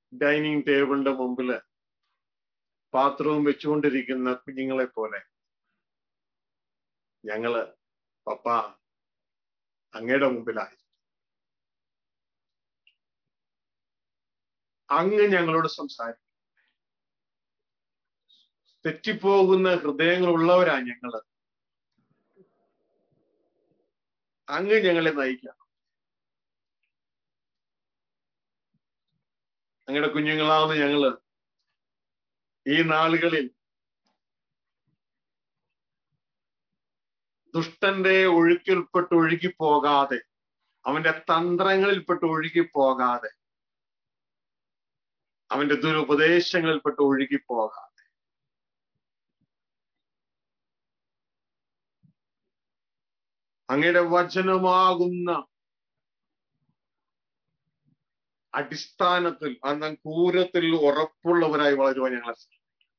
Dining ടേബിളിന്റെ മുമ്പില് പാത്രവും വെച്ചുകൊണ്ടിരിക്കുന്ന കുഞ്ഞുങ്ങളെ പോലെ ഞങ്ങള് പപ്പ അങ്ങയുടെ മുമ്പിലായി അങ്ങ് ഞങ്ങളോട് സംസാരിക്കും തെറ്റിപ്പോകുന്ന ഹൃദയങ്ങളുള്ളവരാ ഞങ്ങള് അങ്ങ് ഞങ്ങളെ നയിക്കാം അങ്ങയുടെ കുഞ്ഞുങ്ങളാവുന്ന ഞങ്ങള് ഈ നാളുകളിൽ ദുഷ്ടന്റെ ഒഴുക്കിൽപ്പെട്ട് ഒഴുകി പോകാതെ അവന്റെ തന്ത്രങ്ങളിൽപ്പെട്ട് ഒഴുകി പോകാതെ അവന്റെ ദുരുപദേശങ്ങളിൽപ്പെട്ട് ഒഴുകി പോകാതെ അങ്ങയുടെ വചനമാകുന്ന അടിസ്ഥാനത്തിൽ അന്ന കൂരത്തിൽ ഉറപ്പുള്ളവരായി വളരുവാൻ ഞങ്ങളെ സഹായിക്കും.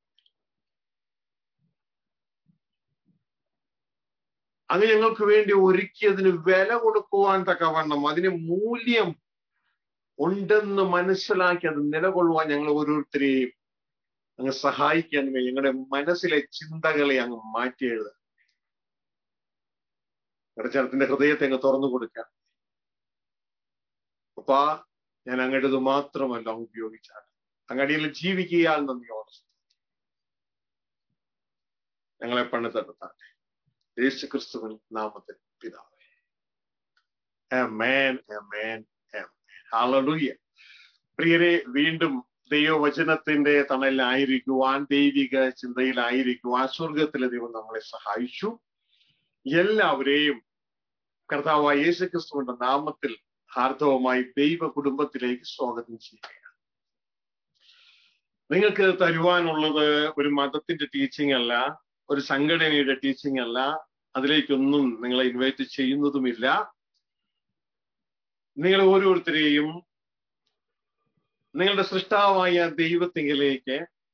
അങ്ങ് ഞങ്ങൾക്ക് വേണ്ടി ഒരുക്കിയതിന് വില കൊടുക്കുവാൻ തക്കവണ്ണം അതിന് മൂല്യം ഉണ്ടെന്ന് മനസ്സിലാക്കി അത് നിലകൊള്ളുവാൻ ഞങ്ങൾ ഓരോരുത്തരെയും അങ്ങ് സഹായിക്കണമേ ഞങ്ങളുടെ മനസ്സിലെ ചിന്തകളെ അങ്ങ് മാറ്റി എഴുതുക ഞങ്ങളുടെ ജനത്തിന്റെ ഹൃദയത്തെ അങ്ങ് തുറന്നു കൊടുക്കുക അപ്പാ ഞാൻ അങ്ങയുടേത് മാത്രമല്ല ഉപയോഗിച്ചാൽ അങ്ങടിയിൽ ജീവിക്കുകയാൽ നന്ദിയോടെ ഞങ്ങളെ പണിതെടുത്താട്ടെ യേശു ക്രിസ്തുവിൻ നാമത്തിൽ പിതാവേ ആമേൻ ആമേൻ ആമേൻ ഹല്ലേലൂയ പ്രിയരെ വീണ്ടും ദൈവവചനത്തിന്റെ തണലിലായിരിക്കുവാൻ ദൈവിക ചിന്തയിലായിരിക്കുവാൻ സ്വർഗത്തിലെ ദൈവം നമ്മളെ സഹായിച്ചു എല്ലാവരെയും കർത്താവായ യേശു ക്രിസ്തുവിന്റെ നാമത്തിൽ ഹാർദവമായി ദൈവ കുടുംബത്തിലേക്ക് സ്വാഗതം ചെയ്യുകയാണ് നിങ്ങൾക്ക് തരുവാനുള്ളത് ഒരു മതത്തിന്റെ ടീച്ചിങ് അല്ല ഒരു സംഘടനയുടെ ടീച്ചിങ് അല്ല അതിലേക്കൊന്നും നിങ്ങളെ ഇൻവൈറ്റ് ചെയ്യുന്നതുമില്ല നിങ്ങൾ ഓരോരുത്തരെയും നിങ്ങളുടെ സൃഷ്ടാവായ ദൈവത്തിങ്കിലേക്ക്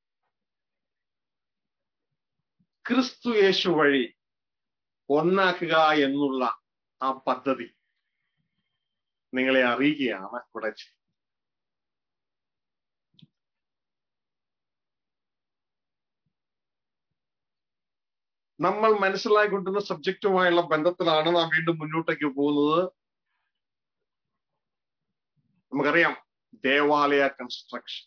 ക്രിസ്തു യേശു വഴി ഒന്നാക്കുക എന്നുള്ള ആ പദ്ധതി നിങ്ങളെ അറിയുകയാണ് ഇവിടെ ചെയ്യുന്നത്. നമ്മൾ മനസ്സിലാക്കിക്കൊണ്ടിരുന്ന സബ്ജക്റ്റുമായുള്ള ബന്ധത്തിലാണ് നാം വീണ്ടും മുന്നോട്ടേക്ക് പോകുന്നത് നമുക്കറിയാം ദേവാലയ കൺസ്ട്രക്ഷൻ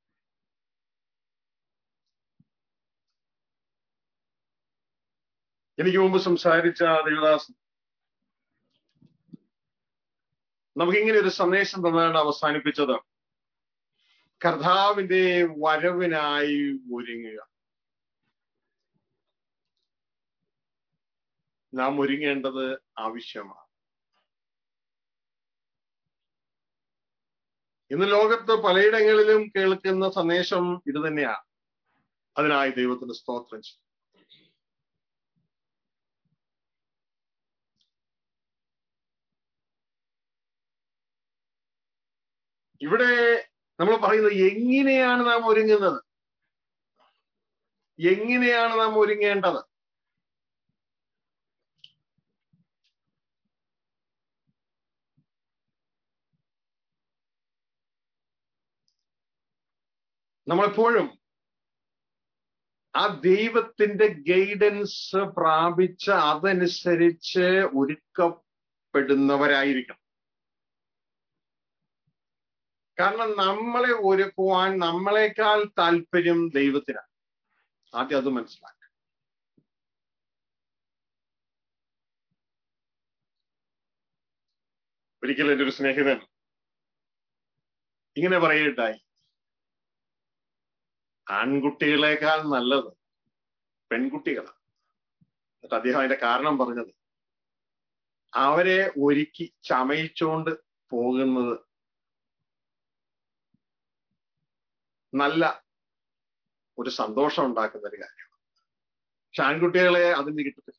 എനിക്ക് മുമ്പ് സംസാരിച്ച ദേവദാസൻ നമുക്കിങ്ങനെ ഒരു സന്ദേശം തന്നാണ് അവസാനിപ്പിച്ചത് കർത്താവിന്റെ വരവിനായി ഒരുങ്ങുക നാം ഒരുങ്ങേണ്ടത് ആവശ്യമാണ് ഇന്ന് ലോകത്ത് പലയിടങ്ങളിലും കേൾക്കുന്ന സന്ദേശം ഇത് തന്നെയാണ് അതിനായി ദൈവത്തിന് സ്തോത്രം ചെയ്യും ഇവിടെ നമ്മൾ പറയുന്നത് എങ്ങനെയാണ് നാം ഒരുങ്ങുന്നത് എങ്ങനെയാണ് നാം ഒരുങ്ങേണ്ടത് നമ്മളെപ്പോഴും ആ ദൈവത്തിന്റെ ഗൈഡൻസ് പ്രാപിച്ച് അതനുസരിച്ച് ഒരുക്കപ്പെടുന്നവരായിരിക്കണം കാരണം നമ്മളെ ഒരുക്കുവാൻ നമ്മളെക്കാൾ താല്പര്യം ദൈവത്തിനാണ് ആദ്യം അത് മനസ്സിലാക്കുക ഒരിക്കലും എൻ്റെ ഒരു സ്നേഹിതൻ ഇങ്ങനെ പറയട്ടായി ആൺകുട്ടികളെക്കാൾ നല്ലത് പെൺകുട്ടികളാണ് എന്നിട്ട് അദ്ദേഹം അതിന്റെ കാരണം പറഞ്ഞത് അവരെ ഒരുക്കി ചമയിച്ചുകൊണ്ട് പോകുന്നത് നല്ല ഒരു സന്തോഷം ഉണ്ടാക്കുന്ന ഒരു കാര്യമാണ് പക്ഷെ ആൺകുട്ടികളെ അതിന് കിട്ടത്തില്ല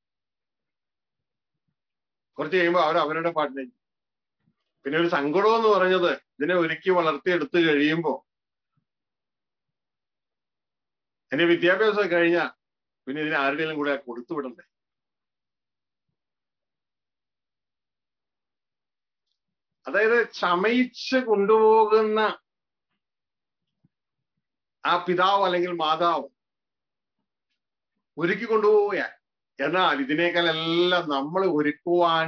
കുറച്ച് കഴിയുമ്പോൾ അവർ അവരുടെ പാട്ടിലേക്ക് പിന്നെ ഒരു സങ്കടം എന്ന് പറഞ്ഞത് ഇതിനെ ഒരുക്കി വളർത്തിയെടുത്ത് കഴിയുമ്പോൾ എന്റെ വിദ്യാഭ്യാസം കഴിഞ്ഞാൽ പിന്നെ ഇതിനെ ആരുടെയും കൂടെ കൊടുത്തു വിടണ്ടേ അതായത് ചമയിച്ച് കൊണ്ടുപോകുന്ന ആ പിതാവ് അല്ലെങ്കിൽ മാതാവ് ഒരുക്കി കൊണ്ടുപോവുകയാണ് എന്നാൽ ഇതിനേക്കാൾ എല്ലാം നമ്മൾ ഒരുക്കുവാൻ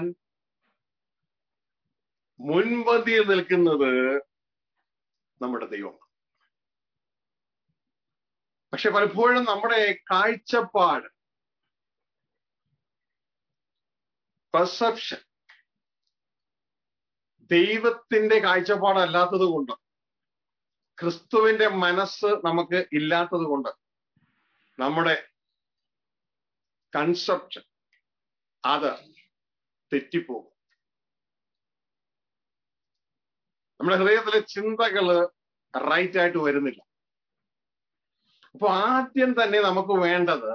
മുൻപന്തിയിൽ നിൽക്കുന്നത് നമ്മുടെ ദൈവം പക്ഷെ പലപ്പോഴും നമ്മുടെ കാഴ്ചപ്പാട് പെർസെപ്ഷൻ ദൈവത്തിന്റെ കാഴ്ചപ്പാടല്ലാത്തത് കൊണ്ട് ക്രിസ്തുവിന്റെ മനസ്സ് നമുക്ക് ഇല്ലാത്തത് കൊണ്ട് നമ്മുടെ കൺസെപ്ഷൻ അത് തെറ്റിപ്പോകും നമ്മുടെ ഹൃദയത്തിലെ ചിന്തകള് റൈറ്റ് ആയിട്ട് വരുന്നില്ല അപ്പൊ ആദ്യം തന്നെ നമുക്ക് വേണ്ടത്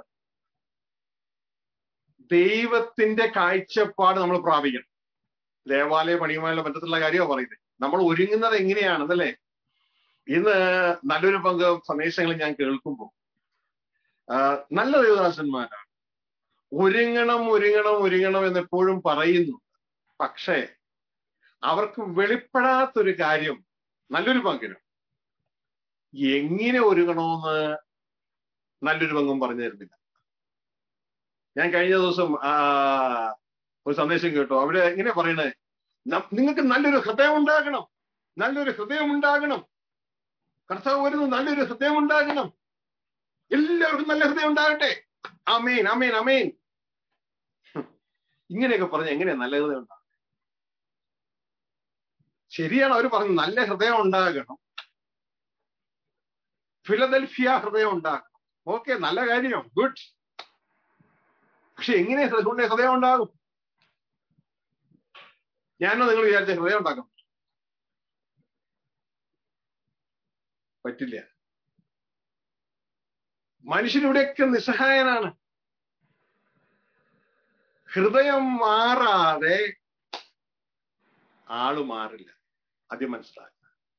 ദൈവത്തിന്റെ കാഴ്ചപ്പാട് നമ്മൾ പ്രാപിക്കണം ദേവാലയ പണിയുമായുള്ള ബന്ധത്തിലുള്ള കാര്യമാണ് പറയുന്നത് നമ്മൾ ഒരുങ്ങുന്നത് എങ്ങനെയാണെന്നല്ലേ ഇന്ന് നല്ലൊരു പങ്ക് സന്ദേശങ്ങൾ ഞാൻ കേൾക്കുമ്പോൾ നല്ല ദേവദാസന്മാരാണ് ഒരുങ്ങണം ഒരുങ്ങണം ഒരുങ്ങണം എന്ന് എപ്പോഴും പറയുന്നു പക്ഷേ അവർക്ക് വെളിപ്പെടാത്തൊരു കാര്യം നല്ലൊരു പങ്കിനും എങ്ങനെ ഒരുങ്ങണമെന്ന് നല്ലൊരു പങ്കും പറഞ്ഞു തരുന്നില്ല ഞാൻ കഴിഞ്ഞ ദിവസം ആ ഒരു സന്ദേശം കേട്ടു അവിടെ ഇങ്ങനെ പറയണേ നിങ്ങൾക്ക് നല്ലൊരു ഹൃദയം ഉണ്ടാകണം നല്ലൊരു ഹൃദയം ഉണ്ടാകണം കർത്താവ് വരുന്നു നല്ലൊരു ഹൃദയം ഉണ്ടാകണം എല്ലാവർക്കും നല്ല ഹൃദയം ഉണ്ടാകട്ടെ അമേൻ അമേൻ അമേൻ ഇങ്ങനെയൊക്കെ പറഞ്ഞ എങ്ങനെയാ നല്ല ഹൃദയം ഉണ്ടാകും ശരിയാണ് അവർ പറഞ്ഞു നല്ല ഹൃദയം ഉണ്ടാകണം ഫിലദൽഫിയ ഹൃദയം ഉണ്ടാകണം ഓക്കെ നല്ല കാര്യം ഗുഡ് പക്ഷെ എങ്ങനെ ഹൃദയ ഹൃദയം ഉണ്ടാകും ഞാനോ നിങ്ങൾ വിചാരിച്ച ഹൃദയം ഉണ്ടാക്കും പറ്റില്ല മനുഷ്യനിവിടെയൊക്കെ നിസ്സഹായനാണ് ഹൃദയം മാറാതെ ആള് മാറില്ല ആദ്യം മനസ്സിലാക്കുക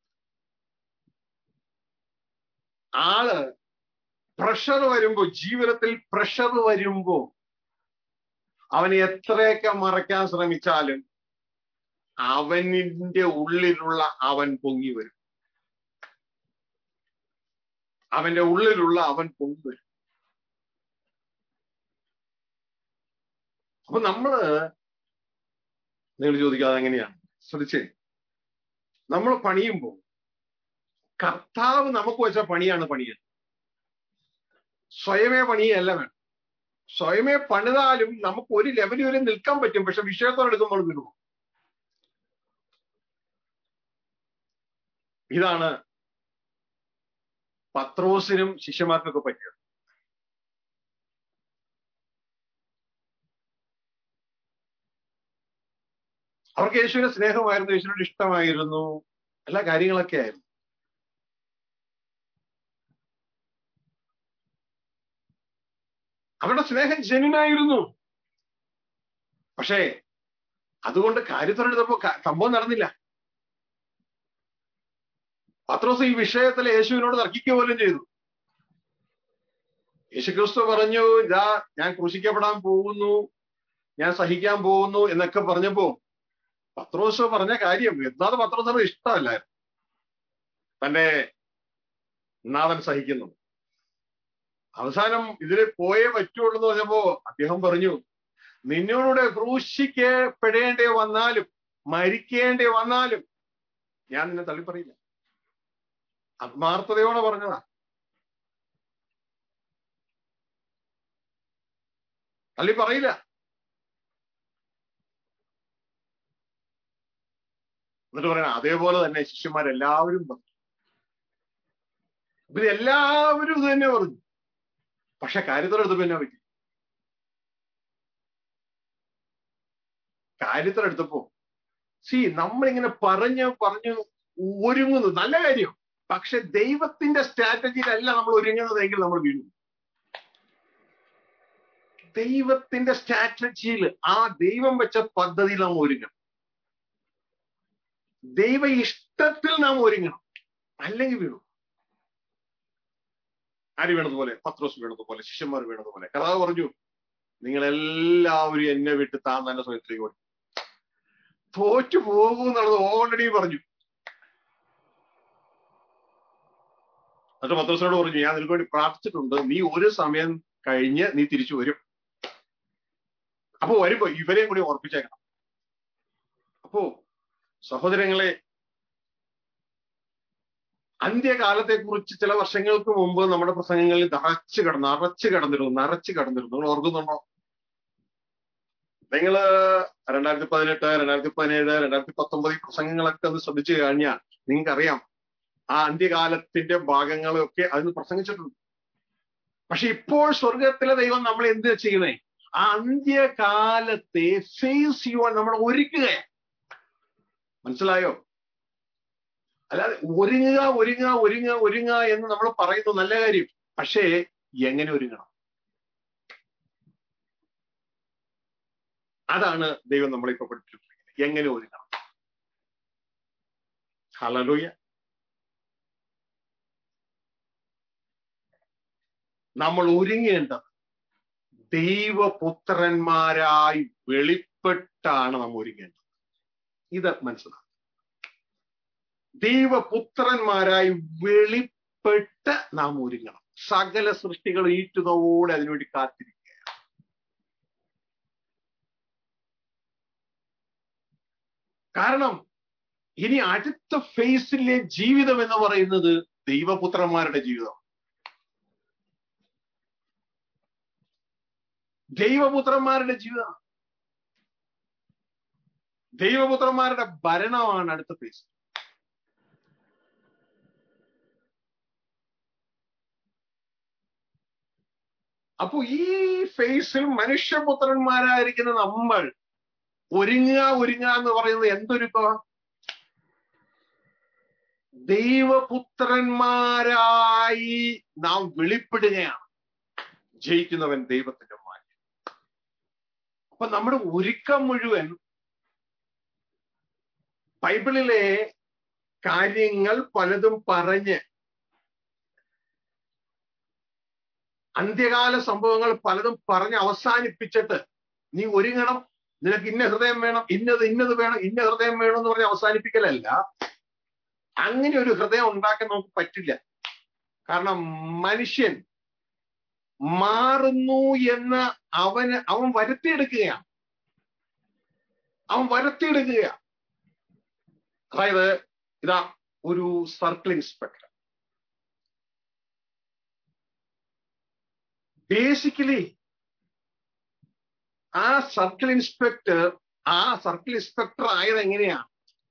ആള് പ്രഷർ വരുമ്പോ ജീവിതത്തിൽ പ്രഷർ വരുമ്പോ അവന് എത്രയൊക്കെ മറയ്ക്കാൻ ശ്രമിച്ചാലും അവനിന്റെ ഉള്ളിലുള്ള അവൻ പൊങ്ങി വരും അവന്റെ ഉള്ളിലുള്ള അവൻ പൊങ്ങി വരും അപ്പൊ നമ്മള് നിങ്ങൾ ചോദിക്കാതെ എങ്ങനെയാണ് ശ്രദ്ധിച്ചേ നമ്മൾ പണിയുമ്പോൾ കർത്താവ് നമുക്ക് വെച്ച പണിയാണ് പണിയത് സ്വയമേ പണിയല്ല വേണം സ്വയമേ പണിതാലും നമുക്ക് ഒരു ലെവൽ വരെ നിൽക്കാൻ പറ്റും പക്ഷെ വിഷയത്തോടെ എടുക്കുമ്പോൾ വീണു ഇതാണ് പത്രോസിനും ശിഷ്യന്മാർക്കൊക്കെ പറ്റിയത് അവർക്ക് യേശുവിന്റെ സ്നേഹമായിരുന്നു യേശുവിനോട് ഇഷ്ടമായിരുന്നു എല്ലാ കാര്യങ്ങളൊക്കെ ആയിരുന്നു അവരുടെ സ്നേഹം ജനുനായിരുന്നു പക്ഷേ അതുകൊണ്ട് കാര്യത്തോടെടുത്തപ്പോ സംഭവം നടന്നില്ല പത്രോസ് ഈ വിഷയത്തിൽ യേശുവിനോട് തർക്കിക്കുക പോലും ചെയ്തു യേശുക്രിസ്തു പറഞ്ഞു ഇതാ ഞാൻ ക്രൂശിക്കപ്പെടാൻ പോകുന്നു ഞാൻ സഹിക്കാൻ പോകുന്നു എന്നൊക്കെ പറഞ്ഞപ്പോ പത്രോസ് പറഞ്ഞ കാര്യം എന്നാത് പത്രോസിന് ഇഷ്ടമല്ലായിരുന്നു തന്റെ നാഥൻ സഹിക്കുന്നു അവസാനം ഇതിൽ പോയേ പറ്റുള്ളൂ എന്ന് പറഞ്ഞപ്പോ അദ്ദേഹം പറഞ്ഞു നിന്നോടുകൂടെ ക്രൂശിക്കപ്പെടേണ്ടി വന്നാലും മരിക്കേണ്ടി വന്നാലും ഞാൻ നിന്നെ തള്ളിപ്പറയില്ല ആത്മാർത്ഥതയോടെ പറഞ്ഞതാ തള്ളി പറയില്ല എന്നിട്ട് പറയണ അതേപോലെ തന്നെ ശിഷ്യന്മാരെല്ലാവരും പറഞ്ഞു ഇത് എല്ലാവരും ഇത് തന്നെ പറഞ്ഞു പക്ഷെ കാര്യത്തിലെടുത്തപ്പോ എന്നാ പറ്റി കാര്യത്തിലെടുത്തപ്പോ സി നമ്മളിങ്ങനെ പറഞ്ഞു പറഞ്ഞു ഒരുങ്ങുന്നു നല്ല കാര്യം പക്ഷെ ദൈവത്തിന്റെ സ്ട്രാറ്റജിയിലല്ല നമ്മൾ ഒരുങ്ങുന്നതെങ്കിൽ നമ്മൾ വീണു ദൈവത്തിന്റെ സ്ട്രാറ്റജിയിൽ ആ ദൈവം വെച്ച പദ്ധതിയിൽ നാം ഒരുങ്ങണം ദൈവ ഇഷ്ടത്തിൽ നാം ഒരുങ്ങണം അല്ലെങ്കിൽ വീണു ആര് വീണതുപോലെ പത്രോസ് വീണതുപോലെ ശിഷ്യന്മാർ വീണതുപോലെ കഥാവ് പറഞ്ഞു നിങ്ങൾ എല്ലാവരും എന്നെ വിട്ട് താൻ തന്നെ സ്വയത്തിലേക്ക് ഓടി തോറ്റു പോകും എന്നുള്ളത് ഓൾറെഡി പറഞ്ഞു എന്നിട്ട് പത്രോസിനോട് പറഞ്ഞു ഞാൻ നിനക്ക് വേണ്ടി പ്രാർത്ഥിച്ചിട്ടുണ്ട് നീ ഒരു സമയം കഴിഞ്ഞ് നീ തിരിച്ചു വരും അപ്പൊ വരുമ്പോ ഇവരെയും കൂടി ഓർപ്പിച്ചേക്കണം അപ്പോ സഹോദരങ്ങളെ അന്ത്യകാലത്തെ കുറിച്ച് ചില വർഷങ്ങൾക്ക് മുമ്പ് നമ്മുടെ പ്രസംഗങ്ങളിൽ നിറച്ചു കിടന്നു നിറച്ചു കിടന്നിരുന്നു നിറച്ചു കിടന്നിരുന്നു നിങ്ങൾ ഓർക്കുന്നുണ്ടോ നിങ്ങള് രണ്ടായിരത്തി പതിനെട്ട് രണ്ടായിരത്തി പതിനേഴ് രണ്ടായിരത്തി പത്തൊമ്പത് ഈ പ്രസംഗങ്ങളൊക്കെ ഒന്ന് ശ്രദ്ധിച്ചു കഴിഞ്ഞാൽ നിങ്ങൾക്കറിയാം ആ അന്ത്യകാലത്തിന്റെ ഭാഗങ്ങളൊക്കെ അതിന് പ്രസംഗിച്ചിട്ടുണ്ട് പക്ഷെ ഇപ്പോൾ സ്വർഗത്തിലെ ദൈവം നമ്മൾ എന്ത് ചെയ്യുന്നേ ആ അന്ത്യകാലത്തെ ഫേസ് ചെയ്യുവാൻ നമ്മൾ ഒരുക്കുകയാണ് മനസ്സിലായോ അല്ലാതെ ഒരുങ്ങുക ഒരുങ്ങുക ഒരുങ്ങുക ഒരുങ്ങുക എന്ന് നമ്മൾ പറയുന്നു നല്ല കാര്യം പക്ഷേ എങ്ങനെ ഒരുങ്ങണം അതാണ് ദൈവം നമ്മളിപ്പോ പഠിപ്പിച്ചിരിക്കുന്നത് എങ്ങനെ ഒരുങ്ങണം ഹലലൂയ നമ്മൾ ഒരുങ്ങേണ്ടത് ദൈവപുത്രന്മാരായി വെളിപ്പെട്ടാണ് നമ്മൾ ഒരുങ്ങേണ്ടത് ഇത് മനസ്സിലാക്കുക ദൈവപുത്രന്മാരായി വെളിപ്പെട്ട് നാം ഒരുങ്ങണം സകല സൃഷ്ടികൾ ഈറ്റുന്നവോടെ അതിനുവേണ്ടി കാത്തിരിക്കുക കാരണം ഇനി അടുത്ത ഫേസിലെ ജീവിതം എന്ന് പറയുന്നത് ദൈവപുത്രന്മാരുടെ ജീവിതം ദൈവപുത്രന്മാരുടെ ജീവിതം ദൈവപുത്രന്മാരുടെ ഭരണമാണ് അടുത്ത ഫേസ് അപ്പൊ ഈ ഫേസിൽ മനുഷ്യപുത്രന്മാരായിരിക്കുന്ന നമ്മൾ ഒരുങ്ങുക ഒരുങ്ങുക എന്ന് പറയുന്നത് എന്തൊരുക്കുക ദൈവപുത്രന്മാരായി നാം വെളിപ്പെടുകയാണ് ജയിക്കുന്നവൻ ദൈവത്തിന്റെ മാറ്റി അപ്പൊ നമ്മുടെ ഒരുക്കം മുഴുവൻ ബൈബിളിലെ കാര്യങ്ങൾ പലതും പറഞ്ഞ് അന്ത്യകാല സംഭവങ്ങൾ പലതും പറഞ്ഞ് അവസാനിപ്പിച്ചിട്ട് നീ ഒരുങ്ങണം നിനക്ക് ഇന്ന ഹൃദയം വേണം ഇന്നത് ഇന്നത് വേണം ഇന്ന ഹൃദയം വേണം എന്ന് പറഞ്ഞ് അവസാനിപ്പിക്കലല്ല അങ്ങനെ ഒരു ഹൃദയം ഉണ്ടാക്കാൻ നമുക്ക് പറ്റില്ല കാരണം മനുഷ്യൻ മാറുന്നു എന്ന് അവന് അവൻ വരുത്തിയെടുക്കുകയാണ് അവൻ വരുത്തിയെടുക്കുകയാണ് അതായത് ഇതാ ഒരു സർക്കിൾ ഇൻസ്പെക്ടർ ബേസിക്കലി ആ സർക്കിൾ ഇൻസ്പെക്ടർ ആ സർക്കിൾ ഇൻസ്പെക്ടർ ആയത് എങ്ങനെയാണ്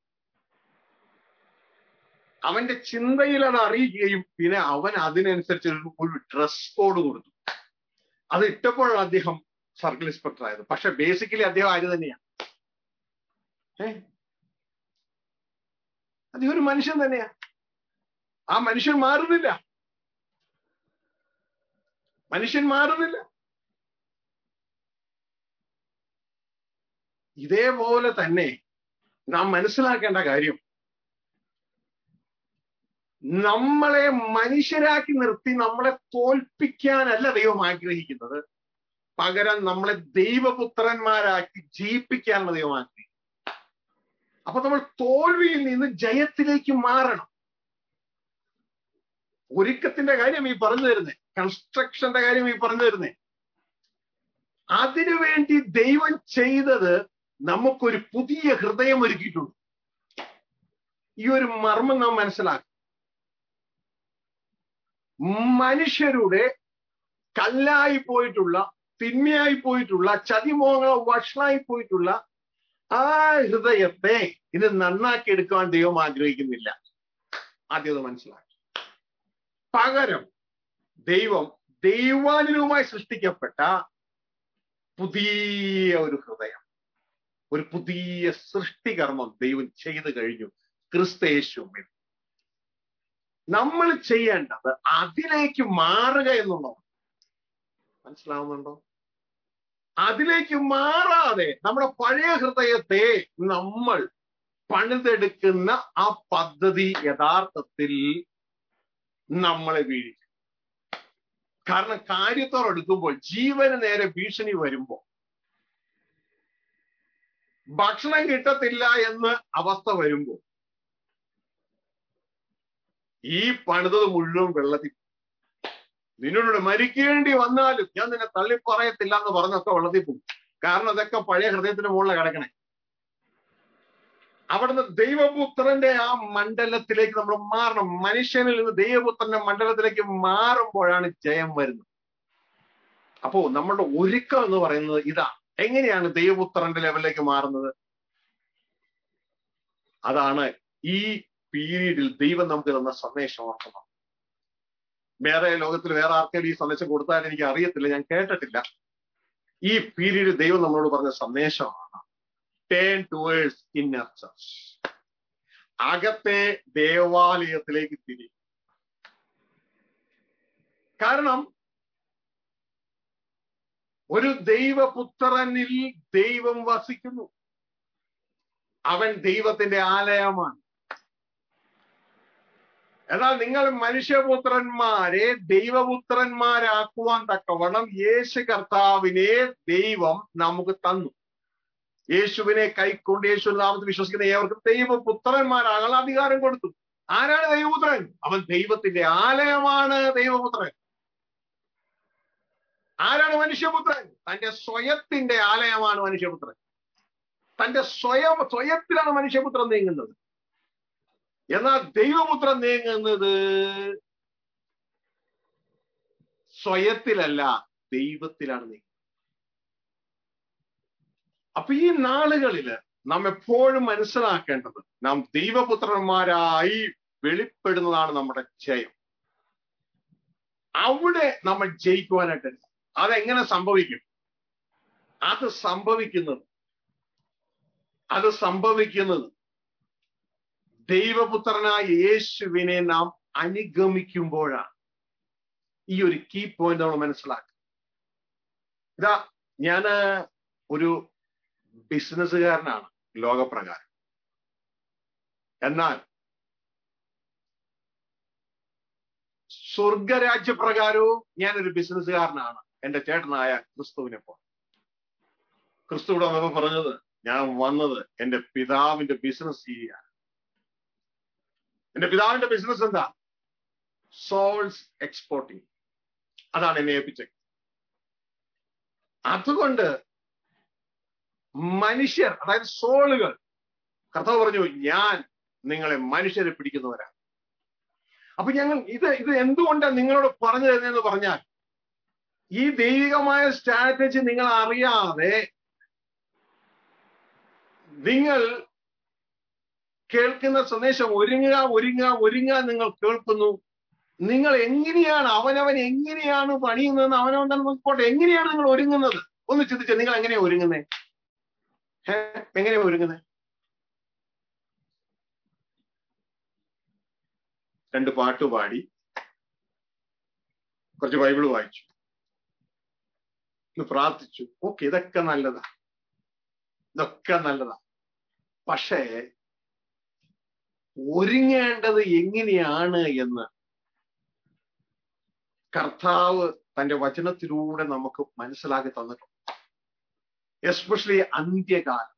അവന്റെ ചിന്തയിൽ അത് അറിയുകയും പിന്നെ അവൻ അതിനനുസരിച്ച് ഒരു ഒരു ഡ്രസ് കോഡ് കൊടുത്തു അത് ഇട്ടപ്പോഴാണ് അദ്ദേഹം സർക്കിൾ ഇൻസ്പെക്ടർ ആയത് പക്ഷെ ബേസിക്കലി അദ്ദേഹം ആര് തന്നെയാണ് ഏ അദ്ദേഹം ഒരു മനുഷ്യൻ തന്നെയാ ആ മനുഷ്യൻ മാറുന്നില്ല മനുഷ്യൻ മാറുന്നില്ല ഇതേപോലെ തന്നെ നാം മനസ്സിലാക്കേണ്ട കാര്യം നമ്മളെ മനുഷ്യരാക്കി നിർത്തി നമ്മളെ തോൽപ്പിക്കാനല്ല ദൈവം ആഗ്രഹിക്കുന്നത് പകരം നമ്മളെ ദൈവപുത്രന്മാരാക്കി ജയിപ്പിക്കാനുള്ള ദൈവം ആഗ്രഹിക്കുന്നത് അപ്പൊ നമ്മൾ തോൽവിയിൽ നിന്ന് ജയത്തിലേക്ക് മാറണം ഒരുക്കത്തിന്റെ കാര്യം ഈ പറഞ്ഞു തരുന്നേ കൺസ്ട്രക്ഷന്റെ കാര്യം ഈ പറഞ്ഞു തരുന്നേ അതിനുവേണ്ടി ദൈവം ചെയ്തത് നമുക്കൊരു പുതിയ ഹൃദയം ഒരുക്കിയിട്ടുണ്ട് ഈ ഒരു മർമ്മം നാം മനസ്സിലാക്കും മനുഷ്യരുടെ കല്ലായി പോയിട്ടുള്ള തിന്മയായി പോയിട്ടുള്ള ചതിമോഹ വഷളായി പോയിട്ടുള്ള ആ ഹൃദയത്തെ ഇത് നന്നാക്കി എടുക്കുവാൻ ദൈവം ആഗ്രഹിക്കുന്നില്ല ആദ്യം അത് മനസ്സിലാക്കി പകരം ദൈവം ദൈവാനുരൂപമായി സൃഷ്ടിക്കപ്പെട്ട പുതിയ ഒരു ഹൃദയം ഒരു പുതിയ സൃഷ്ടികർമ്മം ദൈവം ചെയ്തു കഴിഞ്ഞു ക്രിസ്തയേശുവിൽ നമ്മൾ ചെയ്യേണ്ടത് അതിലേക്ക് മാറുക എന്നുള്ളതാണ് മനസ്സിലാവുന്നുണ്ടോ അതിലേക്ക് മാറാതെ നമ്മുടെ പഴയ ഹൃദയത്തെ നമ്മൾ പണിതെടുക്കുന്ന ആ പദ്ധതി യഥാർത്ഥത്തിൽ നമ്മളെ വീഴിക്കും കാരണം കാര്യത്തോടെടുക്കുമ്പോൾ ജീവന് നേരെ ഭീഷണി വരുമ്പോൾ ഭക്ഷണം കിട്ടത്തില്ല എന്ന് അവസ്ഥ വരുമ്പോൾ ഈ പണിതത് മുഴുവൻ വെള്ളത്തിൽ നിന്നോട് മരിക്കേണ്ടി വന്നാലും ഞാൻ നിന്നെ തള്ളി പറയത്തില്ല എന്ന് പറഞ്ഞൊക്കെ വെള്ളത്തിൽ പോകും കാരണം അതൊക്കെ പഴയ ഹൃദയത്തിന് മുകളിൽ കിടക്കണേ അവിടുന്ന് ദൈവപുത്രന്റെ ആ മണ്ഡലത്തിലേക്ക് നമ്മൾ മാറണം മനുഷ്യനിൽ നിന്ന് ദൈവപുത്രന്റെ മണ്ഡലത്തിലേക്ക് മാറുമ്പോഴാണ് ജയം വരുന്നത് അപ്പോ നമ്മളുടെ ഒരുക്കം എന്ന് പറയുന്നത് ഇതാ എങ്ങനെയാണ് ദൈവപുത്രന്റെ ലെവലിലേക്ക് മാറുന്നത് അതാണ് ഈ പീരീഡിൽ ദൈവം നമുക്ക് തന്ന സന്ദേശം ഓർക്കണം വേറെ ലോകത്തിൽ വേറെ ആർക്കെങ്കിലും ഈ സന്ദേശം കൊടുത്താൽ എനിക്ക് അറിയത്തില്ല ഞാൻ കേട്ടിട്ടില്ല ഈ പീരീഡിൽ ദൈവം നമ്മളോട് പറഞ്ഞ സന്ദേശമാണ് ടേൺ ടുവേഴ്സ് ഇന്നർ ചർച്ച് അകത്തെ ദേവാലയത്തിലേക്ക് തിരി കാരണം ഒരു ദൈവപുത്രനിൽ ദൈവം വസിക്കുന്നു അവൻ ദൈവത്തിന്റെ ആലയമാണ് എന്നാൽ നിങ്ങൾ മനുഷ്യപുത്രന്മാരെ ദൈവപുത്രന്മാരാക്കുവാൻ തക്കവണ്ണം യേശു കർത്താവിനെ ദൈവം നമുക്ക് തന്നു യേശുവിനെ കൈക്കൊണ്ട് യേശു നാമത്തിൽ വിശ്വസിക്കുന്ന ഏവർക്കും ദൈവപുത്രന്മാരാകാൻ അധികാരം കൊടുത്തു ആരാണ് ദൈവപുത്രൻ അവൻ ദൈവത്തിന്റെ ആലയമാണ് ദൈവപുത്രൻ ആരാണ് മനുഷ്യപുത്രൻ തന്റെ സ്വയത്തിന്റെ ആലയമാണ് മനുഷ്യപുത്രൻ തന്റെ സ്വയം സ്വയത്തിലാണ് മനുഷ്യപുത്രൻ നീങ്ങുന്നത് എന്നാൽ ദൈവപുത്രൻ നീങ്ങുന്നത് സ്വയത്തിലല്ല ദൈവത്തിലാണ് നീങ്ങുന്നത് അപ്പൊ ഈ നാളുകളില് നാം എപ്പോഴും മനസ്സിലാക്കേണ്ടത് നാം ദൈവപുത്രന്മാരായി വെളിപ്പെടുന്നതാണ് നമ്മുടെ ജയം അവിടെ നമ്മൾ ജയിക്കുവാനായിട്ട് അതെങ്ങനെ സംഭവിക്കും അത് സംഭവിക്കുന്നത് അത് സംഭവിക്കുന്നത് ദൈവപുത്രനായ യേശുവിനെ നാം അനുഗമിക്കുമ്പോഴാണ് ഈ ഒരു കീ പോയിന്റ് നമ്മൾ മനസ്സിലാക്കുക ഇതാ ഞാന് ഒരു ബിസിനസ്സുകാരനാണ് ലോകപ്രകാരം എന്നാൽ സ്വർഗരാജ്യപ്രകാരവും ഞാനൊരു ബിസിനസ്സുകാരനാണ് എന്റെ ചേട്ടനായ ക്രിസ്തുവിനെ പോലെ ക്രിസ്തുവിടെ വന്നപ്പോ പറഞ്ഞത് ഞാൻ വന്നത് എന്റെ പിതാവിന്റെ ബിസിനസ് ചെയ്യാൻ എന്റെ പിതാവിന്റെ ബിസിനസ് എന്താ സോൾസ് എക്സ്പോർട്ടിങ് അതാണ് എന്നെ ഏൽപ്പിച്ചത് അതുകൊണ്ട് മനുഷ്യർ അതായത് സോളുകൾ കർത്താവ് പറഞ്ഞു ഞാൻ നിങ്ങളെ മനുഷ്യരെ പിടിക്കുന്നവരാണ് അപ്പൊ ഞങ്ങൾ ഇത് ഇത് എന്തുകൊണ്ടാണ് നിങ്ങളോട് പറഞ്ഞു തരുന്നതെന്ന് പറഞ്ഞാൽ ഈ ദൈവികമായ സ്ട്രാറ്റജി നിങ്ങൾ അറിയാതെ നിങ്ങൾ കേൾക്കുന്ന സന്ദേശം ഒരുങ്ങുക ഒരുങ്ങുക ഒരുങ്ങുക നിങ്ങൾ കേൾക്കുന്നു നിങ്ങൾ എങ്ങനെയാണ് അവനവൻ എങ്ങനെയാണ് പണിയുന്നതെന്ന് അവനവൻ തന്നെ നോക്കിക്കോട്ടെ എങ്ങനെയാണ് നിങ്ങൾ ഒരുങ്ങുന്നത് ഒന്ന് ചിന്തിച്ച നിങ്ങൾ എങ്ങനെയാ ഒരുങ്ങുന്നത് എങ്ങനെയാ ഒരുങ്ങുന്നത് രണ്ട് പാട്ട് പാടി കുറച്ച് ബൈബിള് വായിച്ചു ഒന്ന് പ്രാർത്ഥിച്ചു ഓക്കെ ഇതൊക്കെ നല്ലതാ ഇതൊക്കെ നല്ലതാ പക്ഷേ ഒരുങ്ങേണ്ടത് എങ്ങനെയാണ് എന്ന് കർത്താവ് തന്റെ വചനത്തിലൂടെ നമുക്ക് മനസ്സിലാക്കി തന്നിട്ടുണ്ട് എസ്പെഷ്യലി അന്ത്യകാലം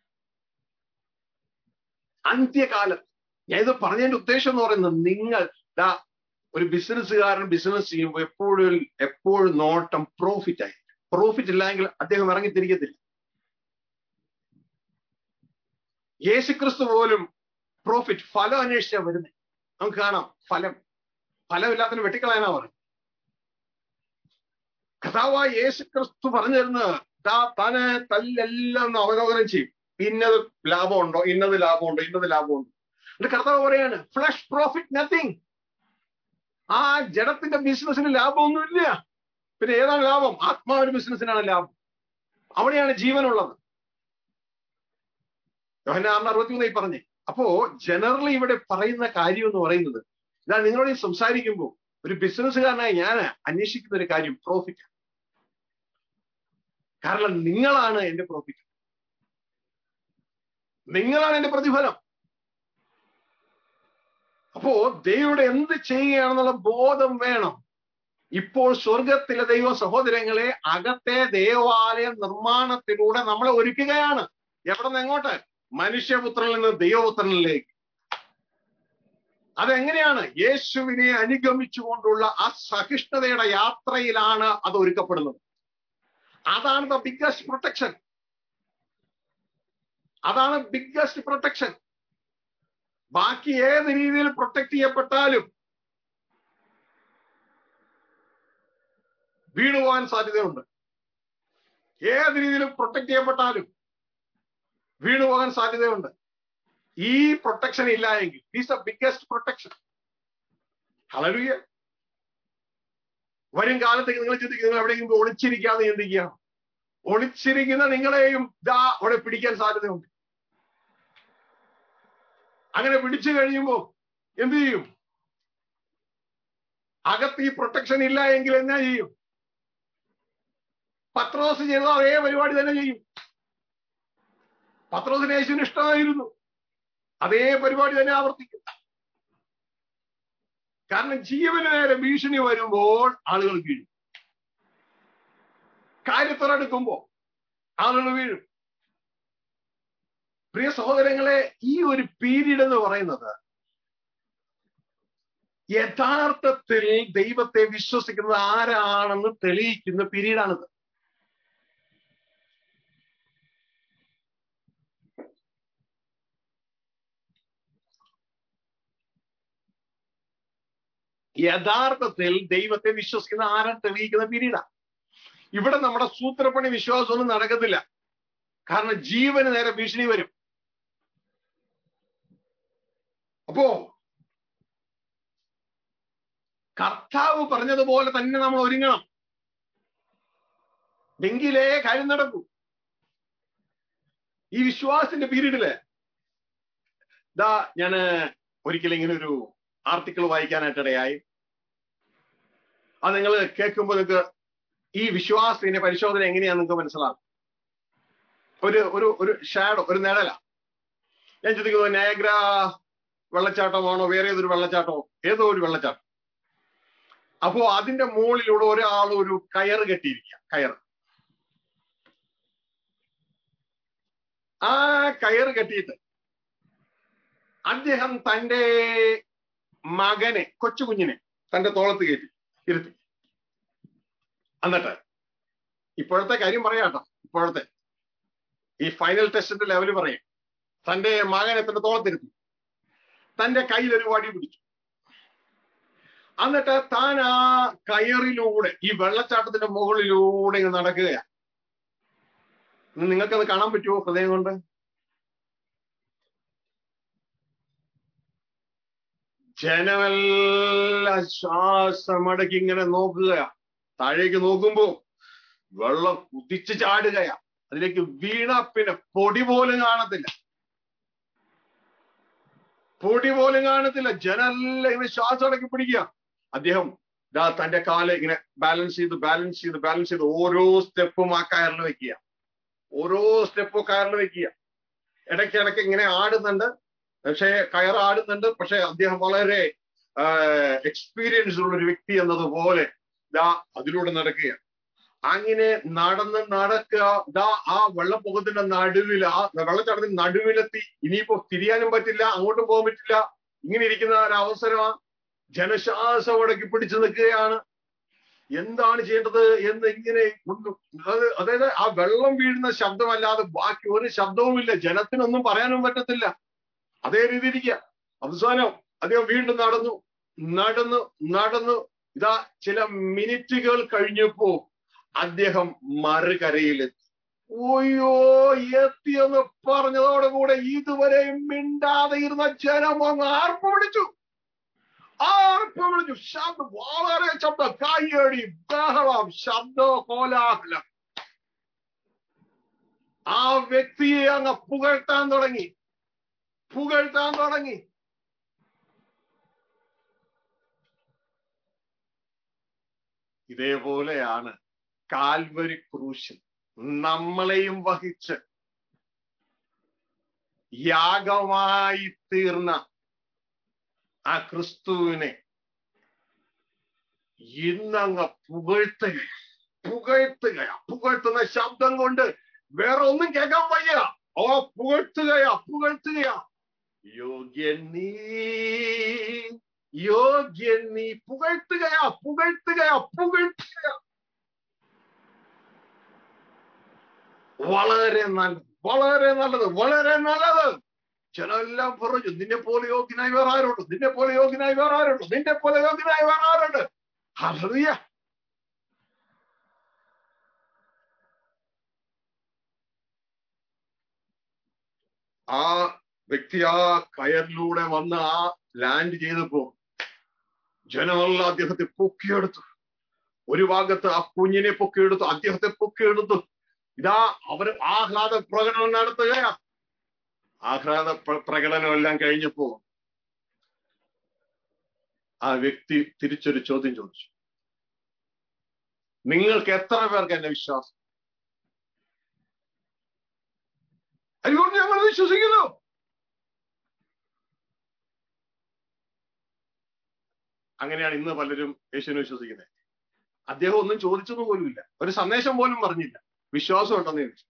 അന്ത്യകാലത്ത് ഞാൻ ഇത് പറഞ്ഞതിന്റെ ഉദ്ദേശം എന്ന് പറയുന്നത് നിങ്ങൾ ദാ ഒരു ബിസിനസ്സുകാരൻ ബിസിനസ് ചെയ്യുമ്പോൾ എപ്പോഴും എപ്പോഴും നോട്ടം പ്രോഫിറ്റ് ആയി പ്രോഫിറ്റ് ഇല്ലെങ്കിൽ അദ്ദേഹം ഇറങ്ങിത്തിരിക്കത്തില്ല യേശുക്രിസ്തു പോലും പ്രോഫിറ്റ് ഫലം അന്വേഷിച്ചാ വരുന്നത് നമുക്ക് കാണാം ഫലം ഫലമില്ലാത്തതിന് വെട്ടിക്കളയാനാ പറഞ്ഞു കഥാവായ യേശുക്രിസ്തു പറഞ്ഞു തരുന്നത് താ താന് തല്ലെല്ലാം അവലോകനം ചെയ്യും ഇന്നത് ലാഭമുണ്ടോ ഇന്നത് ലാഭമുണ്ടോ ഇന്നത് ലാഭമുണ്ടോ എന്നിട്ട് കർത്താവ് പറയാണ് ഫ്ലഷ് പ്രോഫിറ്റ് നത്തിങ് ആ ജഡത്തിന്റെ ബിസിനസ്സിന് ലാഭമൊന്നുമില്ല പിന്നെ ഏതാണ് ലാഭം ആത്മാവിന്റെ ബിസിനസ്സിനാണ് ലാഭം അവിടെയാണ് ജീവനുള്ളത് യോഹനാറിന് അറുപത്തിമൂന്നായി പറഞ്ഞേ അപ്പോ ജനറലി ഇവിടെ പറയുന്ന കാര്യം എന്ന് പറയുന്നത് ഇതാ നിങ്ങളോട് സംസാരിക്കുമ്പോൾ ഒരു ബിസിനസ്സുകാരനായി ഞാൻ അന്വേഷിക്കുന്ന ഒരു കാര്യം പ്രോഫിറ്റ് കാരണം നിങ്ങളാണ് എന്റെ പ്രോഫിറ്റ് നിങ്ങളാണ് എന്റെ പ്രതിഫലം അപ്പോ ദൈവയുടെ എന്ത് ചെയ്യുകയാണെന്നുള്ള ബോധം വേണം ഇപ്പോൾ സ്വർഗത്തിലെ ദൈവ സഹോദരങ്ങളെ അകത്തെ ദേവാലയ നിർമ്മാണത്തിലൂടെ നമ്മളെ ഒരുക്കുകയാണ് എവിടെ നിന്ന് എങ്ങോട്ട് മനുഷ്യപുത്രനിൽ നിന്ന് ദൈവപുത്രനിലേക്ക് അതെങ്ങനെയാണ് യേശുവിനെ അനുഗമിച്ചുകൊണ്ടുള്ള ആ സഹിഷ്ണുതയുടെ യാത്രയിലാണ് അത് ഒരുക്കപ്പെടുന്നത് അതാണ് ദ ബിഗ്ഗസ്റ്റ് പ്രൊട്ടക്ഷൻ അതാണ് ബിഗ്ഗസ്റ്റ് പ്രൊട്ടക്ഷൻ ബാക്കി ഏത് രീതിയിൽ പ്രൊട്ടക്ട് ചെയ്യപ്പെട്ടാലും വീണുപോകാൻ സാധ്യതയുണ്ട് ഏത് രീതിയിലും പ്രൊട്ടക്ട് ചെയ്യപ്പെട്ടാലും വീണുപോകാൻ സാധ്യതയുണ്ട് ഈ പ്രൊട്ടക്ഷൻ ഇല്ല എങ്കിൽ is the biggest protection hallelujah വരും കാലത്തേക്ക് നിങ്ങൾ ചിന്തിക്കുക നിങ്ങൾ എവിടെയെങ്കിലും ഒളിച്ചിരിക്കാതെ ചിന്തിക്കുക ഒളിച്ചിരിക്കുന്ന നിങ്ങളെയും ഇതാ അവിടെ പിടിക്കാൻ സാധ്യതയുണ്ട് അങ്ങനെ പിടിച്ചു കഴിയുമ്പോ എന്ത് ചെയ്യും അകത്ത് ഈ പ്രൊട്ടക്ഷൻ ഇല്ല എങ്കിൽ എന്നാ ചെയ്യും പത്രോസ് ചെയ്ത അതേ പരിപാടി തന്നെ ചെയ്യും പത്രോസിന് യേശുവിന് ഇഷ്ടമായിരുന്നു അതേ പരിപാടി തന്നെ ആവർത്തിക്കും കാരണം ജീവന് നേരെ ഭീഷണി വരുമ്പോൾ ആളുകൾ വീഴും കാര്യത്തോടെടുക്കുമ്പോ ആളുകൾ വീഴും പ്രിയ സഹോദരങ്ങളെ ഈ ഒരു പീരീഡ് എന്ന് പറയുന്നത് യഥാർത്ഥത്തിൽ ദൈവത്തെ വിശ്വസിക്കുന്നത് ആരാണെന്ന് തെളിയിക്കുന്ന പീരീഡാണിത് യഥാർത്ഥത്തിൽ ദൈവത്തെ വിശ്വസിക്കുന്ന ആരെ തെളിയിക്കുന്ന പീരീഡാ ഇവിടെ നമ്മുടെ സൂത്രപ്പണി വിശ്വാസമൊന്നും നടക്കത്തില്ല കാരണം ജീവന് നേരെ ഭീഷണി വരും അപ്പോ കർത്താവ് പറഞ്ഞതുപോലെ തന്നെ നമ്മൾ ഒരുങ്ങണം എങ്കിലേ കാര്യം നടക്കൂ ഈ വിശ്വാസത്തിന്റെ പീരീഡില് ഇതാ ഞാന് ഒരിക്കലും ഇങ്ങനെ ഒരു ആർട്ടിക്കിൾ വായിക്കാനായിട്ടിടയായി അത് നിങ്ങൾ കേൾക്കുമ്പോൾ നിങ്ങൾക്ക് ഈ വിശ്വാസത്തിന്റെ പരിശോധന എങ്ങനെയാന്ന് നിങ്ങൾക്ക് മനസ്സിലാകും ഒരു ഒരു ഒരു ഷാഡോ ഒരു നിഴല ഞാൻ ചിന്തിക്കുന്നത് നയഗ്ര വെള്ളച്ചാട്ടമാണോ വേറെ ഏതൊരു വെള്ളച്ചാട്ടമോ ഏതോ ഒരു വെള്ളച്ചാട്ടം അപ്പോ അതിന്റെ മുകളിലൂടെ ഒരാൾ ഒരു കയറ് കെട്ടിയിരിക്കുക കയറ് ആ കയറ് കെട്ടിയിട്ട് അദ്ദേഹം തന്റെ മകനെ കൊച്ചു കുഞ്ഞിനെ തന്റെ തോളത്ത് കയറ്റി ഇരുത്തി എന്നിട്ട് ഇപ്പോഴത്തെ കാര്യം പറയാട്ടോ ഇപ്പോഴത്തെ ഈ ഫൈനൽ ടെസ്റ്റിന്റെ ലെവൽ പറയും തന്റെ മകനെ തന്റെ തോളത്തിരുത്തി തന്റെ കയ്യിൽ ഒരു വടി പിടിച്ചു എന്നിട്ട് താൻ ആ കയറിലൂടെ ഈ വെള്ളച്ചാട്ടത്തിന്റെ മുകളിലൂടെ ഇങ്ങ് നടക്കുകയാ നിങ്ങൾക്കത് കാണാൻ പറ്റുമോ ഹൃദയം കൊണ്ട് ജനമെല്ലാം ശ്വാസമടക്കി ഇങ്ങനെ നോക്കുകയാ താഴേക്ക് നോക്കുമ്പോ വെള്ളം കുതിച്ചു ചാടുകയാ അതിലേക്ക് വീണ പിന്നെ പൊടി പോലും കാണത്തില്ല പൊടി പോലും കാണത്തില്ല ജനെല്ലാം ഇങ്ങനെ ശ്വാസം അടക്കി പിടിക്കുക അദ്ദേഹം ദാ തന്റെ കാല് ഇങ്ങനെ ബാലൻസ് ചെയ്ത് ബാലൻസ് ചെയ്ത് ബാലൻസ് ചെയ്ത് ഓരോ സ്റ്റെപ്പും ആ കയറിൽ വെക്കുക ഓരോ സ്റ്റെപ്പും കയറിൽ വെക്കുക ഇടയ്ക്കിടയ്ക്ക് ഇങ്ങനെ ആടുന്നുണ്ട് പക്ഷേ കയർ ആടുന്നുണ്ട് പക്ഷെ അദ്ദേഹം വളരെ എക്സ്പീരിയൻസ് ഉള്ള ഒരു വ്യക്തി എന്നതുപോലെ ദാ അതിലൂടെ നടക്കുക അങ്ങനെ നടന്ന് നടക്കുക ദാ ആ വെള്ളപ്പൊക്കത്തിന്റെ നടുവിൽ ആ വെള്ളച്ചാട്ടത്തിന്റെ നടുവിലെത്തി ഇനിയിപ്പോ തിരിയാനും പറ്റില്ല അങ്ങോട്ടും പോകാൻ പറ്റില്ല ഇങ്ങനെ ഇരിക്കുന്ന ഒരു അവസരമാ ജനശ്വാസം അടക്കി പിടിച്ചു നിൽക്കുകയാണ് എന്താണ് ചെയ്യേണ്ടത് എന്ന് ഇങ്ങനെ അതായത് ആ വെള്ളം വീഴുന്ന ശബ്ദമല്ലാതെ ബാക്കി ഒരു ശബ്ദവുമില്ല ജനത്തിനൊന്നും പറയാനും പറ്റത്തില്ല അതേ രീതി ഇരിക്കുക അവസാനം അദ്ദേഹം വീണ്ടും നടന്നു നടന്നു നടന്നു ഇതാ ചില മിനിറ്റുകൾ കഴിഞ്ഞപ്പോ അദ്ദേഹം മറുകരയിലെത്തി ഓയ്യോ എത്തിയെന്ന് പറഞ്ഞതോടുകൂടെ ഇതുവരെ മിണ്ടാതെ ഇരുന്ന ജനം അങ്ങ് ആർപ്പ് വിളിച്ചു ആർപ്പ് വിളിച്ചു ശബ്ദം വളരെ ശബ്ദം കയ്യടി ബഹളം ശബ്ദ കോലാഹലം ആ വ്യക്തിയെ അങ്ങ് പുകഴ്ത്താൻ തുടങ്ങി പുകഴ്ത്താൻ തുടങ്ങി ഇതേപോലെയാണ് കാൽവരി ക്രൂശിൽ നമ്മളെയും വഹിച്ച് യാഗമായി തീർന്ന ആ ക്രിസ്തുവിനെ ഇന്നങ്ങ് പുകഴ്ത്തുക പുകഴ്ത്തുകയാ പുകഴ്ത്തുന്ന ശബ്ദം കൊണ്ട് വേറെ ഒന്നും കേൾക്കാൻ വയ്യ ഓ പുകഴ്ത്തുകയാ പുകഴ്ത്തുകയാ യോഗ്യൻ നീ യോഗ്യൻ നീ പുകഴ്ത്തുകയാ പുകഴ്ത്തുകയാ പുകഴ്ത്തുകയാ വളരെ നല്ലത് വളരെ നല്ലത് വളരെ നല്ലത് ചിലരെല്ലാം പറഞ്ഞു നിന്നെ പോലെ യോഗ്യനായി വേറെ ആരുണ്ട് നിന്നെ പോലെ യോഗ്യനായി വേറെ ആരുണ്ട് നിന്നെ പോലെ യോഗ്യനായി വേറെ ആരുണ്ട് ഹല്ലേലൂയ ആ വ്യക്തി ആ കയറിലൂടെ വന്ന് ആ ലാൻഡ് ചെയ്തപ്പോ ജനമെല്ലാം അദ്ദേഹത്തെ പൊക്കിയെടുത്തു ഒരു ഭാഗത്ത് ആ കുഞ്ഞിനെ പൊക്കിയെടുത്തു അദ്ദേഹത്തെ പൊക്കിയെടുത്തു ഇതാ അവർ ആഹ്ലാദ പ്രകടനം നടത്തുകയാ ആഹ്ലാദ പ്ര- പ്രകടനം എല്ലാം കഴിഞ്ഞപ്പോ ആ വ്യക്തി തിരിച്ചൊരു ചോദ്യം ചോദിച്ചു നിങ്ങൾക്ക് എത്ര പേർക്ക് എന്നെ വിശ്വാസം അതുകൊണ്ട് ഞങ്ങൾ വിശ്വസിക്കുന്നു അങ്ങനെയാണ് ഇന്ന് പലരും യേശുവിനെ വിശ്വസിക്കുന്നത് അദ്ദേഹം ഒന്നും ചോദിച്ചൊന്നും പോലുമില്ല ഒരു സന്ദേശം പോലും പറഞ്ഞില്ല വിശ്വാസം ഉണ്ടെന്ന് ചോദിച്ചു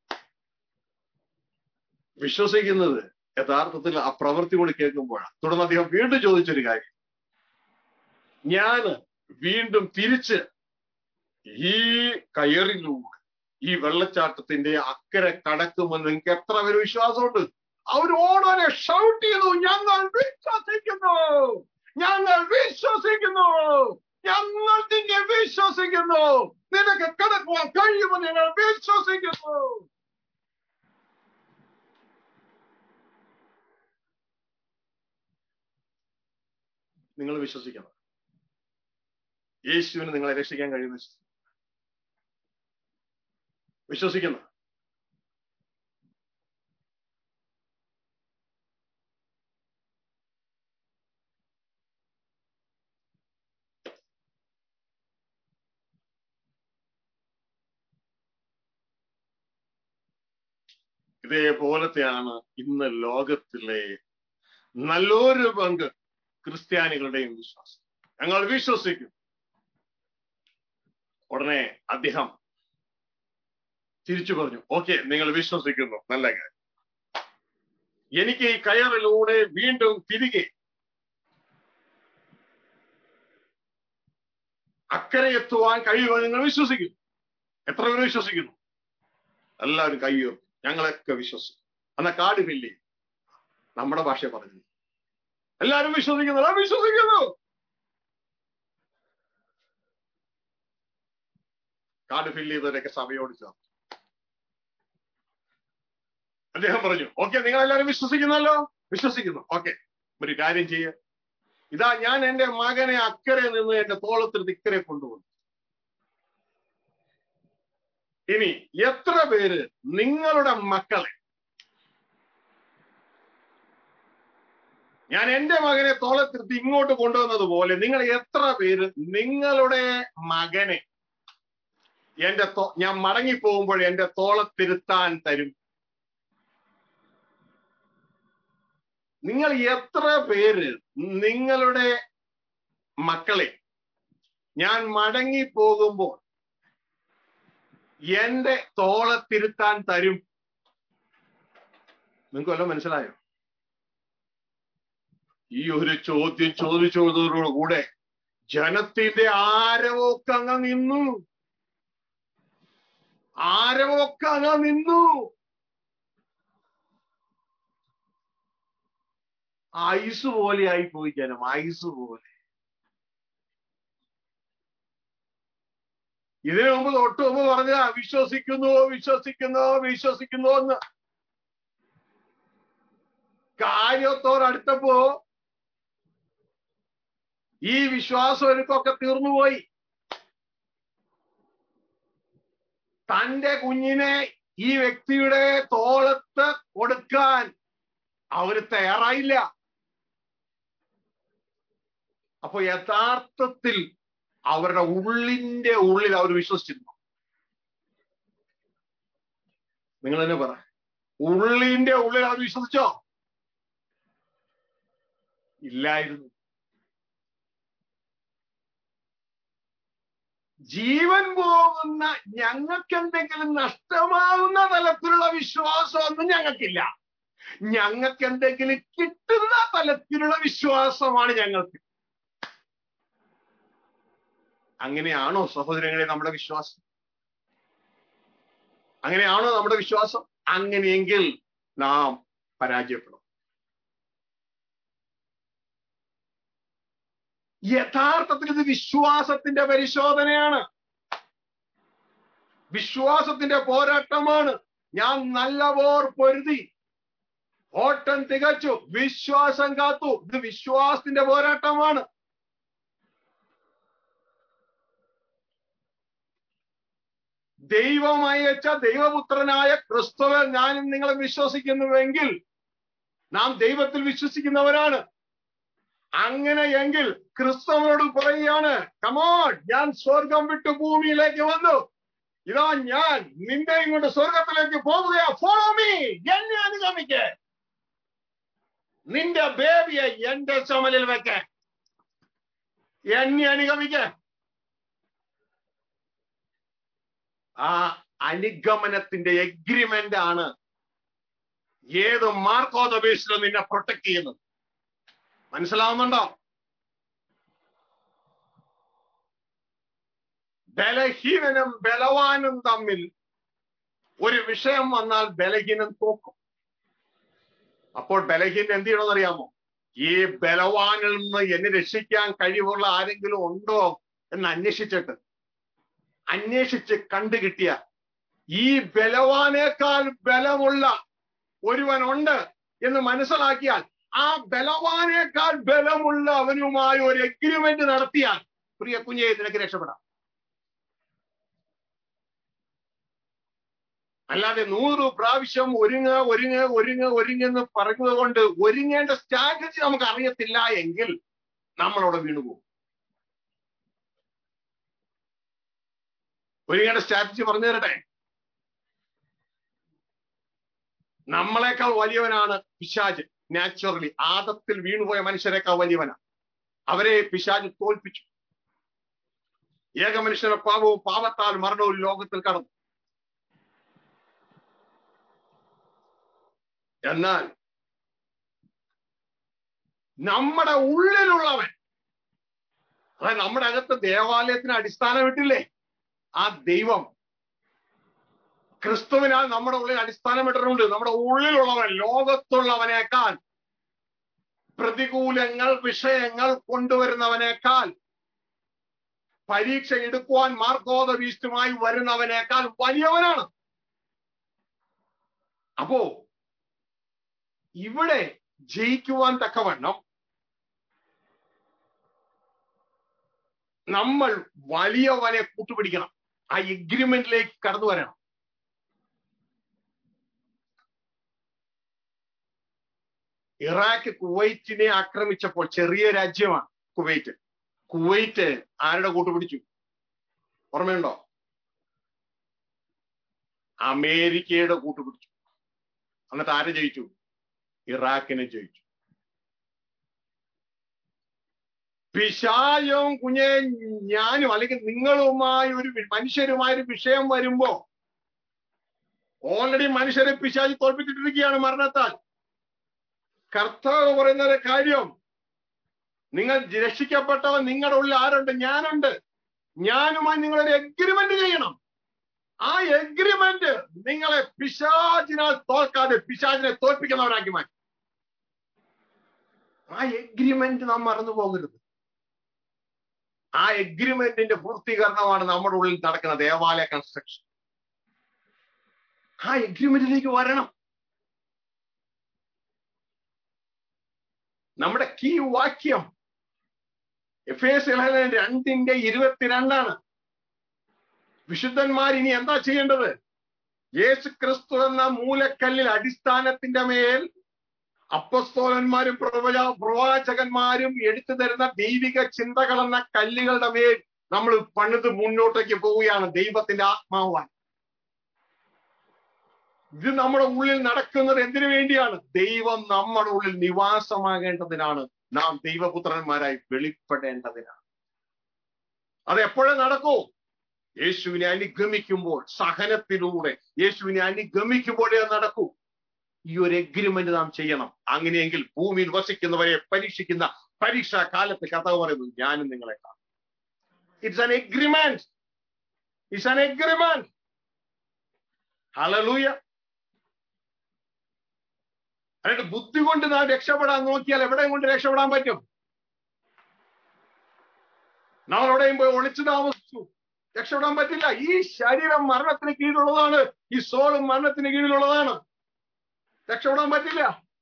വിശ്വസിക്കുന്നത് യഥാർത്ഥത്തിൽ ആ പ്രവൃത്തി കൂടി കേൾക്കുമ്പോഴാണ് തുടർന്ന് അദ്ദേഹം വീണ്ടും ചോദിച്ചൊരു കാര്യം ഞാൻ വീണ്ടും തിരിച്ച് ഈ കയറിലൂടെ ഈ വെള്ളച്ചാട്ടത്തിന്റെ അക്കരെ കടക്കുമെന്ന് നിങ്ങൾക്ക് എത്ര പേര് വിശ്വാസമുണ്ട് അവർ ഓടനെ ഷൗട്ട് ചെയ്തു ഞങ്ങൾ വിശ്വസിക്കുന്നു ഞങ്ങൾ വിശ്വസിക്കുന്നു ഞങ്ങൾ നിന്നെ വിശ്വസിക്കുന്നു നിനക്ക് കടക്കുവാൻ കഴിയുമെന്ന് ഞങ്ങൾ വിശ്വസിക്കുന്നു നിങ്ങൾ വിശ്വസിക്കണം യേശുവിന് നിങ്ങളെ രക്ഷിക്കാൻ കഴിയുന്ന വിശ്വസിക്കുന്നു ഇതേപോലത്തെയാണ് ഇന്ന് ലോകത്തിലെ നല്ലൊരു പങ്ക് ക്രിസ്ത്യാനികളുടെയും വിശ്വാസം ഞങ്ങൾ വിശ്വസിക്കും ഉടനെ അദ്ദേഹം തിരിച്ചു പറഞ്ഞു ഓക്കെ നിങ്ങൾ വിശ്വസിക്കുന്നു നല്ല കാര്യം എനിക്ക് ഈ കയറിലൂടെ വീണ്ടും തിരികെ അക്കരെ എത്തുവാൻ കഴിയുമെന്ന് നിങ്ങൾ വിശ്വസിക്കുന്നു എത്ര പേര് വിശ്വസിക്കുന്നു എല്ലാവരും കയ്യുയർത്തും ഞങ്ങളൊക്കെ വിശ്വസിക്കും എന്നാ കാട് ഫില്ല് നമ്മുടെ ഭാഷ പറഞ്ഞു എല്ലാവരും വിശ്വസിക്കുന്നു എല്ലാവരും വിശ്വസിക്കുന്നു കാർഡ് ഫില്ല് ചെയ്തവരൊക്കെ സഭയോട് ചേർന്നു അദ്ദേഹം പറഞ്ഞു ഓക്കെ നിങ്ങൾ എല്ലാവരും വിശ്വസിക്കുന്നല്ലോ വിശ്വസിക്കുന്നു ഓക്കെ ഒരു കാര്യം ചെയ്യ ഇതാ ഞാൻ എന്റെ മകനെ അക്കരെ നിന്ന് എന്റെ തോളത്തിൽ ഇക്കരെ കൊണ്ടുവന്നു ഇനി എത്ര പേര് നിങ്ങളുടെ മക്കളെ ഞാൻ എന്റെ മകനെ തോളത്തിരുത്തി ഇങ്ങോട്ട് കൊണ്ടുവന്നത് പോലെ നിങ്ങൾ എത്ര പേര് നിങ്ങളുടെ മകനെ എന്റെ തോ- ഞാൻ മടങ്ങി പോകുമ്പോൾ എന്റെ തോളത്തിരുത്താൻ തരും നിങ്ങൾ എത്ര പേര് നിങ്ങളുടെ മക്കളെ ഞാൻ മടങ്ങി പോകുമ്പോൾ എന്റെ തോളത്തിരുത്താൻ തരും നിങ്ങൾക്ക് വല്ലതും മനസ്സിലായോ ഈ ഒരു ചോദ്യം ചോദിച്ചതോടുകൂടെ ജനത്തിന്റെ ആരവമൊക്കെ അങ്ങ് നിന്നു ആരവമൊക്കെ അങ്ങ് നിന്നു ഐസ് പോലെ ആയി പോയി ജനം ഐസ് പോലെ ഇതിനു മുമ്പ് തൊട്ട് മുമ്പ് പറഞ്ഞ വിശ്വസിക്കുന്നു വിശ്വസിക്കുന്നു വിശ്വസിക്കുന്നു എന്ന് കാര്യത്തോടടുത്തപ്പോ ഈ വിശ്വാസം എനിക്കൊക്കെ തീർന്നുപോയി തന്റെ കുഞ്ഞിനെ ഈ വ്യക്തിയുടെ തോളത്ത് കൊടുക്കാൻ അവര് തയ്യാറായില്ല അപ്പൊ യഥാർത്ഥത്തിൽ അവരുടെ ഉള്ളിന്റെ ഉള്ളിൽ അവർ വിശ്വസിച്ചിരുന്നു നിങ്ങൾ തന്നെ പറ ഉള്ളിന്റെ ഉള്ളിൽ അവർ വിശ്വസിച്ചോ ഇല്ലായിരുന്നു ജീവൻ പോകുന്ന ഞങ്ങൾക്ക് എന്തെങ്കിലും നഷ്ടമാകുന്ന തലത്തിലുള്ള വിശ്വാസമൊന്നും ഞങ്ങൾക്കില്ല ഞങ്ങൾക്ക് എന്തെങ്കിലും കിട്ടുന്ന തലത്തിലുള്ള വിശ്വാസമാണ് ഞങ്ങൾക്ക് അങ്ങനെയാണോ സഹോദരങ്ങളെ നമ്മുടെ വിശ്വാസം അങ്ങനെയാണോ നമ്മുടെ വിശ്വാസം അങ്ങനെയെങ്കിൽ നാം പരാജയപ്പെടും യഥാർത്ഥത്തിൽ ഇത് വിശ്വാസത്തിന്റെ പരിശോധനയാണ് വിശ്വാസത്തിന്റെ പോരാട്ടമാണ് ഞാൻ നല്ലപോർ പൊരുതി ഓട്ടം തികച്ചു വിശ്വാസം കാത്തു ഇത് വിശ്വാസത്തിന്റെ പോരാട്ടമാണ് ദൈവം അയച്ച ദൈവപുത്രനായ ക്രിസ്തുവിൽ ഞാനും നിങ്ങളെ വിശ്വസിക്കുന്നുവെങ്കിൽ നാം ദൈവത്തിൽ വിശ്വസിക്കുന്നവരാണ് അങ്ങനെയെങ്കിൽ ക്രിസ്തുവിനോട് പറയുകയാണ് കമോൺ ഞാൻ സ്വർഗം വിട്ടു ഭൂമിയിലേക്ക് വന്നു ഇതാ ഞാൻ നിന്നെ ഇങ്ങോട്ട് സ്വർഗത്തിലേക്ക് പോവുകയാ ഫോളോ മീ എന്നെ അനുഗമിക്ക് നിന്റെ ബേബിയെ എന്റെ ചുമലിൽ വെക്ക എന്നെ അനുഗമിക്ക ആ അനുഗമനത്തിന്റെ എഗ്രിമെന്റ് ആണ് ഏത് മാർക്കോത ബേസിലും നിന്നെ പ്രൊട്ടക്ട് ചെയ്യുന്നത് മനസ്സിലാവുന്നുണ്ടോ ബലഹീനനും ബലവാനും തമ്മിൽ ഒരു വിഷയം വന്നാൽ ബലഹീനൻ തോക്കും അപ്പോൾ ബലഹീനൻ എന്ത് ചെയ്യണമെന്ന് അറിയാമോ ഈ ബലവാനിൽ നിന്ന് എന്നെ രക്ഷിക്കാൻ കഴിവുള്ള ആരെങ്കിലും ഉണ്ടോ എന്ന് അന്വേഷിച്ചിട്ട് അന്വേഷിച്ച് കണ്ടുകിട്ടിയ ഈ ബലവാനേക്കാൾ ബലമുള്ള ഒരുവനുണ്ട് എന്ന് മനസ്സിലാക്കിയാൽ ആ ബലവാനേക്കാൾ ബലമുള്ള അവനുമായി ഒരു എഗ്രിമെന്റ് നടത്തിയാൽ പ്രിയ കുഞ്ഞെ നിനക്ക് രക്ഷപ്പെടാം അല്ലാതെ നൂറ് പ്രാവശ്യം ഒരുങ്ങ ഒരുങ്ങ ഒരുങ്ങ ഒരുങ്ങെന്ന് പറഞ്ഞത് കൊണ്ട് ഒരുങ്ങേണ്ട സ്ട്രാറ്റജി നമുക്ക് അറിയത്തില്ല എങ്കിൽ നമ്മളവിടെ വീണുപോകും ഒരുങ്ങേണ്ട സ്ട്രാറ്റജി പറഞ്ഞു തരട്ടെ നമ്മളെക്കാൾ വലിയവനാണ് പിശാജ് നാച്ചുറലി ആദത്തിൽ വീണുപോയ മനുഷ്യരെക്കാൾ വലിയവനാണ് അവരെ പിശാജ് തോൽപ്പിച്ചു ഏക മനുഷ്യന്റെ പാപവും പാപത്താൽ മരണവും ലോകത്തിൽ കടന്നു എന്നാൽ നമ്മുടെ ഉള്ളിലുള്ളവൻ അതായത് നമ്മുടെ അകത്ത് ദേവാലയത്തിന് അടിസ്ഥാനം ഇട്ടില്ലേ ആ ദൈവം ക്രിസ്തുവിനാൽ നമ്മുടെ ഉള്ളിൽ അടിസ്ഥാനമിട്ടിട്ടുണ്ട് നമ്മുടെ ഉള്ളിലുള്ളവൻ ലോകത്തുള്ളവനേക്കാൾ പ്രതികൂലങ്ങൾ വിഷയങ്ങൾ കൊണ്ടുവരുന്നവനേക്കാൾ പരീക്ഷ എടുക്കുവാൻ മാർഗോദ വീസ്റ്റുമായി വരുന്നവനേക്കാൾ വലിയവനാണ് അപ്പോ ഇവിടെ ജയിക്കുവാൻ തക്കവണ്ണം നമ്മൾ വലിയവനെ കൂട്ടുപിടിക്കണം ആ എഗ്രിമെന്റിലേക്ക് കടന്നു വരണം ഇറാഖ് കുവൈറ്റിനെ ആക്രമിച്ചപ്പോൾ ചെറിയ രാജ്യമാണ് കുവൈറ്റ് കുവൈറ്റ് ആരുടെ കൂട്ടുപിടിച്ചു ഓർമ്മയുണ്ടോ അമേരിക്കയുടെ കൂട്ടുപിടിച്ചു എന്നിട്ട് ആരെ ജയിച്ചു ഇറാഖിനെ ജയിച്ചു പിശായും കുഞ്ഞെ ഞാനും അല്ലെങ്കിൽ നിങ്ങളുമായി ഒരു മനുഷ്യരുമായ ഒരു വിഷയം വരുമ്പോ ഓൾറെഡി മനുഷ്യരെ പിശാജി തോൽപ്പിച്ചിട്ടിരിക്കുകയാണ് മരണത്താൽ കർത്താവ് പറയുന്ന ഒരു കാര്യം നിങ്ങൾ രക്ഷിക്കപ്പെട്ടവൻ നിങ്ങളുടെ ഉള്ളിൽ ആരുണ്ട് ഞാനുണ്ട് ഞാനുമായി നിങ്ങളൊരു എഗ്രിമെന്റ് ചെയ്യണം ആ എഗ്രിമെന്റ് നിങ്ങളെ പിശാചിനാൽ തോൽക്കാതെ പിശാചിനെ തോൽപ്പിക്കുന്നവരാക്കി മാറ്റി ആ എഗ്രിമെന്റ് നാം മറന്നു പോകരുത് ആ എഗ്രിമെന്റിന്റെ പൂർത്തീകരണമാണ് നമ്മുടെ ഉള്ളിൽ നടക്കുന്ന ദേവാലയ കൺസ്ട്രക്ഷൻ ആ എഗ്രിമെന്റിലേക്ക് വരണം നമ്മുടെ കീ വാക്യം എഫ് എസ് രണ്ടിന്റെ ഇരുപത്തിരണ്ടാണ് വിശുദ്ധന്മാർ ഇനി എന്താ ചെയ്യേണ്ടത് യേശു ക്രിസ്തു എന്ന മൂലക്കല്ലിൽ അടിസ്ഥാനത്തിന്റെ മേൽ അപ്പസ്തോലന്മാരും പ്രവച പ്രവാചകന്മാരും എടുത്തു തരുന്ന ദൈവിക ചിന്തകൾ എന്ന കല്ലുകളുടെ മേൽ നമ്മൾ പണിത് മുന്നോട്ടേക്ക് പോവുകയാണ് ദൈവത്തിന്റെ ആത്മാവാൻ ഇത് നമ്മുടെ ഉള്ളിൽ നടക്കുന്നത് എന്തിനു വേണ്ടിയാണ് ദൈവം നമ്മുടെ ഉള്ളിൽ നിവാസമാകേണ്ടതിനാണ് നാം ദൈവപുത്രന്മാരായി വെളിപ്പെടേണ്ടതിനാണ് അത് എപ്പോഴേ നടക്കൂ യേശുവിനെ അനുഗമിക്കുമ്പോൾ സഹനത്തിലൂടെ യേശുവിനെ അനുഗമിക്കുമ്പോഴേ അത് നടക്കൂ ഈ ഒരു എഗ്രിമെന്റ് നാം ചെയ്യണം അങ്ങനെയെങ്കിൽ ഭൂമിയിൽ വസിക്കുന്നവരെ പരീക്ഷിക്കുന്ന പരീക്ഷാ കാലത്ത് കഥ പറയുന്നു ഞാനും നിങ്ങളെ കാണും it's an agreement it's an agreement hallelujah അതായത് ബുദ്ധി കൊണ്ട് നാം രക്ഷപ്പെടാൻ നോക്കിയാൽ എവിടെയും കൊണ്ട് രക്ഷപ്പെടാൻ പറ്റും നമ്മൾ എവിടെയും പോയി ഒളിച്ചു താമസിച്ചു രക്ഷപ്പെടാൻ പറ്റില്ല ഈ ശരീരം മരണത്തിന് കീഴിലുള്ളതാണ് ഈ സോളും മരണത്തിന് കീഴിലുള്ളതാണ് രക്ഷപ്പെടാൻ പറ്റില്ല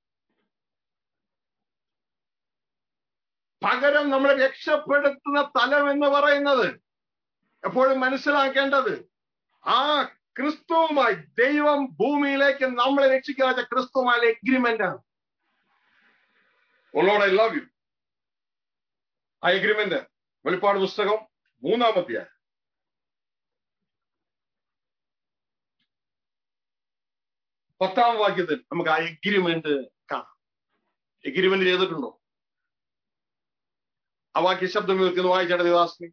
പകരം നമ്മളെ രക്ഷപ്പെടുത്തുന്ന തലം എന്ന് പറയുന്നത് എപ്പോഴും മനസ്സിലാക്കേണ്ടത് ആ ക്രിസ്തുവുമായി ദൈവം ഭൂമിയിലേക്ക് നമ്മളെ രക്ഷിക്കാത്ത ക്രിസ്തുവുമായ എഗ്രിമെന്റ് ആണ് ഉള്ളോട് ഐ ലവ് യു ആ എഗ്രിമെന്റ് വെളിപ്പാട് പുസ്തകം മൂന്നാമത്തെ പത്താം വാക്യത്തിൽ നമുക്ക് ആ എഗ്രിമെന്റ് കാണാം എഗ്രിമെന്റ് ചെയ്തിട്ടുണ്ടോ ആ വാക്യ ശബ്ദം കേൾക്കുന്നു വായിച്ചേട്ട ദേവാസ്മി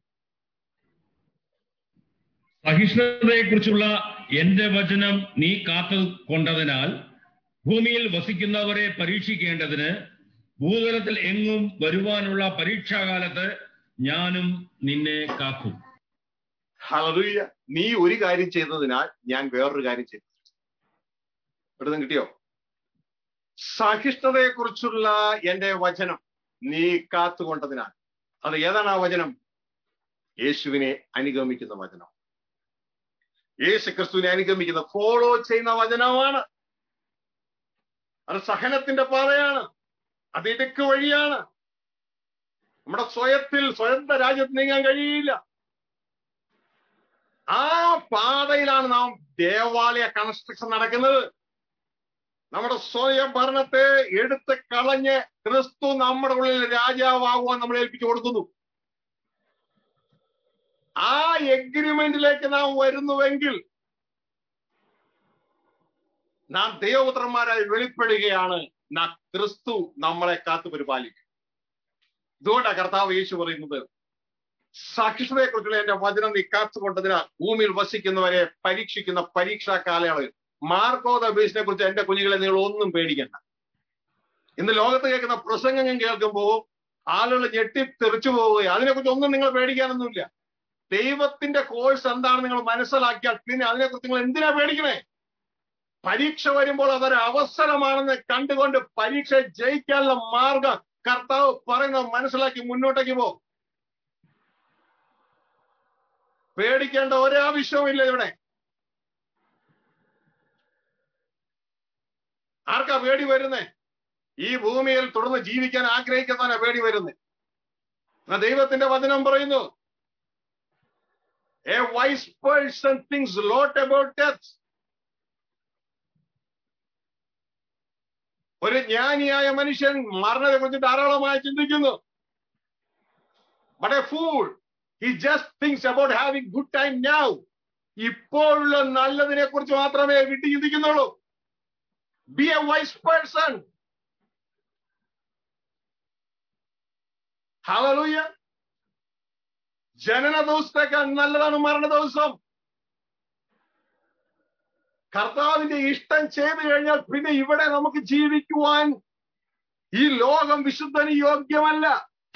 സഹിഷ്ണുതയെക്കുറിച്ചുള്ള എന്റെ വചനം നീ കാത്തു കൊണ്ടതിനാൽ ഭൂമിയിൽ വസിക്കുന്നവരെ പരീക്ഷിക്കേണ്ടതിന് ഭൂതലത്തിൽ എങ്ങും വരുവാനുള്ള പരീക്ഷാകാലത്ത് ഞാനും നിന്നെ കാക്കും ഹലറിയ നീ ഒരു കാര്യം ചെയ്തതിനാൽ ഞാൻ വേറൊരു കാര്യം ചെയ്തു ഇവിടുന്ന് കിട്ടിയോ സഹിഷ്ണുതയെക്കുറിച്ചുള്ള എന്റെ വചനം നീ കാത്തുകൊണ്ടതിനാൽ അത് ഏതാണ് ആ വചനം യേശുവിനെ അനുഗമിക്കുന്ന വചനം യേശു ക്രിസ്തുവിനെ അനുഗമിക്കുന്ന ഫോളോ ചെയ്യുന്ന വചനമാണ് അത് സഹനത്തിന്റെ പാതയാണ് അത് ഇടുക്ക് വഴിയാണ് നമ്മുടെ സ്വയത്തിൽ സ്വയത്തെ രാജ്യത്ത് നീങ്ങാൻ കഴിയില്ല ആ പാതയിലാണ് നാം ദേവാലയ കൺസ്ട്രക്ഷൻ നടക്കുന്നത് നമ്മുടെ സ്വയം ഭരണത്തെ എടുത്ത് കളഞ്ഞ് ക്രിസ്തു നമ്മുടെ ഉള്ളിൽ രാജാവാകുവാൻ നമ്മളെ ഏൽപ്പിച്ചു കൊടുക്കുന്നു ആ എഗ്രിമെന്റിലേക്ക് നാം വരുന്നുവെങ്കിൽ നാം ദൈവപുത്രന്മാരായി വെളിപ്പെടുകയാണ് നാ ക്രിസ്തു നമ്മളെ കാത്തു പരിപാലിക്കും ഇതുകൊണ്ടാണ് കർത്താവ് യേശു പറയുന്നത് സഹിഷ്ണുതയെക്കുറിച്ചുള്ള എന്റെ വചനം നീ കാത്തുകൊണ്ടതിനാൽ ഭൂമിയിൽ വസിക്കുന്നവരെ പരീക്ഷിക്കുന്ന പരീക്ഷാ കാലയളവിൽ മാർക്കോദ ബീസിനെ കുറിച്ച് എന്റെ കുഞ്ഞുങ്ങളെ നിങ്ങൾ ഒന്നും പേടിക്കണ്ട ഇന്ന് ലോകത്ത് കേൾക്കുന്ന പ്രസംഗങ്ങൾ കേൾക്കുമ്പോൾ ആളുകൾ ഞെട്ടിത്തെറിച്ചു പോവുകയും അതിനെക്കുറിച്ച് ഒന്നും നിങ്ങൾ പേടിക്കാനൊന്നുമില്ല ദൈവത്തിന്റെ കോഴ്സ് എന്താണെന്ന് നിങ്ങൾ മനസ്സിലാക്കിയാൽ പിന്നെ അതിനെക്കുറിച്ച് നിങ്ങൾ എന്തിനാ പേടിക്കണേ പരീക്ഷ വരുമ്പോൾ അതൊരു അവസരമാണെന്ന് കണ്ടുകൊണ്ട് പരീക്ഷ ജയിക്കാനുള്ള മാർഗം കർത്താവ് പറയുന്നത് മനസ്സിലാക്കി മുന്നോട്ടേക്ക് പോ പേടിക്കേണ്ട ഒരാവശ്യവുമില്ല ഇവിടെ ആർക്കാ പേടി വരുന്നേ ഈ ഭൂമിയിൽ തുടർന്ന് ജീവിക്കാൻ ആഗ്രഹിക്കുന്നവനാ പേടി വരുന്നേ ദൈവത്തിന്റെ വചനം പറയുന്നു a wise person thinks lot about death ഒരു ജ്ഞാനിയായ മനുഷ്യൻ മരണത്തെ കുറിച്ച് ധാരാളമായി ചിന്തിക്കുന്നു but a fool he just thinks about having good time now ഇപ്പോഴുള്ള നല്ലതിനെ കുറിച്ച് മാത്രമേ വിട്ടു ചിന്തിക്കുന്നുള്ളൂ be a wise person hallelujah ജനന ദിവസത്തേക്കാൾ നല്ലതാണ് മരണ ദിവസം കർത്താവിന്റെ ഇഷ്ടം ചെയ്തു കഴിഞ്ഞാൽ പിന്നെ ഇവിടെ നമുക്ക് ജീവിക്കുവാൻ ഈ ലോകം വിശുദ്ധന് യോഗ്യമല്ല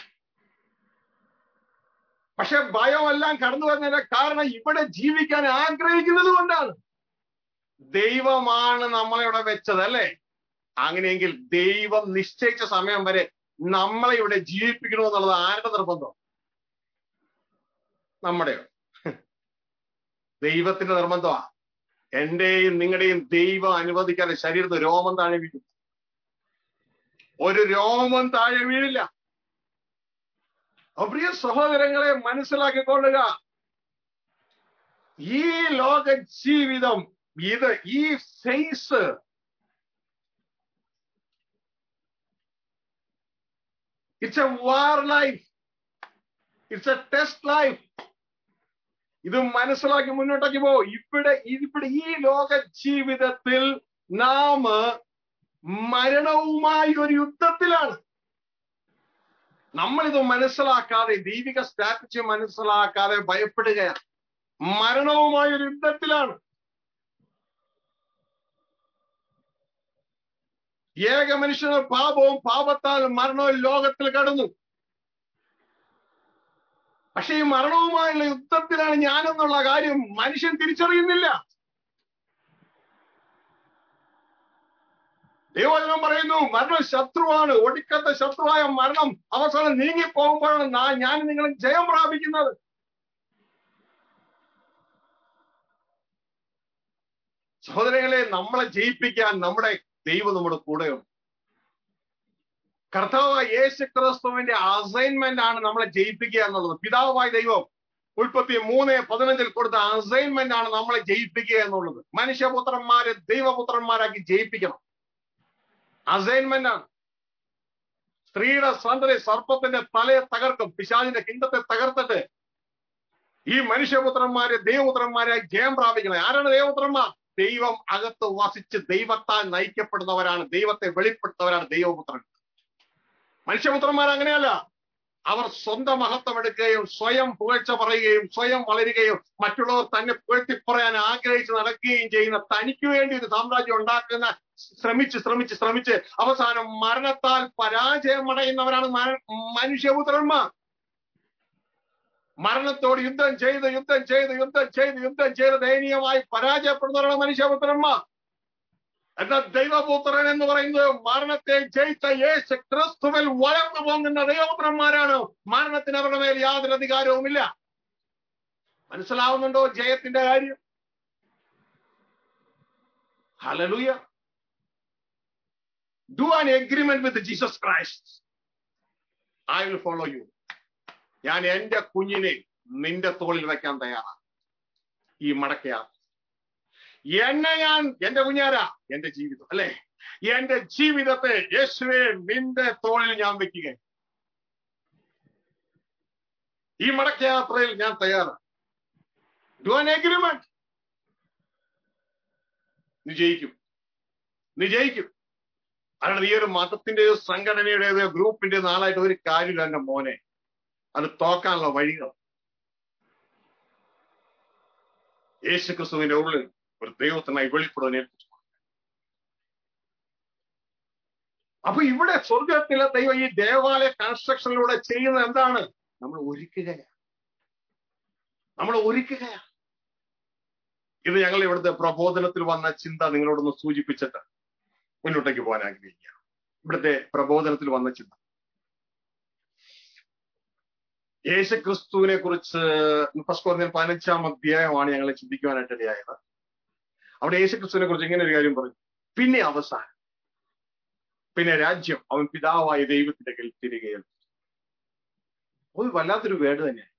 പക്ഷെ ഭയമെല്ലാം കടന്നു വരുന്നതിന്റെ കാരണം ഇവിടെ ജീവിക്കാൻ ആഗ്രഹിക്കുന്നത് കൊണ്ടാണ് ദൈവമാണ് നമ്മളെ ഇവിടെ വെച്ചത് അല്ലേ അങ്ങനെയെങ്കിൽ ദൈവം നിശ്ചയിച്ച സമയം വരെ നമ്മളെ ഇവിടെ ജീവിപ്പിക്കണമെന്നുള്ളത് ആരുടെ നിർബന്ധം നമ്മുടെയോ ദൈവത്തിന്റെ നിർബന്ധമാ എന്റെയും നിങ്ങളുടെയും ദൈവം അനുവദിക്കാതെ ശരീരത്ത് രോമം താഴെ വീഴും ഒരു രോമം താഴെ വീഴില്ല പ്രിയ സഹോദരങ്ങളെ മനസ്സിലാക്കിക്കൊള്ളുക ഈ ലോക ജീവിതം ഇത് ഈ phase it's a war life it's a test life ഇത് മനസ്സിലാക്കി മുന്നോട്ടേക്ക് പോ ഇവിടെ ഇവിടെ ഈ ലോക ജീവിതത്തിൽ നാം മരണവുമായി ഒരു യുദ്ധത്തിലാണ് നമ്മളിത് മനസ്സിലാക്കാതെ ദൈവിക സ്ട്രാറ്റജി മനസ്സിലാക്കാതെ ഭയപ്പെടുകയാണ് മരണവുമായ ഒരു യുദ്ധത്തിലാണ് ഏക മനുഷ്യന് പാപവും പാപത്താൽ മരണവും ലോകത്തിൽ കടന്നു പക്ഷെ ഈ മരണവുമായുള്ള യുദ്ധത്തിലാണ് ഞാനെന്നുള്ള കാര്യം മനുഷ്യൻ തിരിച്ചറിയുന്നില്ല ദൈവവചനം പറയുന്നു മരണം ശത്രുവാണ് ഒടുക്കത്തെ ശത്രുവായ മരണം അവസാനം നീങ്ങിപ്പോകുമ്പോഴാണ് നാ- ഞാൻ നിങ്ങൾ ജയം പ്രാപിക്കുന്നത് സഹോദരങ്ങളെ നമ്മളെ ജയിപ്പിക്കാൻ നമ്മുടെ ദൈവം നമ്മുടെ കൂടെയുണ്ട് കർത്താവ് യേശു ക്രിസ്തുവിന്റെ അസൈൻമെന്റ് ആണ് നമ്മളെ ജയിപ്പിക്കുക എന്നുള്ളത് പിതാവായ ദൈവം ഉൽപ്പത്തി മൂന്ന് പതിനഞ്ചിൽ കൊടുത്ത അസൈൻമെന്റ് ആണ് നമ്മളെ ജയിപ്പിക്കുക എന്നുള്ളത് മനുഷ്യപുത്രന്മാരെ ദൈവപുത്രന്മാരാക്കി ജയിപ്പിക്കണം അസൈൻമെന്റ് ആണ് സ്ത്രീയുടെ സന്തതി സർപ്പത്തിന്റെ തലയെ തകർക്കും പിശാചിന്റെ കിണ്ടത്തെ തകർത്തിട്ട് ഈ മനുഷ്യപുത്രന്മാരെ ദൈവപുത്രന്മാരായി ജയം പ്രാപിക്കണം ആരാണ് ദൈവപുത്രന്മാർ ദൈവം അകത്ത് വസിച്ച് ദൈവത്താൽ നയിക്കപ്പെടുന്നവരാണ് ദൈവത്തെ വെളിപ്പെടുത്തവരാണ് ദൈവപുത്രൻ മനുഷ്യപുത്രന്മാർ അങ്ങനെയല്ല അവർ സ്വന്തം മഹത്വം എടുക്കുകയും സ്വയം പുകഴ്ച പറയുകയും സ്വയം വളരുകയും മറ്റുള്ളവർ തന്നെ പുകഴ്ത്തി പറയാൻ ആഗ്രഹിച്ച് നടക്കുകയും ചെയ്യുന്ന തനിക്ക് വേണ്ടി ഒരു സാമ്രാജ്യം ഉണ്ടാക്കുന്ന ശ്രമിച്ച് ശ്രമിച്ച് ശ്രമിച്ച് അവസാനം മരണത്താൽ പരാജയമടയുന്നവരാണ് മന- മനുഷ്യപുത്രന്മാർ മരണത്തോട് യുദ്ധം ചെയ്ത് യുദ്ധം ചെയ്ത് യുദ്ധം ചെയ്ത് യുദ്ധം ചെയ്ത് ദയനീയമായി പരാജയപ്പെടുന്നവരാണ് മനുഷ്യപുത്രന്മാർ എന്നാൽ ദൈവപുത്രൻ എന്ന് പറയുന്നത് മരണത്തെ ജയിച്ച യേശു ക്രിസ്തുവിൽ വളർന്നു പോകുന്ന ദൈവപുത്രന്മാരാണ് മരണത്തിന് അവരുടെ മേൽ യാതൊരു അധികാരവുമില്ല മനസ്സിലാവുന്നുണ്ടോ ജയത്തിന്റെ കാര്യം hallelujah do an agreement with Jesus Christ I will follow you ഞാൻ എന്റെ കുഞ്ഞിനെ നിന്റെ തോളിൽ വെക്കാൻ തയ്യാറാണ് ഈ മടക്കയാത്ര എന്നെ ഞാൻ എന്റെ കുഞ്ഞാരാ എന്റെ ജീവിതം അല്ലെ എന്റെ ജീവിതത്തെ യേശുവെ നിന്റെ തോളിൽ ഞാൻ വെക്കുക ഈ മടക്കയാത്രയിൽ ഞാൻ തയ്യാറാണ് ഡു ആൻ എഗ്രിമെന്റ് നീ ജയിക്കും നീ ജയിക്കും കാരണം ഈ ഒരു മതത്തിന്റെയോ സംഘടനയുടേതോ ഗ്രൂപ്പിന്റെ നാളായിട്ട് ഒരു കാര്യമില്ല എന്റെ മോനെ അത് തോക്കാനുള്ള വഴികൾ യേശു ക്രിസ്തുവിന്റെ ഉള്ളിൽ ഒരു ദൈവത്തിനായി വെളിപ്പെടുവാൻ ഏൽപ്പിച്ചു അപ്പൊ ഇവിടെ സ്വർഗത്തിലെ ദൈവം ഈ ദേവാലയ കൺസ്ട്രക്ഷനിലൂടെ ചെയ്യുന്നത് എന്താണ് നമ്മൾ ഒരുക്കുകയാണ് നമ്മൾ ഒരുക്കുകയാണ് ഇത് ഞങ്ങൾ ഇവിടുത്തെ പ്രബോധനത്തിൽ വന്ന ചിന്ത നിങ്ങളോടൊന്ന് സൂചിപ്പിച്ചിട്ട് മുന്നോട്ടേക്ക് പോകാൻ ആഗ്രഹിക്കുകയാണ് ഇവിടുത്തെ പ്രബോധനത്തിൽ വന്ന ചിന്ത യേശു ക്രിസ്തുവിനെ കുറിച്ച് ഫസ്റ്റ് പതിനഞ്ചാം അധ്യായമാണ് ഞങ്ങളെ ചിന്തിക്കുവാനായിട്ട് ഇടയായത് അവിടെ യേശു ക്രിസ്തുവിനെ കുറിച്ച് ഇങ്ങനെ ഒരു കാര്യം പറഞ്ഞു പിന്നെ അവസാനം പിന്നെ രാജ്യം അവൻ പിതാവായ ദൈവത്തിന്റെ കയ്യിൽ തിരികെ ഏൽപ്പിച്ചു. അത് വല്ലാത്തൊരു വേട് തന്നെയാണ്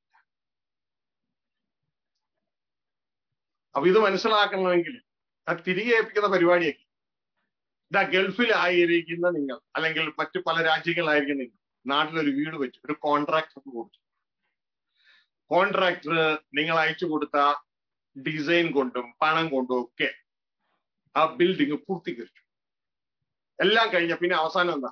അപ്പൊ ഇത് മനസ്സിലാക്കണമെങ്കിൽ അത് തിരികെ ഏൽപ്പിക്കുന്ന പരിപാടിയൊക്കെ ഇതാ ഗൾഫിലായിരിക്കുന്ന നിങ്ങൾ അല്ലെങ്കിൽ മറ്റു പല രാജ്യങ്ങളായിരിക്കും നിങ്ങൾ നാട്ടിലൊരു വീട് വെച്ചു ഒരു കോൺട്രാക്ടർ കൊടുത്തു കോൺട്രാക്ടർ നിങ്ങൾ അയച്ചു കൊടുത്ത ഡിസൈൻ കൊണ്ടും പണം കൊണ്ടും ഒക്കെ ആ ബിൽഡിംഗ് പൂർത്തീകരിച്ചു എല്ലാം കഴിഞ്ഞ പിന്നെ അവസാനം എന്താ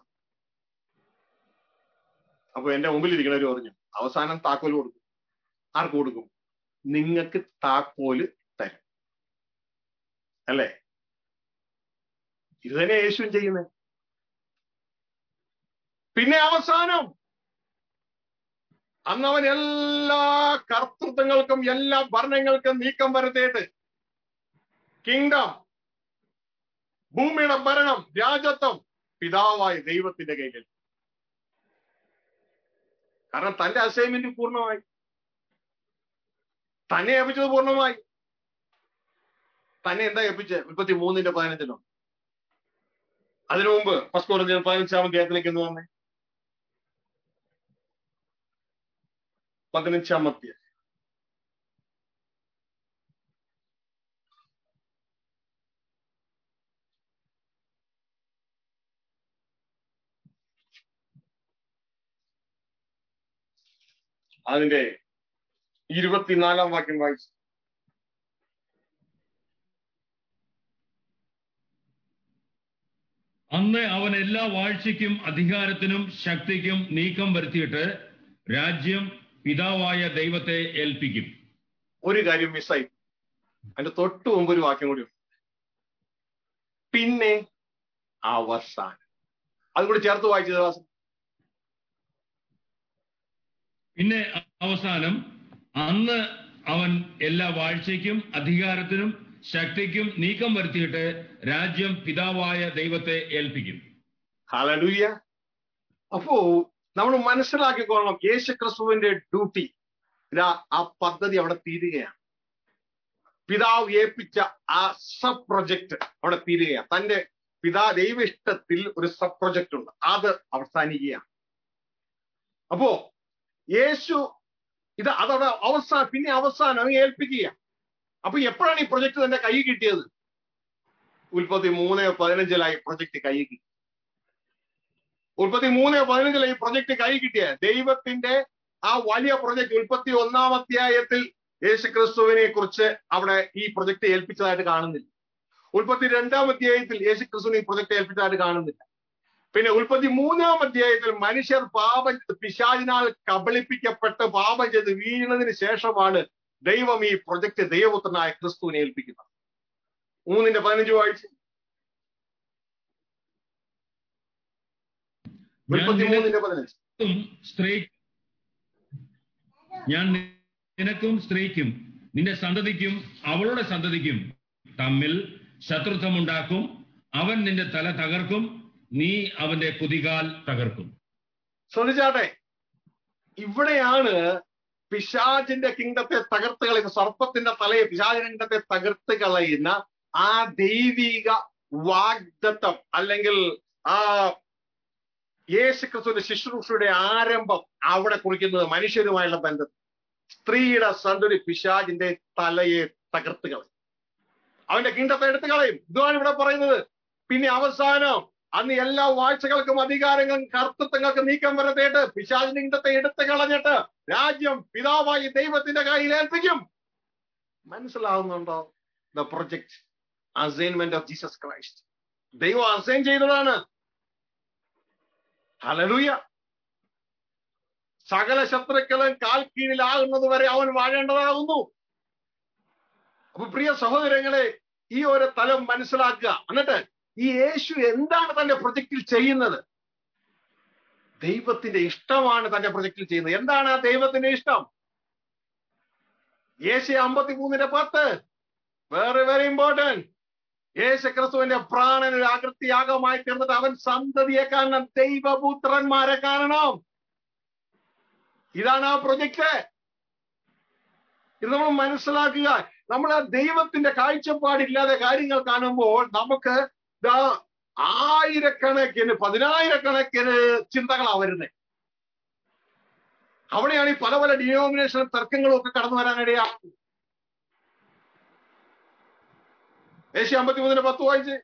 അപ്പൊ എന്റെ മുമ്പിൽ ഇരിക്കുന്നവർ പറഞ്ഞു അവസാനം താക്കോൽ കൊടുക്കും ആർക്ക് കൊടുക്കും നിങ്ങൾക്ക് താക്കോല് തരും അല്ലേ ഇത് തന്നെ യേശുവും ചെയ്യുന്നത് പിന്നെ അവസാനം അന്ന് അവൻ എല്ലാ കർത്തൃത്വങ്ങൾക്കും എല്ലാ ഭരണങ്ങൾക്കും നീക്കം വരുത്തിയിട്ട് കിങ്ഡം ഭൂമിയുടെ ഭരണം രാജത്വം പിതാവായ ദൈവത്തിന്റെ കയ്യിൽ കാരണം തന്റെ അസൈൻമെന്റ് പൂർണ്ണമായി തന്നെ ഏൽപ്പിച്ചത് പൂർണ്ണമായി തന്നെ എന്താ ഏൽപ്പിച്ചത് മുപ്പത്തി മൂന്നിന്റെ പതിനഞ്ചിനോ അതിനു മുമ്പ് ഫസ്റ്റ് കോറിഞ്ചിയൻ പതിനഞ്ചാം അധ്യായത്തിലേക്ക് എന്ന് വന്നേ പതിനഞ്ചാം അധ്യായം അതിന്റെ ഇരുപത്തിനാലാം വാക്യം വായിച്ചു അന്ന് അവൻ എല്ലാ വാഴ്ചയ്ക്കും അധികാരത്തിനും ശക്തിക്കും നീക്കം വരുത്തിയിട്ട് രാജ്യം പിതാവായ ദൈവത്തെ ഏൽപ്പിക്കും ഒരു കാര്യം മിസ്സായി അതിന്റെ തൊട്ട് മുമ്പ് ഒരു വാക്യം കൂടി ഉണ്ട്. പിന്നെ അവസാനം അതുകൂടി ചേർത്ത് വായിച്ചു ദേവാസൻ പിന്നെ അവസാനം അന്ന് അവൻ എല്ലാ വാഴ്ചയ്ക്കും അധികാരത്തിനും ശക്തിക്കും നീക്കം വരുത്തിയിട്ട് രാജ്യം പിതാവായ ദൈവത്തെ ഏൽപ്പിക്കും ഹലലൂയ അപ്പോ നമ്മൾ മനസ്സിലാക്കിക്കൊള്ളണം യേശു ക്രിസ്തുവിന്റെ ഡ്യൂട്ടി ഇതാ ആ പദ്ധതി അവിടെ തീരുകയാണ് പിതാവ് ഏൽപ്പിച്ച ആ സബ് പ്രൊജക്ട് അവിടെ തീരുകയാണ് തന്റെ പിതാ ദൈവ ഇഷ്ടത്തിൽ ഒരു സബ് പ്രൊജക്ട് ഉണ്ട് അത് അവസാനിക്കുകയാണ് അപ്പോ യേശു ഇത് അതവിടെ അവസാനം പിന്നെ അവസാനം അങ്ങ് ഏൽപ്പിക്കുക അപ്പൊ എപ്പോഴാണ് ഈ പ്രൊജക്ട് തന്റെ കൈ കിട്ടിയത് ഉൽപ്പത്തി മൂന്ന് പതിനഞ്ചിലായി പ്രൊജക്ട് കൈ കിട്ടി ഉൽപ്പത്തി മൂന്ന് പതിനഞ്ചിലെ ഈ പ്രൊജക്ട് കൈ കിട്ടിയ ദൈവത്തിന്റെ ആ വലിയ പ്രൊജക്ട് ഉൽപ്പത്തി ഒന്നാം അധ്യായത്തിൽ യേശു ക്രിസ്തുവിനെ കുറിച്ച് അവിടെ ഈ പ്രൊജക്ട് ഏൽപ്പിച്ചതായിട്ട് കാണുന്നില്ല ഉൽപ്പത്തി രണ്ടാം അധ്യായത്തിൽ യേശു ക്രിസ്തുവിനെ ഈ പ്രൊജക്ട് ഏൽപ്പിച്ചതായിട്ട് കാണുന്നില്ല പിന്നെ ഉൽപ്പത്തി മൂന്നാം അധ്യായത്തിൽ മനുഷ്യർ പാപം ചെയ്ത് പിശാചിനാൽ കബളിപ്പിക്കപ്പെട്ട് പാപം ചെയ്ത് വീണതിന് ശേഷമാണ് ദൈവം ഈ പ്രൊജക്ട് ദൈവപുത്രനായ ക്രിസ്തുവിനെ ഏൽപ്പിക്കുന്നത് മൂന്നിന്റെ പതിനഞ്ച് വായിച്ച് ഉൽപ്പത്തി മൂന്നിന്റെ പതിനഞ്ച് നിനക്കും സ്ത്രീ ഞാൻ നിനക്കും സ്ത്രീക്കും നിന്റെ സന്തതിക്കും അവളുടെ സന്തതിക്കും തമ്മിൽ ശത്രുത്വമുണ്ടാക്കും അവൻ നിന്റെ തല തകർക്കും നീ അവന്റെ കുതികാൽ തകർക്കും ശ്രദ്ധിച്ചാട്ടെ ഇവിടെയാണ് പിശാചിന്റെ കിങ്ഡത്തെ തകർത്ത് കളയുന്ന സർപ്പത്തിന്റെ തലയെ പിശാചിന്റെ കിങ്ഡത്തെ തകർത്ത് കളയുന്ന ആ ദൈവിക വാഗ്ദത്തം അല്ലെങ്കിൽ ആ യേശു ക്രിസ്തുവിന്റെ ശുശ്രൂഷയുടെ ആരംഭം അവിടെ കുറിക്കുന്നത് മനുഷ്യരുമായുള്ള ബന്ധം സ്ത്രീയുടെ സന്തതി പിശാചിന്റെ തലയെ തകർത്ത് കളയും അവന്റെ കിണ്ടത്തെ എടുത്തു കളയും ഇതാണ് ഇവിടെ പറയുന്നത് പിന്നെ അവസാനം അന്ന് എല്ലാ വാഴ്ചകൾക്കും അധികാരങ്ങളും കർത്തൃത്വങ്ങൾക്ക് നീക്കം വരുത്തിയിട്ട് പിശാചിന്റെ കിണ്ടത്തെ എടുത്തു കളഞ്ഞിട്ട് രാജ്യം പിതാവായി ദൈവത്തിന്റെ കയ്യിൽ ഏൽപ്പിക്കും മനസ്സിലാവുന്നുണ്ടോ the project assignment of Jesus Christ ദൈവം അസൈൻ ചെയ്തതാണ് ഹലലൂയ സകല ശത്രുക്കളും കാൽ കീഴിലാകുന്നത് വരെ അവൻ വാഴേണ്ടതാകുന്നു അപ്പൊ പ്രിയ സഹോദരങ്ങളെ ഈ ഒരു തലം മനസ്സിലാക്കുക എന്നിട്ട് ഈ യേശു എന്താണ് തന്റെ പ്രൊജക്റ്റിൽ ചെയ്യുന്നത് ദൈവത്തിന്റെ ഇഷ്ടമാണ് തന്റെ പ്രൊജക്റ്റിൽ ചെയ്യുന്നത് എന്താണ് ആ ദൈവത്തിന്റെ ഇഷ്ടം യേശു അമ്പത്തി മൂന്നിന്റെ പത്ത് വെരി വെരി ഇമ്പോർട്ടന്റ് യേശു ക്രിസ്തുവിന്റെ പ്രാണൻ ഒരു ആകൃതിയാഗമായി തീർന്നിട്ട് അവൻ സന്തതിയെ കാണണം ദൈവപുത്രന്മാരെ കാണണം ഇതാണ് ആ പ്രൊജക്ട് ഇത് നമ്മൾ മനസ്സിലാക്കുക നമ്മൾ ആ ദൈവത്തിന്റെ കാഴ്ചപ്പാടില്ലാതെ കാര്യങ്ങൾ കാണുമ്പോൾ നമുക്ക് ദാ ആയിരക്കണക്കിന് പതിനായിരക്കണക്കിന് ചിന്തകളാ വരുന്നത് അവിടെയാണ് ഈ പല പല ഡിനോമിനേഷൻ തർക്കങ്ങളും ഒക്കെ കടന്നു വരാനിടയാ ഏഷ്യ അമ്പത്തി മൂന്നിന് പത്ത് വായിച്ച്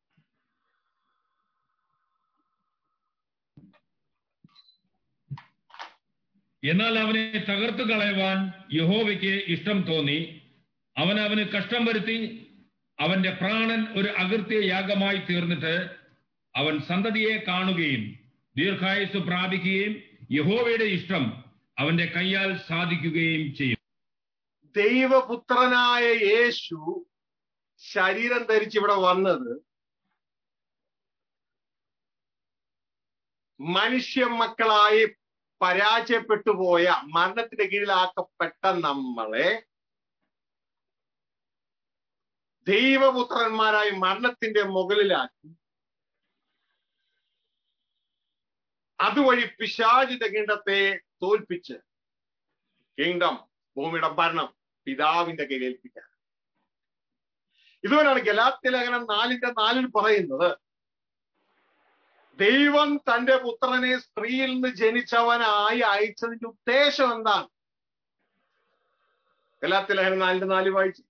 എന്നാൽ അവനെ തകർത്തു കളയുവാൻ യഹോവയ്ക്ക് ഇഷ്ടം തോന്നി അവൻ അവന് കഷ്ടം വരുത്തി അവന്റെ പ്രാണൻ ഒരു അകൃത്യ യാഗമായി തീർന്നിട്ട് അവൻ സന്തതിയെ കാണുകയും ദീർഘായുസ് പ്രാപിക്കുകയും യഹോവയുടെ ഇഷ്ടം അവന്റെ കൈയാൽ സാധിക്കുകയും ചെയ്യും ദൈവപുത്രനായ യേശു ശരീരം ധരിച്ച് ഇവിടെ വന്നത് മനുഷ്യ മക്കളായി പരാജയപ്പെട്ടു പോയ മരണത്തിന്റെ കീഴിലാക്കപ്പെട്ട നമ്മളെ ദൈവപുത്രന്മാരായി മരണത്തിന്റെ മുകളിലാക്കി അതുവഴി പിശാചിന്റെ കിണ്ടത്തെ തോൽപ്പിച്ച് കിങ്ഡം ഭൂമിയുടെ ഭരണം പിതാവിന്റെ കയ്യിൽ ഏൽപ്പിക്കാൻ ഇതുവരെയാണ് ഗലാത്യ ലേഖനം നാലിന്റെ നാലിൽ പറയുന്നത് ദൈവം തന്റെ പുത്രനെ സ്ത്രീയിൽ നിന്ന് ജനിച്ചവനായി അയച്ചതിന്റെ ഉദ്ദേശം എന്താണ് ഗലാത്യ ലേഖനം നാലിന്റെ നാല് വായിച്ചു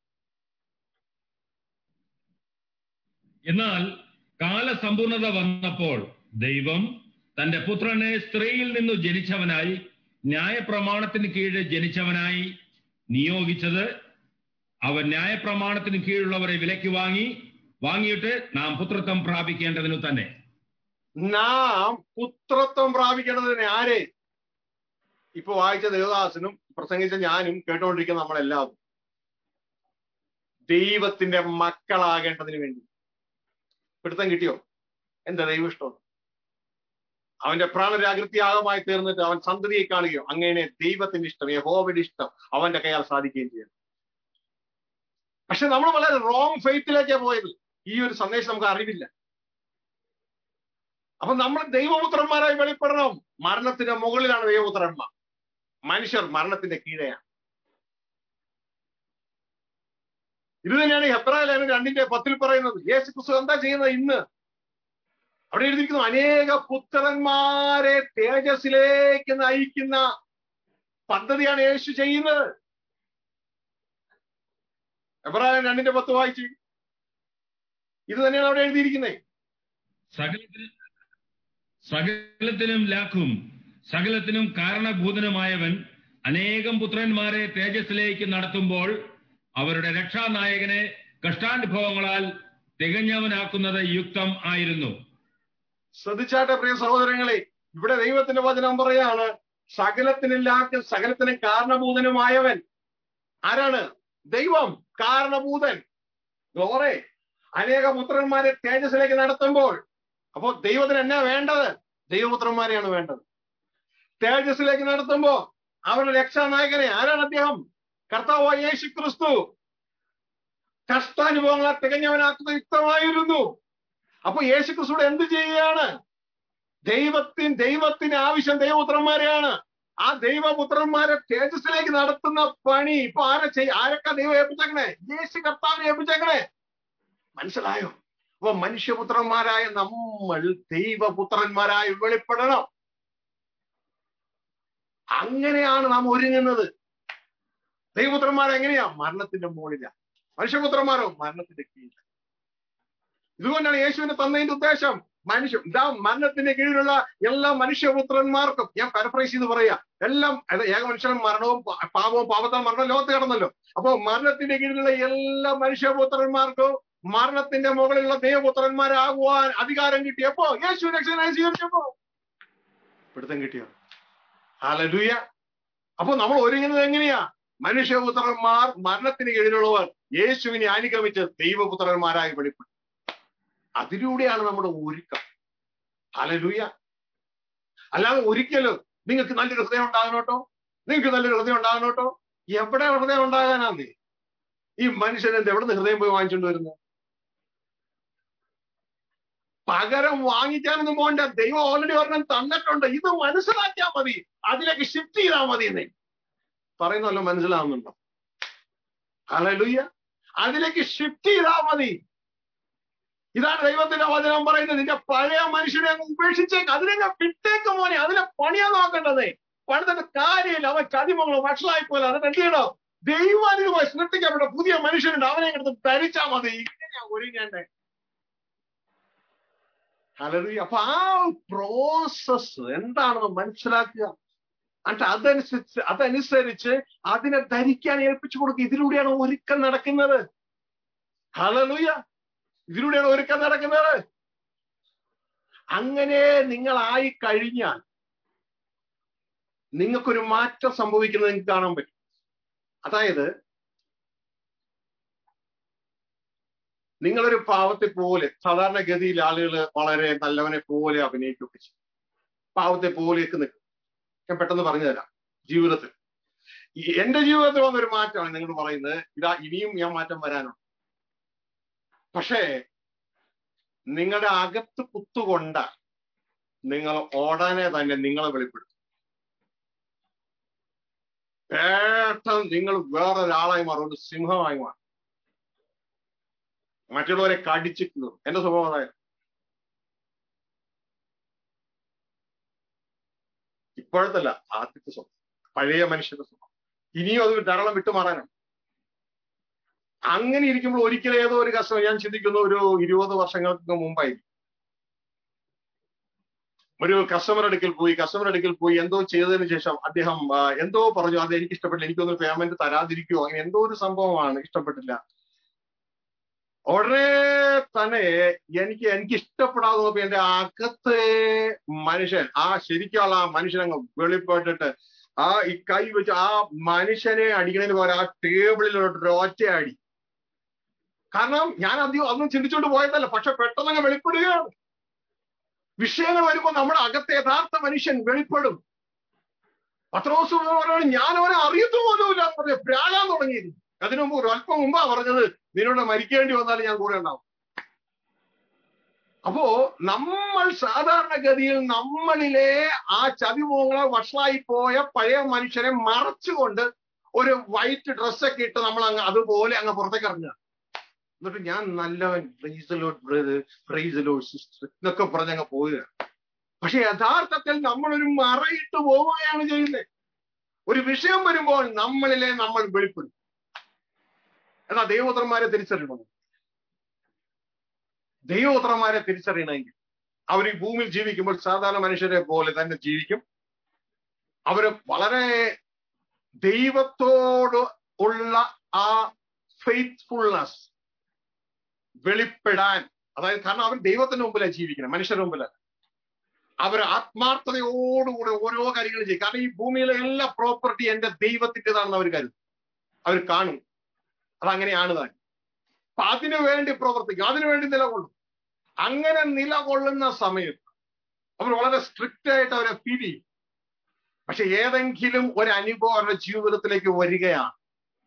എന്നാൽ കാലസമ്പൂർണത വന്നപ്പോൾ ദൈവം തന്റെ പുത്രനെ സ്ത്രീയിൽ നിന്നു ജനിച്ചവനായി ന്യായപ്രമാണത്തിന് കീഴ് ജനിച്ചവനായി നിയോഗിച്ചത് അവൻ ന്യായപ്രമാണത്തിന് കീഴുള്ളവരെ വിലയ്ക്ക് വാങ്ങി വാങ്ങിയിട്ട് നാം പുത്രത്വം പ്രാപിക്കേണ്ടതിനു തന്നെ നാം പുത്രത്വം പ്രാപിക്കേണ്ടതിന് ആരെ ഇപ്പൊ വായിച്ച ദേവദാസനും പ്രസംഗിച്ച ഞാനും കേട്ടുകൊണ്ടിരിക്കുന്ന നമ്മളെല്ലാവരും ദൈവത്തിന്റെ മക്കളാകേണ്ടതിന് വേണ്ടി പിടുത്തം കിട്ടിയോ എന്റെ ദൈവം ഇഷ്ടം അവന്റെ പ്രാണരാകൃത്യാഗമായി തീർന്നിട്ട് അവൻ സന്തതിയെ കാണുകയോ അങ്ങനെ ദൈവത്തിന്റെ ഇഷ്ടം യഹോവയുടെ ഇഷ്ടം അവന്റെ കയ്യാൽ സാധിക്കുകയും ചെയ്യും പക്ഷെ നമ്മൾ വളരെ റോങ് ഫെയ്ത്തിലേക്കാ പോയത് ഈ ഒരു സന്ദേശം നമുക്ക് അറിവില്ല അപ്പൊ നമ്മൾ ദൈവപുത്രന്മാരായി വെളിപ്പെടണം മരണത്തിന്റെ മുകളിലാണ് ദൈവപുത്രന്മാർ മനുഷ്യർ മരണത്തിന്റെ കീഴെയാണ് ഇത് തന്നെയാണ് ഹെബ്രായ ലേഖനം രണ്ടിന്റെ പത്തിൽ പറയുന്നത് യേശു ക്രിസ്തു എന്താ ചെയ്യുന്നത് ഇന്ന് അവിടെ എഴുതിയിരിക്കുന്നു അനേക പുത്രന്മാരെ തേജസ്സിലേക്ക് നയിക്കുന്ന പദ്ധതിയാണ് യേശു ചെയ്യുന്നത് എബ്രാഹിം രണ്ടിന്റെ പത്ത് വായിച്ച് ഇത് തന്നെയാണ് അവിടെ എഴുതിയിരിക്കുന്നത് സകലത്തിനും സകലത്തിനും ലാഖും സകലത്തിനും കാരണഭൂതനുമായവൻ അനേകം പുത്രന്മാരെ തേജസ്സിലേക്ക് നടത്തുമ്പോൾ അവരുടെ രക്ഷാനായകനെ കഷ്ടാനുഭവങ്ങളാൽ തികഞ്ഞവനാക്കുന്നത് യുക്തം ആയിരുന്നു ശ്രദ്ധിച്ചാട്ടെ പ്രിയ സഹോദരങ്ങളെ ഇവിടെ ദൈവത്തിന്റെ വചനം പറയാണ് സകലത്തിനില്ലാത്ത സകലത്തിനും കാരണഭൂതനുമായവൻ ആരാണ് ദൈവം കാരണഭൂതൻ ഗോറെ അനേക പുത്രന്മാരെ തേജസ്സിലേക്ക് നടത്തുമ്പോൾ അപ്പോ ദൈവത്തിന് എന്നാ വേണ്ടത് ദൈവപുത്രന്മാരെയാണ് വേണ്ടത് തേജസ്സിലേക്ക് നടത്തുമ്പോ അവരുടെ രക്ഷാനായകനെ ആരാണ് അദ്ദേഹം കർത്താവായ യേശു ക്രിസ്തു കഷ്ടാനുഭവങ്ങളെ തികഞ്ഞവനാക്കുന്ന യുക്തമായിരുന്നു അപ്പൊ യേശു ക്രിസ്തുവിടെ എന്ത് ചെയ്യുകയാണ് ദൈവത്തിന് ദൈവത്തിന് ആവശ്യം ദൈവപുത്രന്മാരെയാണ് ആ ദൈവപുത്രന്മാരെ തേജസ്സിലേക്ക് നടത്തുന്ന പണി ഇപ്പൊ ആരെ ചെയ്യ ആരൊക്കെ ദൈവം ഏൽപ്പിച്ചേക്കണേ യേശു കർത്താവിനെ ഏൽപ്പിച്ചേക്കണേ മനസ്സിലായോ അപ്പൊ മനുഷ്യപുത്രന്മാരായ നമ്മൾ ദൈവപുത്രന്മാരായി വെളിപ്പെടണം അങ്ങനെയാണ് നാം ഒരുങ്ങുന്നത് ദൈവപുത്രന്മാർ എങ്ങനെയാ മരണത്തിന്റെ മുകളില മനുഷ്യപുത്രന്മാരോ മരണത്തിന്റെ കീഴില ഇതുകൊണ്ടാണ് യേശുവിനെ തന്നതിന്റെ ഉദ്ദേശം മനുഷ്യ ഇതാ മരണത്തിന്റെ കീഴിലുള്ള എല്ലാ മനുഷ്യപുത്രന്മാർക്കും ഞാൻ പരഫ്രൈസ് ചെയ്ത് പറയാ എല്ലാം അത് ഏക മനുഷ്യനും മരണവും പ- പാപവും പാപത്താൽ മരണം ലോകത്ത് കിടന്നല്ലോ അപ്പൊ മരണത്തിന്റെ കീഴിലുള്ള എല്ലാ മനുഷ്യപുത്രന്മാർക്കും മരണത്തിന്റെ മുകളിലുള്ള ദൈവപുത്രന്മാരാകുവാൻ അധികാരം കിട്ടിയപ്പോ യേശു രക്ഷകനായി സ്വീകരിച്ചപ്പോ പിടുത്തം കിട്ടിയോ ഹാലലൂയ അപ്പൊ നമ്മൾ ഒരുങ്ങുന്നത് എങ്ങനെയാ മനുഷ്യപുത്രന്മാർ മരണത്തിന് കീഴിലുള്ളവർ യേശുവിനെ അനുഗമിച്ച് ദൈവപുത്രന്മാരായി വെളിപ്പെട്ടു അതിലൂടെയാണ് നമ്മുടെ ഒരുക്കം ഹാലലൂയ അല്ലാതെ ഒരിക്കലും നിങ്ങൾക്ക് നല്ലൊരു ഹൃദയം ഉണ്ടാകണം കേട്ടോ നിങ്ങൾക്ക് നല്ലൊരു ഹൃദയം ഉണ്ടാകണം കേട്ടോ എവിടെ ഹൃദയം ഉണ്ടാകാനാന്നേ ഈ മനുഷ്യൻ എന്ത് എവിടെ നിന്ന് ഹൃദയം പോയി വാങ്ങിച്ചുകൊണ്ട് വരുന്നത് പകരം വാങ്ങിക്കാനൊന്നും പോകണ്ട ദൈവം ഓൾറെഡി ഒരെണ്ണം തന്നിട്ടുണ്ട് ഇത് മനസ്സിലാക്കിയാൽ മതി അതിലേക്ക് ഷിഫ്റ്റ് ചെയ്താൽ മതി എന്നേ പറയുന്നല്ലോ മനസ്സിലാവുന്നുണ്ടോ ഹലലുയ്യ അതിലേക്ക് ഷിഫ്റ്റ് ചെയ്താൽ മതി ഇതാണ് ദൈവത്തിന്റെ വചനം പറയുന്നത് നിന്റെ പഴയ മനുഷ്യനെ അങ്ങ് ഉപേക്ഷിച്ചേക്ക് അതിനെ ഞാൻ വിട്ടേക്ക് മോനെ അതിനെ പണിയാൻ നോക്കേണ്ടതേ പണിതിട്ട് കാര്യമില്ല അവൻ ചതിമങ്ങളോ വഷളായി പോലെ അതിന് എന്ത് ചെയ്യണോ ദൈവാനുമായി സൃഷ്ടിക്കപ്പെട്ട പുതിയ മനുഷ്യനുണ്ട് അവനെ എടുത്ത് ധരിച്ചാൽ മതി ഇങ്ങനെയാ ഒരുങ്ങേണ്ടേ ഹലറി അപ്പൊ ആ പ്രോസസ് എന്താണെന്ന് മനസ്സിലാക്കുക എന്നിട്ട് അതനുസരിച്ച് അതനുസരിച്ച് അതിനെ ധരിക്കാൻ ഏൽപ്പിച്ചു കൊടുക്കുക ഇതിലൂടെയാണ് ഒരുക്കം നടക്കുന്നത് ഹലലുയ ഇതിലൂടെയാണ് ഒരുക്കം നടക്കുന്നത് അങ്ങനെ നിങ്ങളായി കഴിഞ്ഞാൽ നിങ്ങൾക്കൊരു മാറ്റം സംഭവിക്കുന്നത് നിങ്ങൾക്ക് കാണാൻ പറ്റും അതായത് നിങ്ങളൊരു പാവത്തെ പോലെ സാധാരണഗതിയിൽ ആളുകൾ വളരെ നല്ലവനെ പോലെ അഭിനയിക്കുകയൊക്കെ ചെയ്യും പാവത്തെ പോലെയൊക്കെ നിൽക്കും ഞാൻ പെട്ടെന്ന് പറഞ്ഞു തരാം ജീവിതത്തിൽ ഈ എന്റെ ജീവിതത്തിൽ വന്നൊരു മാറ്റമാണ് നിങ്ങൾ പറയുന്നത് ഇതാ ഇനിയും ഞാൻ മാറ്റം വരാനുണ്ട് പക്ഷേ നിങ്ങളുടെ അകത്ത് കുത്തുകൊണ്ട നിങ്ങൾ ഓടാനെ തന്നെ നിങ്ങളെ വെളിപ്പെടുത്തും പെട്ടെന്ന് നിങ്ങൾ വേറൊരാളായി മാറും ഒരു സിംഹമായി മാറും മറ്റുള്ളവരെ കടിച്ചു കീറും എന്റെ സ്വഭാവം അതായത് ഇപ്പോഴത്തല്ല ആദ്യത്തെ സ്വഭാവം പഴയ മനുഷ്യന്റെ സ്വഭാവം ഇനിയും അത് ധാരാളം വിട്ടുമാറാനാണ് അങ്ങനെ ഇരിക്കുമ്പോൾ ഒരിക്കലും ഏതോ ഒരു കസ്റ്റമർ ഞാൻ ചിന്തിക്കുന്നു ഒരു ഇരുപത് വർഷങ്ങൾക്ക് മുമ്പായി ഒരു കസ്റ്റമർ അടുക്കൽ പോയി കസ്റ്റമർ അടുക്കൽ പോയി എന്തോ ചെയ്തതിന് ശേഷം അദ്ദേഹം ആ, എന്തോ പറഞ്ഞു അത് എനിക്ക് ഇഷ്ടപ്പെട്ടില്ല എനിക്കൊന്ന് പേയ്മെന്റ് തരാതിരിക്കുവോ അങ്ങനെ എന്തോ ഒരു സംഭവമാണ് ഇഷ്ടപ്പെട്ടില്ല ഉടനെ തന്നെ എനിക്ക് എനിക്ക് ഇഷ്ടപ്പെടാതെ നോക്കി എന്റെ അകത്തെ മനുഷ്യൻ ആ ശരിക്കുള്ള ആ മനുഷ്യനങ്ങ് വെളിപ്പെട്ടിട്ട് ആ ഈ കൈ വെച്ച് ആ മനുഷ്യനെ അടിക്കുന്നതിന് പകരം ആ ടേബിളിലോട്ട് ഒറ്റ അടി കാരണം ഞാൻ അധികം അതൊന്നും ചിന്തിച്ചുകൊണ്ട് പോയതല്ല പക്ഷെ പെട്ടെന്ന് അങ്ങ് വെളിപ്പെടുകയാണ് വിഷയങ്ങൾ വരുമ്പോൾ നമ്മുടെ അകത്തെ യഥാർത്ഥ മനുഷ്യൻ വെളിപ്പെടും പത്രോസ് പറയുന്നത് ഞാൻ അവനെ അറിയത്തു പോലുമില്ല എന്ന് പറഞ്ഞ പ്രാകാൻ തുടങ്ങിയിരുന്നു അതിനു മുമ്പ് ഒരു അല്പം മുമ്പാ പറഞ്ഞത് നിന്നോട് മരിക്കേണ്ടി വന്നാലും ഞാൻ കൂടെ ഉണ്ടാവും അപ്പോ നമ്മൾ സാധാരണഗതിയിൽ നമ്മളിലെ ആ ചതിമുഖങ്ങളെ വഷളായി പോയ പഴയ മനുഷ്യനെ മറച്ചുകൊണ്ട് ഒരു വൈറ്റ് ഡ്രസ്സൊക്കെ ഇട്ട് നമ്മൾ അങ്ങ് അതുപോലെ അങ്ങ് പുറത്തേക്ക് ഇറങ്ങുക എന്നിട്ട് ഞാൻ നല്ലവൻ praise Lord brother praise Lord sister എന്നൊക്കെ പറഞ്ഞങ്ങ് പോവുക പക്ഷെ യഥാർത്ഥത്തിൽ നമ്മളൊരു മറയിട്ട് പോവുകയാണ് ചെയ്യുന്നത് ഒരു വിഷയം വരുമ്പോൾ നമ്മളിലെ നമ്മൾ വെളിപ്പെടും എന്നാ ദൈവോത്രന്മാരെ തിരിച്ചറിയണം ദൈവോത്രന്മാരെ തിരിച്ചറിയണമെങ്കിൽ അവർ ഈ ഭൂമിയിൽ ജീവിക്കുമ്പോൾ സാധാരണ മനുഷ്യരെ പോലെ തന്നെ ജീവിക്കും അവര് വളരെ ദൈവത്തോട് ഉള്ള ആ ഫെയ്ത്ത്ഫുൾനെസ് വെളിപ്പെടാൻ അതായത് കാരണം അവർ ദൈവത്തിന്റെ മുമ്പിലാണ് ജീവിക്കുന്നത് മനുഷ്യരുടെ മുമ്പിലല്ല അവർ ആത്മാർത്ഥതയോടുകൂടെ ഓരോ കാര്യങ്ങളും ചെയ്യും കാരണം ഈ ഭൂമിയിലെ എല്ലാ പ്രോപ്പർട്ടി എന്റെ ദൈവത്തിൻ്റെതാണെന്ന് അവർ കരുതും അവർ കാണും അതങ്ങനെയാണ് താൻ അപ്പൊ അതിനു വേണ്ടി പ്രവർത്തിക്കും അതിനു വേണ്ടി നിലകൊള്ളും അങ്ങനെ നിലകൊള്ളുന്ന സമയത്ത് അവർ വളരെ സ്ട്രിക്റ്റ് ആയിട്ട് അവരെ ഫീൽ ചെയ്യും പക്ഷെ ഏതെങ്കിലും ഒരു അനുഭവം അവരുടെ ജീവിതത്തിലേക്ക് വരികയാണ്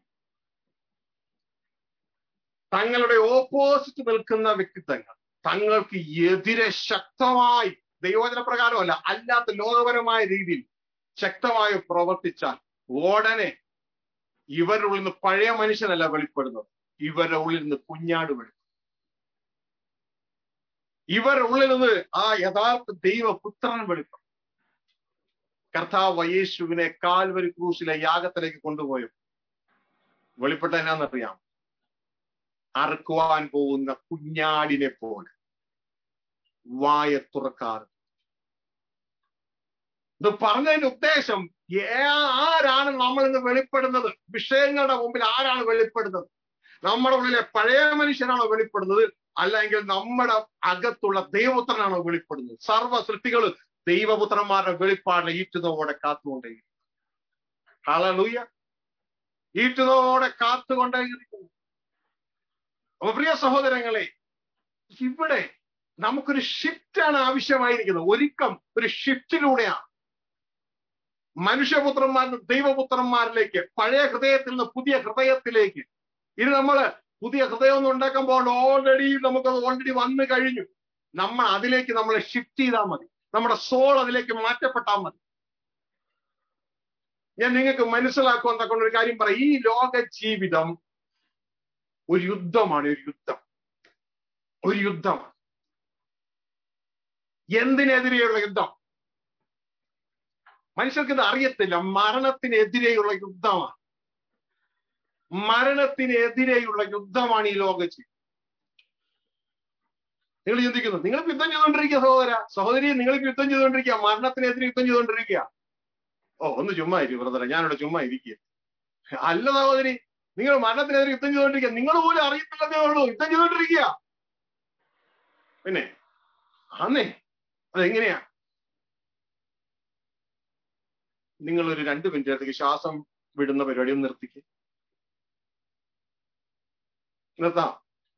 തങ്ങളുടെ ഓപ്പോസിറ്റ് നിൽക്കുന്ന വ്യക്തിത്വങ്ങൾ തങ്ങൾക്ക് എതിരെ ശക്തമായി ദൈവോചന പ്രകാരമല്ല അല്ലാത്ത ലോകപരമായ രീതിയിൽ ശക്തമായി പ്രവർത്തിച്ചാൽ ഉടനെ ഇവരുടെ ഉള്ളിൽ നിന്ന് പഴയ മനുഷ്യനല്ല വെളിപ്പെടുന്നത് ഇവരുടെ ഉള്ളിൽ നിന്ന് കുഞ്ഞാട് വെളിപ്പെടും ഇവരുടെ ഉള്ളിൽ നിന്ന് ആ യഥാർത്ഥ ദൈവപുത്രൻ വെളിപ്പെടും കർത്താവ് യേശുവിനെ കാൽവരി ക്രൂശിലെ യാഗത്തിലേക്ക് കൊണ്ടുപോയും വെളിപ്പെട്ട എന്നാന്നറിയാം അറുക്കുവാൻ പോകുന്ന കുഞ്ഞാടിനെ പോലെ വായ തുറക്കാറ് ഇത് പറഞ്ഞതിന്റെ ഉദ്ദേശം ആരാണ് നമ്മൾ ഇന്ന് വെളിപ്പെടുന്നത് വിഷയങ്ങളുടെ മുമ്പിൽ ആരാണ് വെളിപ്പെടുന്നത് നമ്മുടെ ഉള്ളിലെ പഴയ മനുഷ്യനാണോ വെളിപ്പെടുന്നത് അല്ലെങ്കിൽ നമ്മുടെ അകത്തുള്ള ദൈവപുത്രനാണോ വെളിപ്പെടുന്നത് സർവ്വ സൃഷ്ടികൾ ദൈവപുത്രന്മാരുടെ വെളിപ്പാടിനെ ഈറ്റുന്നതോടെ കാത്തുകൊണ്ടേ ഹലലൂയ ഈറ്റുന്നതോടെ കാത്തുകൊണ്ടേയിരിക്കുന്നു അപ്പൊ പ്രിയ സഹോദരങ്ങളെ ഇവിടെ നമുക്കൊരു ഷിഫ്റ്റാണ് ആവശ്യമായിരിക്കുന്നത് ഒരുക്കം ഒരു ഷിഫ്റ്റിലൂടെയാണ് മനുഷ്യപുത്രന്മാരിൽ ദൈവപുത്രന്മാരിലേക്ക് പഴയ ഹൃദയത്തിൽ നിന്ന് പുതിയ ഹൃദയത്തിലേക്ക് ഇത് നമ്മള് പുതിയ ഹൃദയം ഒന്നും ഉണ്ടാക്കുമ്പോൾ ഓൾറെഡി നമുക്കത് ഓൾറെഡി വന്നു കഴിഞ്ഞു നമ്മൾ അതിലേക്ക് നമ്മളെ ഷിഫ്റ്റ് ചെയ്താൽ മതി നമ്മുടെ സോൾ അതിലേക്ക് മാറ്റപ്പെട്ടാൽ മതി ഞാൻ നിങ്ങൾക്ക് മനസ്സിലാക്കുവാൻ തക്കൊണ്ട് ഒരു കാര്യം പറയാം ഈ ലോക ജീവിതം ഒരു യുദ്ധമാണ് ഒരു യുദ്ധം ഒരു യുദ്ധമാണ് എന്തിനെതിരെയുള്ള യുദ്ധം മനുഷ്യർക്ക് ഇത് അറിയത്തില്ല മരണത്തിനെതിരെയുള്ള യുദ്ധമാണ് മരണത്തിനെതിരെയുള്ള യുദ്ധമാണ് ഈ ലോക ജീവിതം നിങ്ങൾ ചിന്തിക്കുന്നു നിങ്ങൾ യുദ്ധം ചെയ്തുകൊണ്ടിരിക്കുക സഹോദര സഹോദരി നിങ്ങൾ യുദ്ധം ചെയ്തുകൊണ്ടിരിക്കുക മരണത്തിനെതിരെ യുദ്ധം ചെയ്തുകൊണ്ടിരിക്കുക ഓ ഒന്ന് ചുമ്മാ ഇരിക്കും ബ്രദറെ ഞാനിവിടെ ചുമ്മാ ഇരിക്കുക അല്ല സഹോദരി നിങ്ങൾ മരണത്തിനെതിരെ യുദ്ധം ചെയ്തുകൊണ്ടിരിക്കുക നിങ്ങൾ പോലും അറിയത്തില്ലെന്നേ ഉള്ളൂ യുദ്ധം ചെയ്തുകൊണ്ടിരിക്കുക പിന്നെ അന്നേ അതെങ്ങനെയാ നിങ്ങൾ ഒരു രണ്ട് മിനിറ്റ് നേരത്തേക്ക് ശ്വാസം വിടുന്ന പരിപാടി ഒന്ന് നിർത്തിക്ക് നിർത്താം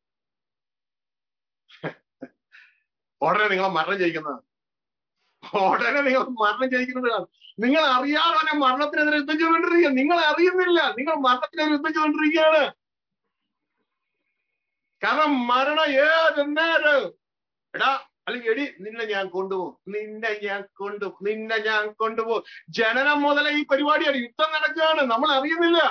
ഉടനെ നിങ്ങളെ മരണം ജയിക്കുന്നതാണ് ഉടനെ നിങ്ങൾ മരണം ജയിക്കുന്നതാണ് നിങ്ങൾ അറിയാതെ തന്നെ മരണത്തിനെതിരെ യുദ്ധം ചെയ്തുകൊണ്ടിരിക്കുക നിങ്ങൾ അറിയുന്നില്ല നിങ്ങൾ മരണത്തിനെതിരെ യുദ്ധം ചെയ്തുകൊണ്ടിരിക്കുകയാണ് കാരണം മരണം ഏത് നേരം എടാ അല്ലെങ്കിൽ എടി നിന്നെ ഞാൻ കൊണ്ടുപോകും നിന്നെ ഞാൻ കൊണ്ടുപോകും നിന്നെ ഞാൻ കൊണ്ടുപോകും ജനനം മുതലേ ഈ പരിപാടിയാണ് യുദ്ധം നടക്കുകയാണ് നമ്മൾ അറിയുന്നില്ല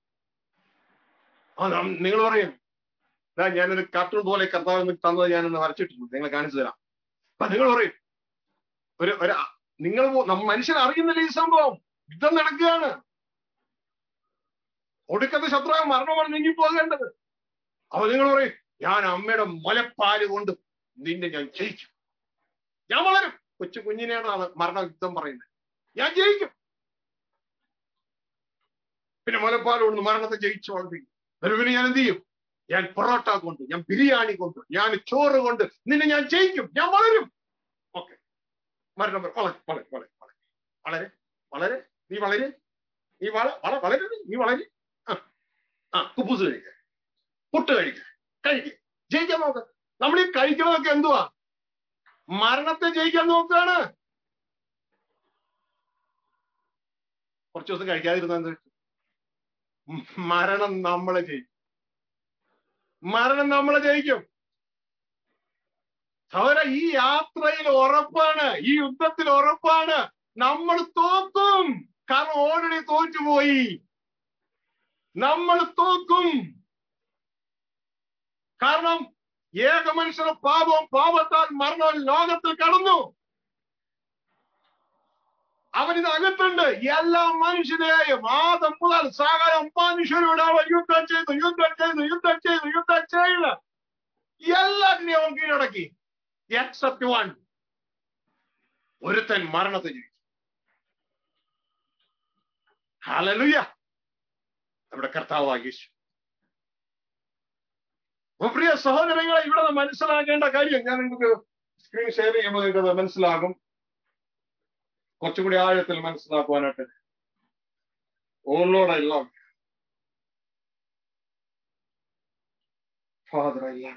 ആ നിങ്ങൾ പറയും ഞാനൊരു കാർട്ടൂൺ പോലെ കർത്താവ് തന്നത് ഞാനൊന്ന് വരച്ചിട്ടുണ്ട് നിങ്ങളെ കാണിച്ചു തരാം അപ്പൊ നിങ്ങൾ പറയും ഒരു ഒരു നിങ്ങൾ മനുഷ്യൻ അറിയുന്നില്ല ഈ സംഭവം യുദ്ധം നടക്കുകയാണ് ഒടുക്കത്തെ ശത്രുവായ മരണമാണ് നീങ്ങി പോകേണ്ടത് അപ്പൊ നിങ്ങൾ പറയും ഞാൻ അമ്മയുടെ മുലപ്പാല് കൊണ്ട് നിന്നെ ഞാൻ ജയിക്കും ഞാൻ വളരും കൊച്ചു കുഞ്ഞിനോടാണ് മരണ യുദ്ധം പറയുന്നത് ഞാൻ ജയിക്കും പിന്നെ മുലപ്പാൽ കൊണ്ട് മരണത്തെ ജയിച്ചു വളർത്തിക്കും പിന്നെ ഞാൻ എന്ത് ചെയ്യും ഞാൻ പൊറോട്ട കൊണ്ട് ഞാൻ ബിരിയാണി കൊണ്ട് ഞാൻ ചോറ് കൊണ്ട് നിന്നെ ഞാൻ ജയിക്കും ഞാൻ വളരും ഓക്കെ മരണം വളരെ വളരെ വളരെ വളരെ വളരെ വളരെ നീ വളരെ നീ വള വള വളരെ നീ വളരെ ആ കുപ്പൂസ് കഴിക്കുക പുട്ട് കഴിക്കുക കഴിക്കുക ജയിക്കാൻ നോക്ക നമ്മൾ ഈ കഴിക്കുന്നതൊക്കെ എന്തുവാ മരണത്തെ ജയിക്കാൻ നോക്കുകയാണ് കുറച്ചു ദിവസം കഴിക്കാതിരുന്നത് മരണം നമ്മളെ ജയിക്കും മരണം നമ്മളെ ജയിക്കും സഹോദര ഈ യാത്രയിൽ ഉറപ്പാണ് ഈ യുദ്ധത്തിൽ ഉറപ്പാണ് നമ്മൾ തോക്കും കാരണം ഓൾറെഡി തോറ്റുപോയി നമ്മൾ തോക്കും കാരണം ഏക മനുഷ്യന് പാപവും പാപത്താൽ മരണവും ലോകത്തിൽ കടന്നു അവനിത് അകത്തുണ്ട് എല്ലാ മനുഷ്യരെയും ആദം മുതൽ സകലം മനുഷ്യരോട് അവൻ യുദ്ധം ചെയ്തു യുദ്ധം ചെയ്തു യുദ്ധം ചെയ്തു യുദ്ധം ചെയ്ത് എല്ലാറ്റിനെയും അവൻ കീഴടക്കി എക്സെപ്റ്റ് വൺ ഒരുത്തൻ മരണത്തെ ജയിച്ചു ഹലലുയ നമ്മുടെ കർത്താവായ യേശു അപ്പൊ പ്രിയ സഹോദരങ്ങളെ ഇവിടെ നിന്ന് മനസ്സിലാക്കേണ്ട കാര്യം ഞാൻ നിങ്ങൾക്ക് സ്ക്രീൻ ഷെയർ ചെയ്യുമ്പോൾ നിങ്ങൾക്ക് അത് മനസ്സിലാകും കുറച്ചും കൂടി ആഴത്തിൽ മനസ്സിലാക്കുവാനായിട്ട് ഓളോടെ എല്ലാം ഫാദർ എല്ലാം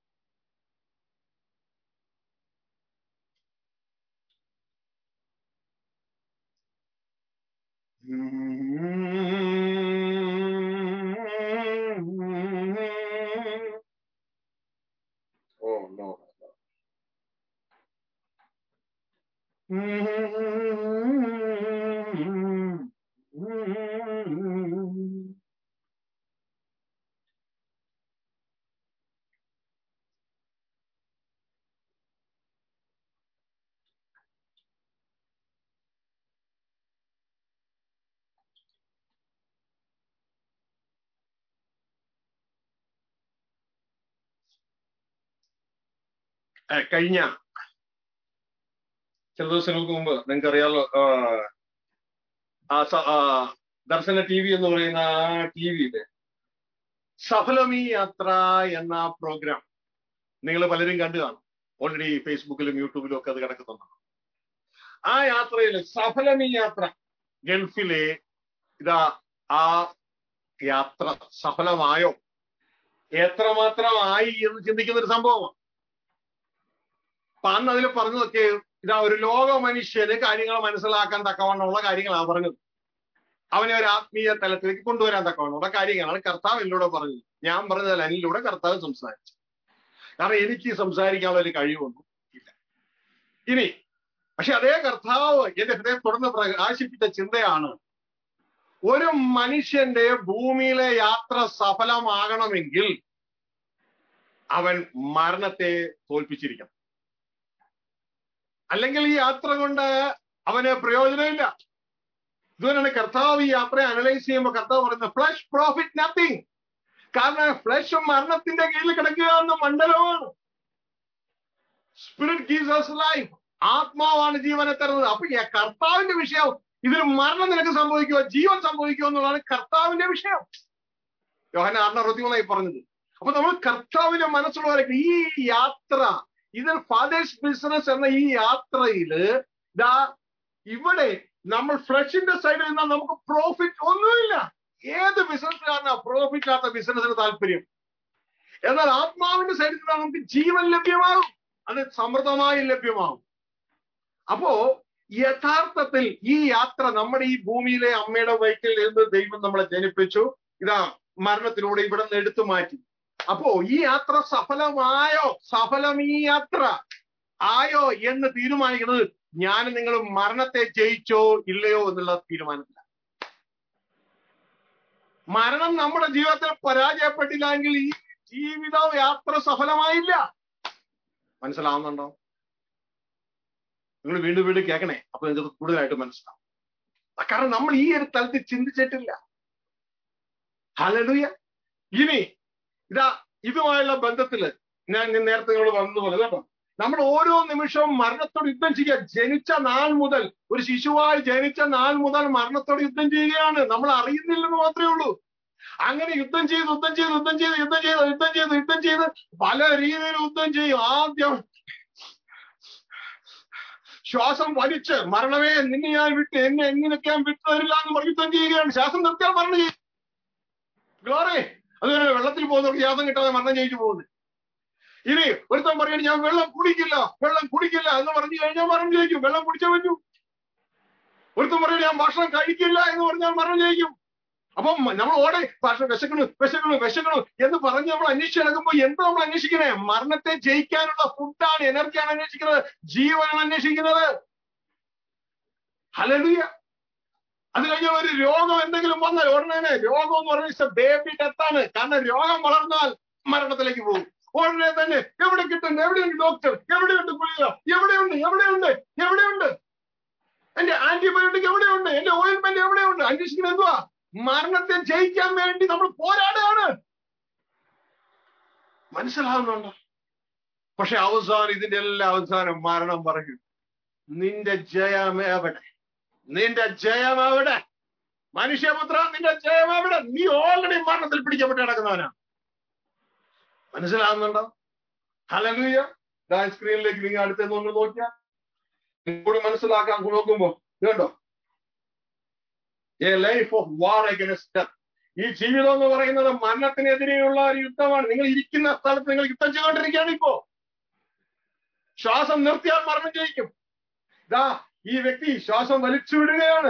Oh no. ഏഹ് കഴിഞ്ഞ ചില ദിവസങ്ങൾക്ക് മുമ്പ് നിങ്ങൾക്ക് അറിയാലോ ആ സ- ആ ദർശന ടി വി എന്ന് പറയുന്ന ആ ടി വിയില് സഫലമീ യാത്ര എന്ന പ്രോഗ്രാം നിങ്ങൾ പലരും കണ്ടു കാണും ഓൾറെഡി ഫേസ്ബുക്കിലും യൂട്യൂബിലും ഒക്കെ അത് കിടക്കുന്നുണ്ട് ആ യാത്രയിൽ സഫലമീ യാത്ര ഗൾഫിലെ ഇതാ ആ യാത്ര സഫലമായോ എത്രമാത്രമായി എന്ന് ചിന്തിക്കുന്ന ഒരു സംഭവമാണ് അപ്പൊ അന്ന് അതിൽ പറഞ്ഞതൊക്കെ ഇതാ ഒരു ലോക മനുഷ്യന് കാര്യങ്ങൾ മനസ്സിലാക്കാൻ തക്കവണ്ണമുള്ള കാര്യങ്ങളാണ് പറഞ്ഞത് അവനെ ഒരു ആത്മീയ തലത്തിലേക്ക് കൊണ്ടുവരാൻ തക്കവണ്ണമുള്ള കാര്യങ്ങളാണ് കർത്താവ് എന്നോട് പറഞ്ഞത് ഞാൻ പറഞ്ഞതല്ല എന്നിലൂടെ കർത്താവ് സംസാരിച്ചു കാരണം എനിക്ക് സംസാരിക്കാനുള്ള ഒരു കഴിവൊന്നും ഇല്ല ഇനി പക്ഷെ അതേ കർത്താവ് എന്റെ ഹൃദയം തുടർന്ന് പ്രകാശിപ്പിച്ച ചിന്തയാണ് ഒരു മനുഷ്യന്റെ ഭൂമിയിലെ യാത്ര സഫലമാകണമെങ്കിൽ അവൻ മരണത്തെ തോൽപ്പിച്ചിരിക്കണം അല്ലെങ്കിൽ ഈ യാത്ര കൊണ്ട് അവന് പ്രയോജനമില്ല ഇതുകൊണ്ടാണ് കർത്താവ് ഈ യാത്രയെ അനലൈസ് ചെയ്യുമ്പോൾ കർത്താവ് പറയുന്നത് ഫ്ലഷ് പ്രോഫിറ്റ് നത്തിങ് കാരണം ഫ്ലഷ് മരണത്തിന്റെ കീഴിൽ കിടക്കുകയെന്ന മണ്ഡലമാണ് സ്പിരിറ്റ് ഗീസസ് ലൈഫ് ആത്മാവാണ് ജീവനെ തരുന്നത് അപ്പൊ ഈ കർത്താവിന്റെ വിഷയം ഇതിൽ മരണം നിനക്ക് സംഭവിക്കുമോ ജീവൻ സംഭവിക്കുമോ എന്നുള്ളതാണ് കർത്താവിന്റെ വിഷയം യോഹന ആറിന് അറുപത്തിമൂന്നായി പറഞ്ഞത് അപ്പൊ നമ്മൾ കർത്താവിന്റെ മനസ്സുള്ളവരൊക്കെ ഈ യാത്ര ഇതിൽ ഫാദേഴ്സ് ബിസിനസ് എന്ന ഈ യാത്രയില് ദാ ഇവിടെ നമ്മൾ ഫ്ലഷിന്റെ സൈഡിൽ നിന്നാൽ നമുക്ക് പ്രോഫിറ്റ് ഒന്നുമില്ല ഏത് ബിസിനസ്സുകാരനാ പ്രോഫിറ്റ് ഇല്ലാത്ത ബിസിനസ്സിന് താല്പര്യം എന്നാൽ ആത്മാവിന്റെ സൈഡിൽ നിന്നാൽ നമുക്ക് ജീവൻ ലഭ്യമാകും അത് സമൃദ്ധമായി ലഭ്യമാകും അപ്പോ യഥാർത്ഥത്തിൽ ഈ യാത്ര നമ്മുടെ ഈ ഭൂമിയിലെ അമ്മയുടെ വയറ്റിൽ നിന്ന് ദൈവം നമ്മളെ ജനിപ്പിച്ചു ഇതാ മരണത്തിലൂടെ ഇവിടെ നിന്ന് എടുത്തു മാറ്റി അപ്പോ ഈ യാത്ര സഫലമായോ സഫലം ഈ യാത്ര ആയോ എന്ന് തീരുമാനിക്കുന്നത് ഞാൻ നിങ്ങൾ മരണത്തെ ജയിച്ചോ ഇല്ലയോ എന്നുള്ള തീരുമാനത്തില്ല മരണം നമ്മുടെ ജീവിതത്തിൽ പരാജയപ്പെട്ടില്ല എങ്കിൽ ഈ ജീവിത യാത്ര സഫലമായില്ല മനസ്സിലാവുന്നുണ്ടോ നിങ്ങൾ വീണ്ടും വീണ്ടും കേൾക്കണേ അപ്പൊ നിങ്ങൾക്ക് കൂടുതലായിട്ട് മനസ്സിലാവും കാരണം നമ്മൾ ഈ ഒരു തലത്തിൽ ചിന്തിച്ചിട്ടില്ല ഹലലുയ ഇനി ഇതാ ഇതുമായുള്ള ബന്ധത്തില് ഞാൻ ഞാൻ നേരത്തെ നിങ്ങളോട് പറഞ്ഞതുപോലെ കേട്ടോ നമ്മൾ ഓരോ നിമിഷവും മരണത്തോട് യുദ്ധം ചെയ്യുക ജനിച്ച നാൾ മുതൽ ഒരു ശിശുവായി ജനിച്ച നാൾ മുതൽ മരണത്തോട് യുദ്ധം ചെയ്യുകയാണ് നമ്മൾ അറിയുന്നില്ലെന്ന് മാത്രമേ ഉള്ളൂ അങ്ങനെ യുദ്ധം ചെയ്ത് യുദ്ധം ചെയ്ത് യുദ്ധം ചെയ്ത് യുദ്ധം ചെയ്ത് യുദ്ധം ചെയ്ത് യുദ്ധം ചെയ്ത് പല രീതിയിൽ യുദ്ധം ചെയ്യും ആദ്യം ശ്വാസം വലിച്ച് മരണമേ നിന്നെ ഞാൻ വിട്ട് എന്നെ എങ്ങനെയൊക്കെ ഞാൻ വിട്ടു തരില്ല എന്ന് പറഞ്ഞ് യുദ്ധം ചെയ്യുകയാണ് ശ്വാസം നിർത്തിയാൽ മരണം ചെയ്യും ഗ്ലോറേ അതുപോലെ വെള്ളത്തിൽ പോകുന്നവർക്ക് ശ്വാസം കിട്ടാതെ മരണം ജയിച്ചു പോകുന്നത് ഇനി ഒരുത്തൻ പറയണ ഞാൻ വെള്ളം കുടിക്കില്ല വെള്ളം കുടിക്കില്ല എന്ന് പറഞ്ഞു കഴിഞ്ഞാൽ മരണം ജയിക്കും വെള്ളം കുടിച്ചേ പറ്റൂ ഒരുത്തൻ പറയണ ഞാൻ ഭക്ഷണം കഴിക്കില്ല എന്ന് പറഞ്ഞാൽ മരണം ജയിക്കും അപ്പം നമ്മൾ ഓടെ ഭക്ഷണം വിശക്കണു വിശക്കണു വിശക്കണു എന്ന് പറഞ്ഞ് നമ്മൾ അന്വേഷിച്ച് നടക്കുമ്പോൾ എന്താ നമ്മൾ അന്വേഷിക്കണേ മരണത്തെ ജയിക്കാനുള്ള ഫുഡാണ് എനർജിയാണ് അന്വേഷിക്കുന്നത് ജീവനാണ് അന്വേഷിക്കുന്നത് ഹലലുയ അത് കഴിഞ്ഞ ഒരു രോഗം എന്തെങ്കിലും വന്നാൽ ഉടനെ രോഗം എന്ന് പറഞ്ഞാൽ ബേബി ഡെത്താണ് കാരണം രോഗം വളർന്നാൽ മരണത്തിലേക്ക് പോകും ഉടനെ തന്നെ എവിടെ കിട്ടും എവിടെയുണ്ട് ഡോക്ടർ എവിടെയുണ്ട് ഗുളിക എവിടെയുണ്ട് എവിടെയുണ്ട് എവിടെയുണ്ട് എന്റെ ആന്റിബയോട്ടിക് എവിടെയുണ്ട് എന്റെ ഓയിൽമെന്റ് എവിടെയുണ്ട് അന്വേഷിക്കുന്നത് എന്തുവാ മരണത്തെ ജയിക്കാൻ വേണ്ടി നമ്മൾ പോരാടുകയാണ് മനസ്സിലാവുന്നുണ്ടോ പക്ഷെ അവസാനം ഇതിന്റെ എല്ലാ അവസാനം മരണം പറയും നിന്റെ ജയം എവിടെ നിന്റെ ജയം എവിടെ മനുഷ്യപുത്ര നിന്റെ ജയം എവിടെ നീ ഓൾറെഡി മരണത്തിൽ പിടിക്കപ്പെട്ട് കിടക്കുന്നവനാ മനസ്സിലാവുന്നുണ്ടോ ഹലലൂയ സ്ക്രീനിലേക്ക് നിങ്ങൾ അടുത്ത് നിന്ന് നോക്കിയാൽ കൂടി മനസ്സിലാക്കാൻ നോക്കുമ്പോ കേട്ടോ a life of war against death ഈ ജീവിതം എന്ന് പറയുന്നത് മരണത്തിനെതിരെയുള്ള ഒരു യുദ്ധമാണ് നിങ്ങൾ ഇരിക്കുന്ന സ്ഥലത്ത് നിങ്ങൾ യുദ്ധം ചെയ്തുകൊണ്ടിരിക്കുകയാണ് ഇപ്പോ ശ്വാസം നിർത്തിയാൽ മരണം ജയിക്കും ഇതാ ഈ വ്യക്തി ശ്വാസം വലിച്ചു വിടുകയാണ്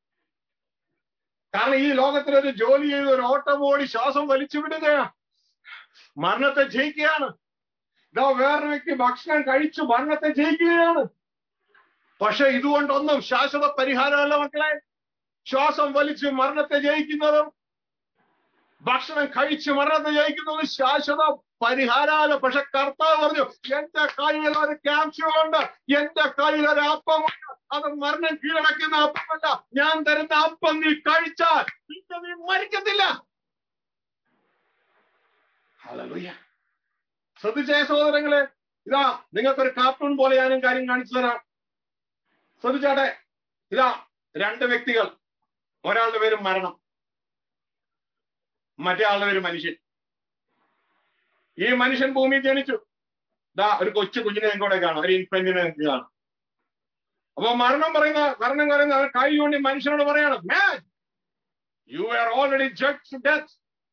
കാരണം ഈ ലോകത്തിൽ ഒരു ജോലി ചെയ്ത് ഒരു ഓട്ടം ഓടി ശ്വാസം വലിച്ചു വിടുകയാണ് മരണത്തെ ജയിക്കുകയാണ് ഇതാ വേറൊരു വ്യക്തി ഭക്ഷണം കഴിച്ചു മരണത്തെ ജയിക്കുകയാണ് പക്ഷെ ഇതുകൊണ്ടൊന്നും ശാശ്വത പരിഹാരമല്ല മക്കളെ ശ്വാസം വലിച്ച് മരണത്തെ ജയിക്കുന്നതും ഭക്ഷണം കഴിച്ച് മരണത്തെ ജയിക്കുന്നതും ശാശ്വത പരിഹാരമല്ല പക്ഷെ കർത്താവ് പറഞ്ഞു എന്റെ കയ്യിൽ ഒരു ക്യാപ്സ്യൂൾ ഉണ്ട് എന്റെ കയ്യിൽ ഒരു അപ്പമുണ്ട് അത് മരണം കീഴടക്കുന്ന അപ്പമല്ല ഞാൻ തരുന്ന അപ്പം നീ കഴിച്ചാൽ പിന്നെ നീ മരിക്കത്തില്ല ഹല്ലേലൂയ ശ്രദ്ധിച്ചേ സഹോദരങ്ങളെ ഇതാ നിങ്ങൾക്കൊരു കാർട്ടൂൺ പോലെ ഞാനും കാര്യം കാണിച്ചു തരാം ശ്രദ്ധിച്ചാട്ടെ ഇതാ രണ്ട് വ്യക്തികൾ ഒരാളുടെ പേര് മരണം മറ്റേ ആളുടെ പേര് മനുഷ്യൻ ഈ മനുഷ്യൻ ഭൂമിയിൽ ജനിച്ചു ദാ ഒരു കൊച്ചു കുഞ്ഞിനെ കൂടെ കാണാം ഒരു ഇൻഫന്റിനെ നിങ്ങൾക്ക് കാണാം അപ്പൊ മരണം പറയുന്ന മരണം പറയുന്ന അവർ കൈ കൊണ്ട് മനുഷ്യനോട് പറയാണ് man you are already judge death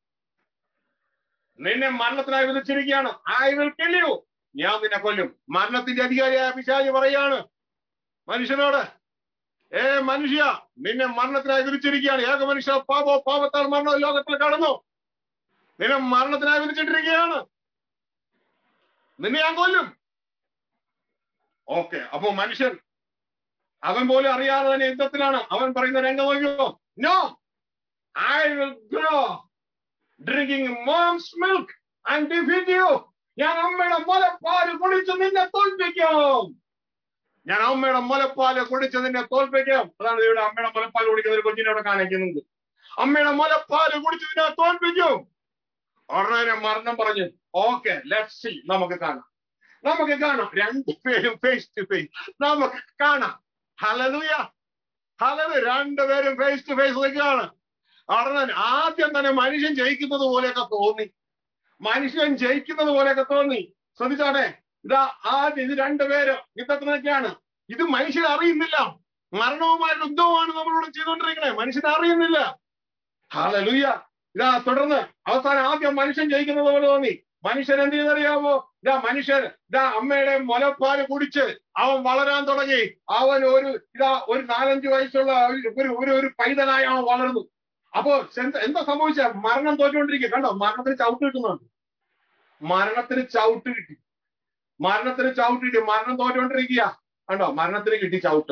നിന്നെ മരണത്തിനായി വിധിച്ചിരിക്കുകയാണ് ഐ വിൽ കിൽ യു ഞാൻ നിന്നെ കൊല്ലും മരണത്തിന്റെ അധികാരിയായ പിശാചി പറയാണ് മനുഷ്യനോട് ഏ മനുഷ്യ നിന്നെ മരണത്തിനായി വിധിച്ചിരിക്കുകയാണ് ഏക മനുഷ്യ പാപോ പാപത്താൽ മരണം ലോകത്തിൽ കടന്നു നിന്നെ മരണത്തിനായി വിധിച്ചിട്ടിരിക്കുകയാണ് നിന്നെ ഞാൻ കൊല്ലും ഓക്കെ അപ്പൊ മനുഷ്യൻ അവൻ പോലും അറിയാതെ തന്നെ യുദ്ധത്തിലാണ് അവൻ പറയുന്ന രംഗം നോക്കിയോ no I will grow drinking mom's milk and defeat you ഞാൻ അമ്മയുടെ മുലപ്പാല് കുടിച്ച് നിന്നെ തോൽപ്പിക്കും ഞാൻ അമ്മയുടെ മുലപ്പാല് കുടിച്ച് നിന്നെ തോൽപ്പിക്കും അതാണ് ഇവിടെ അമ്മയുടെ മുലപ്പാല് കുടിക്കുന്ന ഒരു കൊച്ചിനെ അവിടെ കാണിക്കുന്നുണ്ട് അമ്മയുടെ മുലപ്പാല് കുടിച്ച് നിന്നെ തോൽപ്പിക്കും ഉടനെ മരണം പറഞ്ഞു ഓക്കെ ലെറ്റ് സി നമുക്ക് കാണാം നമുക്ക് കാണാം രണ്ടുപേരും ഫേസ് ടു ഫേസ് നമുക്ക് കാണാം ഹലലുയ ഹലലു രണ്ടുപേരും ഫേസ് ടു ഫേസ് നിൽക്കുകയാണ് ഉടനെ ആദ്യം തന്നെ മനുഷ്യൻ ജയിക്കുന്നത് പോലെയൊക്കെ തോന്നി മനുഷ്യൻ ജയിക്കുന്നത് പോലെയൊക്കെ തോന്നി ശ്രദ്ധിച്ചാട്ടെ ഇതാ ആദ്യം ഇത് രണ്ടുപേരും യുദ്ധത്തിനൊക്കെയാണ് ഇത് മനുഷ്യൻ അറിയുന്നില്ല മരണവുമായിട്ട് യുദ്ധവുമാണ് നമ്മളിവിടെ ചെയ്തുകൊണ്ടിരിക്കണേ മനുഷ്യൻ അറിയുന്നില്ല ഹാലലുയ്യ ഇതാ തുടർന്ന് അവസാനം ആദ്യം മനുഷ്യൻ ജയിക്കുന്നത് പോലെ തോന്നി മനുഷ്യൻ എന്ത് ചെയ്തറിയാമോ ഇതാ മനുഷ്യൻ ഇതാ അമ്മയുടെ മുലപ്പാല് കുടിച്ച് അവൻ വളരാൻ തുടങ്ങി അവൻ ഒരു ഇതാ ഒരു നാലഞ്ച് വയസ്സുള്ള ഒരു ഒരു ഒരു ഒരു പൈതനായി അവൻ വളർന്നു അപ്പോ എന്ത- എന്താ സംഭവിച്ച മരണം തോറ്റുകൊണ്ടിരിക്കുക കണ്ടോ മരണത്തിന് ചവിട്ട് കിട്ടുന്നുണ്ട് മരണത്തിന് ചവിട്ട് കിട്ടി മരണത്തിന് ചവിട്ട് കിട്ടി മരണം തോറ്റുകൊണ്ടിരിക്കുക കണ്ടോ മരണത്തിന് കിട്ടി ചവിട്ട്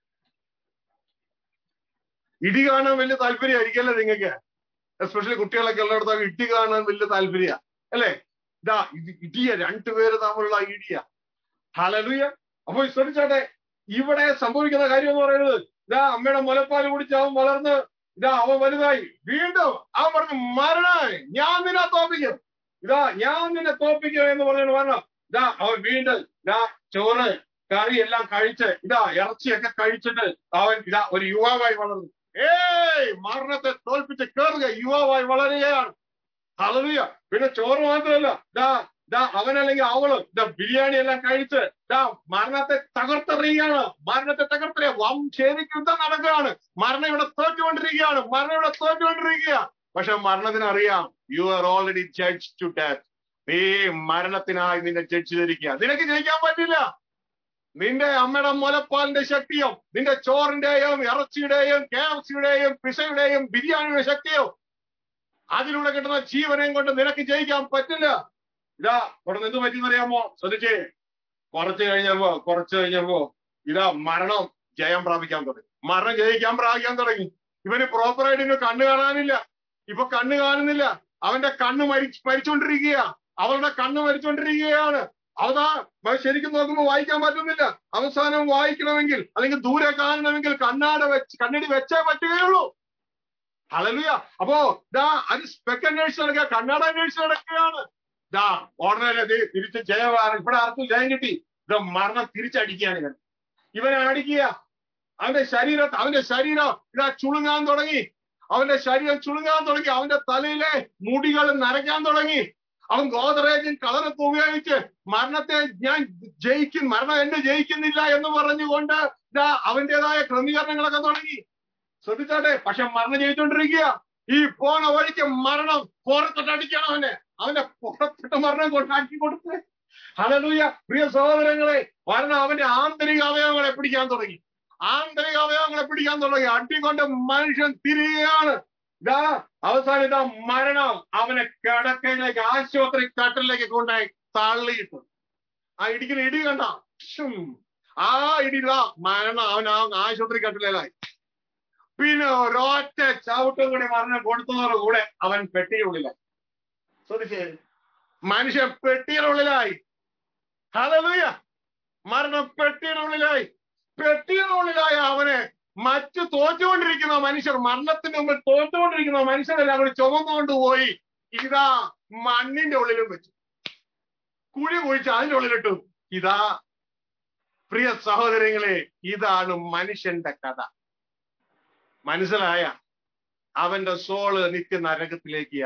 ഇടി കാണാൻ വലിയ താല്പര്യമായിരിക്കല്ലേ നിങ്ങൾക്ക് എസ്പെഷ്യലി കുട്ടികളൊക്കെ ഉള്ളിടത്തൊക്കെ ഇടി കാണാൻ വലിയ താല്പര്യ അല്ലേ ഇതാ ഇത് ഇടിയ രണ്ടുപേര് തമ്മിലുള്ള ഇടിയ ഹലലുയ അപ്പൊ ശ്രദ്ധിച്ചാട്ടെ ഇവിടെ സംഭവിക്കുന്ന കാര്യം എന്ന് പറയുന്നത് ഇതാ അമ്മയുടെ മുലപ്പാല് കുടിച്ച് അവൻ വളർന്ന് ഇതാ അവൻ വലുതായി വീണ്ടും അവൻ പറഞ്ഞു മരണായി ഞാൻ നിന്നെ തോപ്പിക്കും ഇതാ ഞാൻ നിന്നെ തോപ്പിക്കും എന്ന് പറഞ്ഞു പറഞ്ഞു ഇതാ അവൻ വീണ്ടും ഇതാ ചോറ് കറി എല്ലാം കഴിച്ച് ഇതാ ഇറച്ചിയൊക്കെ കഴിച്ചിട്ട് അവൻ ഇതാ ഒരു യുവാവായി വളർന്നു ഏയ് മരണത്തെ തോൽപ്പിച്ച് കയറുക യുവാവായി വളരുകയാണ് ഹലറിയ പിന്നെ ചോറ് മാത്രമല്ല ദാ ദാ അവനല്ലെങ്കിൽ അവള് ദാ ബിരിയാണി എല്ലാം കഴിച്ച് ദാ മരണത്തെ തകർത്തെറിയുകയാണ് മരണത്തെ തകർത്തെറിയ വംശേരിക്ക് യുദ്ധം നടക്കുകയാണ് മരണം ഇവിടെ തോറ്റുകൊണ്ടിരിക്കുകയാണ് മരണം ഇവിടെ തോറ്റുകൊണ്ടിരിക്കുക പക്ഷെ മരണത്തിന് അറിയാം you are already judge to death നീ മരണത്തിനായി നിന്നെ ജഡ്ജിതിരിക്കുക നിനക്ക് ജയിക്കാൻ പറ്റില്ല നിന്റെ അമ്മയുടെ മുലപ്പാലിന്റെ ശക്തിയോ നിന്റെ ചോറിന്റെയും ഇറച്ചിയുടെയും കെ എഫ് സിയുടെയും പിസയുടെയും ബിരിയാണിയുടെ ശക്തിയോ അതിലൂടെ കിട്ടുന്ന ജീവനെയും കൊണ്ട് നിനക്ക് ജയിക്കാൻ പറ്റില്ല ഇതാ തുടർന്ന് എന്ത് പറ്റിയെന്നറിയാമോ ശ്രദ്ധിച്ചേ കുറച്ച് കഴിഞ്ഞപ്പോ കുറച്ച് കഴിഞ്ഞപ്പോ ഇതാ മരണം ജയം പ്രാപിക്കാൻ തുടങ്ങി മരണം ജയിക്കാൻ പ്രാപിക്കാൻ തുടങ്ങി ഇവന് പ്രോപ്പറായിട്ട് ഇന്ന് കണ്ണ് കാണാനില്ല ഇപ്പൊ കണ്ണ് കാണുന്നില്ല അവന്റെ കണ്ണ് മരി മരിച്ചുകൊണ്ടിരിക്കുക അവളുടെ കണ്ണ് മരിച്ചുകൊണ്ടിരിക്കുകയാണ് അവതാ ശരിക്കും നോക്കുമ്പോൾ വായിക്കാൻ പറ്റുന്നില്ല അവസാനം വായിക്കണമെങ്കിൽ അല്ലെങ്കിൽ ദൂരെ കാണണമെങ്കിൽ കണ്ണാട വെച്ച് കണ്ണടി വെച്ചേ പറ്റുകയുള്ളൂ ഹലലുയ അപ്പോ ദാ അത് സ്പെക്കൻ നേഴ്സ് നടക്കുക കണ്ണാട നേഴ്സ് നടക്കുകയാണ് ദാ ഉടനെ ദേ തിരിച്ച് ജയമാണ് ഇവിടെ ആർക്കും ജയം കിട്ടി ഇത് മരണം തിരിച്ചടിക്കുകയാണ് ഇവൻ ഇവനെ അടിക്കുക അവന്റെ ശരീരം അവന്റെ ശരീരം ഇതാ ചുളുങ്ങാൻ തുടങ്ങി അവന്റെ ശരീരം ചുളുങ്ങാൻ തുടങ്ങി അവന്റെ തലയിലെ മുടികൾ നരയ്ക്കാൻ തുടങ്ങി അവൻ ഗോദറേജും കളറൊക്കെ ഉപയോഗിച്ച് മരണത്തെ ഞാൻ ജയിക്കും മരണം എന്നെ ജയിക്കുന്നില്ല എന്ന് പറഞ്ഞുകൊണ്ട് ഇതാ അവന്റേതായ ക്രമീകരണങ്ങളൊക്കെ തുടങ്ങി ശ്രദ്ധിച്ചാട്ടെ പക്ഷെ മരണം ജയിച്ചോണ്ടിരിക്കുക ഈ പോണ വഴിക്ക് മരണം പുറത്തിട്ട് അടിക്കണം അവനെ അവന്റെ പുറത്തിട്ട് മരണം കൊണ്ടാക്കി കൊടുത്ത് ഹലലൂയ പ്രിയ സഹോദരങ്ങളെ മരണം അവന്റെ ആന്തരിക അവയവങ്ങളെ പിടിക്കാൻ തുടങ്ങി ആന്തരിക അവയവങ്ങളെ പിടിക്കാൻ തുടങ്ങി അടികൊണ്ട് മനുഷ്യൻ തിരികെയാണ് ഇതാ അവസാനം ഇതാ മരണം അവനെ കിടക്കയിലേക്ക് ആശുപത്രി കട്ടിലേക്ക് കൊണ്ടായി തള്ളിയിട്ടു ആ ഇടിക്കുന്ന ഇടി കണ്ട ശ്ശും. ആ ഇടി ഇതാ മരണം അവൻ ആ ആശുപത്രി കട്ടിലേലായി പിന്നെ ഒരൊറ്റ ചവിട്ടും കൂടി മരണം കൊടുത്തതോടെ കൂടെ അവൻ പെട്ടിയുള്ളിലായി ശ്രദ്ധിച്ചേ മനുഷ്യൻ പെട്ടിയുടെ ഹലലുയ മരണം പെട്ടിയുടെ പെട്ടിയുടെ അവനെ മറ്റു തോറ്റുകൊണ്ടിരിക്കുന്ന മനുഷ്യർ മരണത്തിന് മുമ്പിൽ തോറ്റുകൊണ്ടിരിക്കുന്ന മനുഷ്യരെല്ലാം കൂടി ചുമന്നുകൊണ്ട് പോയി ഇതാ മണ്ണിന്റെ ഉള്ളിലും വെച്ചു കുഴി കുഴിച്ച് അതിന്റെ ഉള്ളിലിട്ടു ഇതാ പ്രിയ സഹോദരങ്ങളെ ഇതാണ് മനുഷ്യന്റെ കഥ മനസ്സിലായ അവന്റെ സോള് നിത്യ നരകത്തിലേക്ക്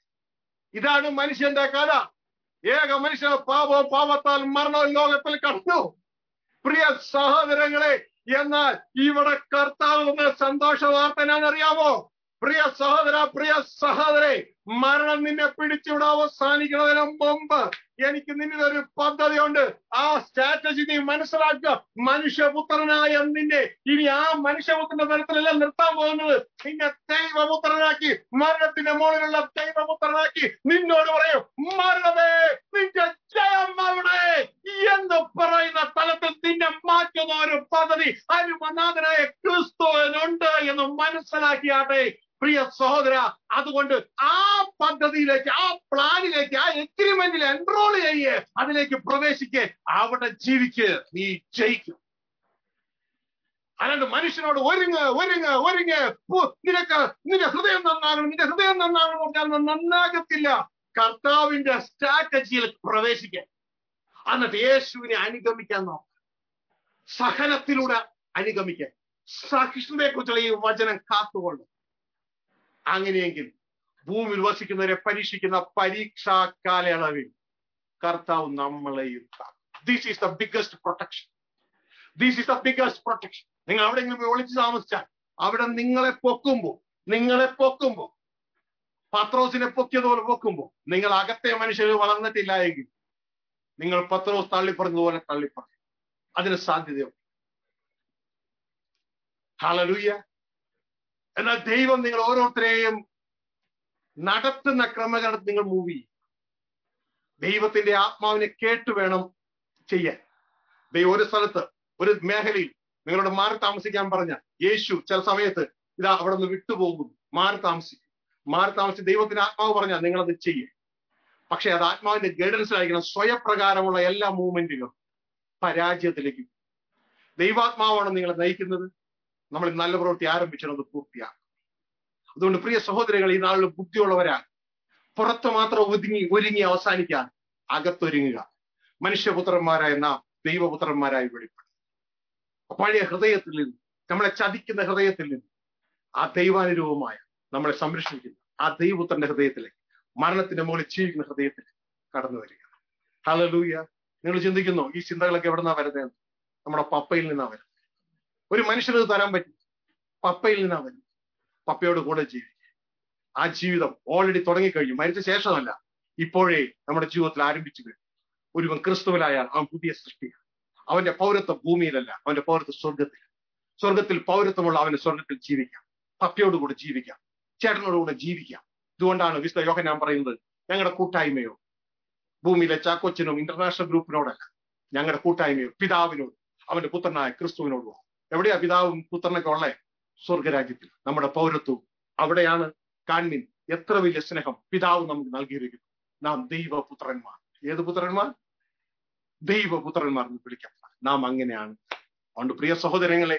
ഇതാണ് മനുഷ്യന്റെ കഥ ഏക മനുഷ്യ പാപവും പാപത്താൽ മരണവും ലോകത്തിൽ കടന്നു പ്രിയ സഹോദരങ്ങളെ എന്നാൽ ഇവിടെ കർത്താവ് എന്ന സന്തോഷ വാർത്ത ഞാൻ അറിയാമോ പ്രിയ സഹോദര പ്രിയ സഹോദരെ മരണം നിന്നെ പിടിച്ചിവിടെ അവസാനിക്കുന്നതിന് മുമ്പ് എനിക്ക് നിന്നിൽ ഒരു പദ്ധതിയുണ്ട് ആ സ്ട്രാറ്റജി നീ മനസ്സിലാക്കുക മനുഷ്യപുത്രനായ നിന്നെ ഇനി ആ മനുഷ്യപുത്രന്റെ തലത്തിലല്ല നിർത്താൻ പോകുന്നത് നിന്നെ ദൈവപുത്രനാക്കി മരണത്തിന്റെ മുകളിലുള്ള ദൈവപുത്രനാക്കി നിന്നോട് പറയും മരണമേ നിന്റെ ജയം അവിടെ എന്ന് പറയുന്ന തലത്തിൽ നിന്നെ മാറ്റുന്ന ഒരു പദ്ധതി അനുമനാഥനായ ക്രിസ്തുവിനുണ്ട് എന്ന് മനസ്സിലാക്കിയാട്ടെ പ്രിയ സഹോദര അതുകൊണ്ട് ആ പദ്ധതിയിലേക്ക് ആ പ്ലാനിലേക്ക് ആ എഗ്രിമെന്റിൽ എൻറോൾ ചെയ്യ് അതിലേക്ക് പ്രവേശിക്ക് അവിടെ ജീവിക്ക് നീ ജയിക്കും അല്ലാണ്ട് മനുഷ്യനോട് ഒരുങ്ങ് ഒരുങ്ങ് ഒരുങ്ങ് പോ, നിനക്ക് നിന്റെ ഹൃദയം നന്നാകണം നിന്റെ ഹൃദയം നന്നാകണം എന്ന് പറഞ്ഞാൽ നന്നാകത്തില്ല കർത്താവിന്റെ സ്ട്രാറ്റജിയിൽ പ്രവേശിക്കാൻ എന്നിട്ട് യേശുവിനെ അനുഗമിക്കാൻ നോക്കാം സഹനത്തിലൂടെ അനുഗമിക്കാൻ സഹിഷ്ണുതയെ കുറിച്ചുള്ള ഈ വചനം കാത്തുകൊണ്ട് അങ്ങനെയെങ്കിൽ ഭൂമിയിൽ വസിക്കുന്നവരെ പരീക്ഷിക്കുന്ന പരീക്ഷാ കാലയളവിൽ കർത്താവ് നമ്മളെയും this is the biggest protection this is the biggest protection നിങ്ങൾ എവിടെയെങ്കിലും പോയി ഒളിച്ചു താമസിച്ചാൽ അവിടെ നിങ്ങളെ പൊക്കുമ്പോ നിങ്ങളെ പൊക്കുമ്പോ പത്രോസിനെ പൊക്കിയതുപോലെ പൊക്കുമ്പോ നിങ്ങൾ അകത്തെ മനുഷ്യർ വളർന്നിട്ടില്ല എങ്കിൽ നിങ്ങൾ പത്രോസ് തള്ളിപ്പറഞ്ഞതുപോലെ തള്ളിപ്പറയും അതിന് സാധ്യതയുണ്ട് ഹലലൂയ എന്നാൽ ദൈവം നിങ്ങൾ ഓരോരുത്തരെയും നടത്തുന്ന ക്രമകടത്ത് നിങ്ങൾ മൂവ് ചെയ്യും ദൈവത്തിന്റെ ആത്മാവിനെ കേട്ട് വേണം ചെയ്യാൻ ദൈവം ഒരു സ്ഥലത്ത് ഒരു മേഖലയിൽ നിങ്ങളോട് മാറി താമസിക്കാൻ പറഞ്ഞ യേശു ചില സമയത്ത് ഇതാ അവിടെ നിന്ന് വിട്ടുപോകും മാറി താമസിക്കും മാറി താമസിച്ച് ദൈവത്തിന്റെ ആത്മാവ് പറഞ്ഞാൽ നിങ്ങളത് ചെയ്യും പക്ഷെ അത് ആത്മാവിന്റെ ഗൈഡൻസിലായിരിക്കണം സ്വയപ്രകാരമുള്ള എല്ലാ മൂവ്മെന്റുകളും പരാജയത്തിലേക്ക് ദൈവാത്മാവാണ് നിങ്ങളെ നയിക്കുന്നത് നമ്മൾ ഈ നല്ല പ്രവൃത്തി ആരംഭിച്ചത് പൂർത്തിയാക്കും അതുകൊണ്ട് പ്രിയ സഹോദരങ്ങൾ ഈ നാളിൽ ബുദ്ധിയുള്ളവരാ പുറത്ത് മാത്രം ഒതുങ്ങി ഒരുങ്ങി അവസാനിക്കാൻ അകത്തൊരുങ്ങുക മനുഷ്യപുത്രന്മാരായ നാം ദൈവപുത്രന്മാരായി വെളിപ്പെടും പഴയ ഹൃദയത്തിൽ നിന്ന് നമ്മളെ ചതിക്കുന്ന ഹൃദയത്തിൽ നിന്ന് ആ ദൈവാനുരൂപമായ നമ്മളെ സംരക്ഷിക്കുന്ന ആ ദൈവപുത്രന്റെ ഹൃദയത്തിലേക്ക് മരണത്തിന്റെ മുകളിൽ ജീവിക്കുന്ന ഹൃദയത്തിൽ കടന്നു വരിക ഹലലൂയ നിങ്ങൾ ചിന്തിക്കുന്നു ഈ ചിന്തകളൊക്കെ എവിടെ നിന്നാ വരുന്നത് നമ്മുടെ പപ്പയിൽ നിന്നാ വരുന്നത് ഒരു മനുഷ്യന് ഇത് തരാൻ പറ്റും പപ്പയിൽ നിന്നാ വരുന്നത് പപ്പയോട് കൂടെ ജീവിക്കുക ആ ജീവിതം ഓൾറെഡി തുടങ്ങിക്കഴിഞ്ഞു മരിച്ച ശേഷമല്ല ഇപ്പോഴേ നമ്മുടെ ജീവിതത്തിൽ ആരംഭിച്ചു വരും ഒരുവൻ ക്രിസ്തുവിലായാൽ അവൻ പുതിയ സൃഷ്ടിയാണ് അവന്റെ പൗരത്വം ഭൂമിയിലല്ല അവന്റെ പൗരത്വം സ്വർഗത്തിൽ സ്വർഗത്തിൽ പൗരത്വമുള്ള അവന് സ്വർഗത്തിൽ ജീവിക്കാം പപ്പയോടുകൂടെ ജീവിക്കാം ചേട്ടനോടുകൂടെ ജീവിക്കാം ഇതുകൊണ്ടാണ് വിശുദ്ധ യോഹ ഞാൻ പറയുന്നത് ഞങ്ങളുടെ കൂട്ടായ്മയോ ഭൂമിയിലെ ചാക്കോച്ചനും ഇന്റർനാഷണൽ ഗ്രൂപ്പിനോടല്ല ഞങ്ങളുടെ കൂട്ടായ്മയോ പിതാവിനോട് അവന്റെ പുത്രനായ ക്രിസ്തുവിനോടും എവിടെയാ പിതാവും പുത്രനൊക്കെ ഉള്ളേ സ്വർഗരാജ്യത്തിൽ നമ്മുടെ പൗരത്വവും അവിടെയാണ് കാൺമിൻ എത്ര വലിയ സ്നേഹം പിതാവ് നമുക്ക് നൽകിയിരിക്കുന്നു നാം ദൈവപുത്രന്മാർ ഏത് പുത്രന്മാർ ദൈവപുത്രന്മാർ എന്ന് വിളിക്കപ്പെടാം നാം അങ്ങനെയാണ് അതുകൊണ്ട് പ്രിയ സഹോദരങ്ങളെ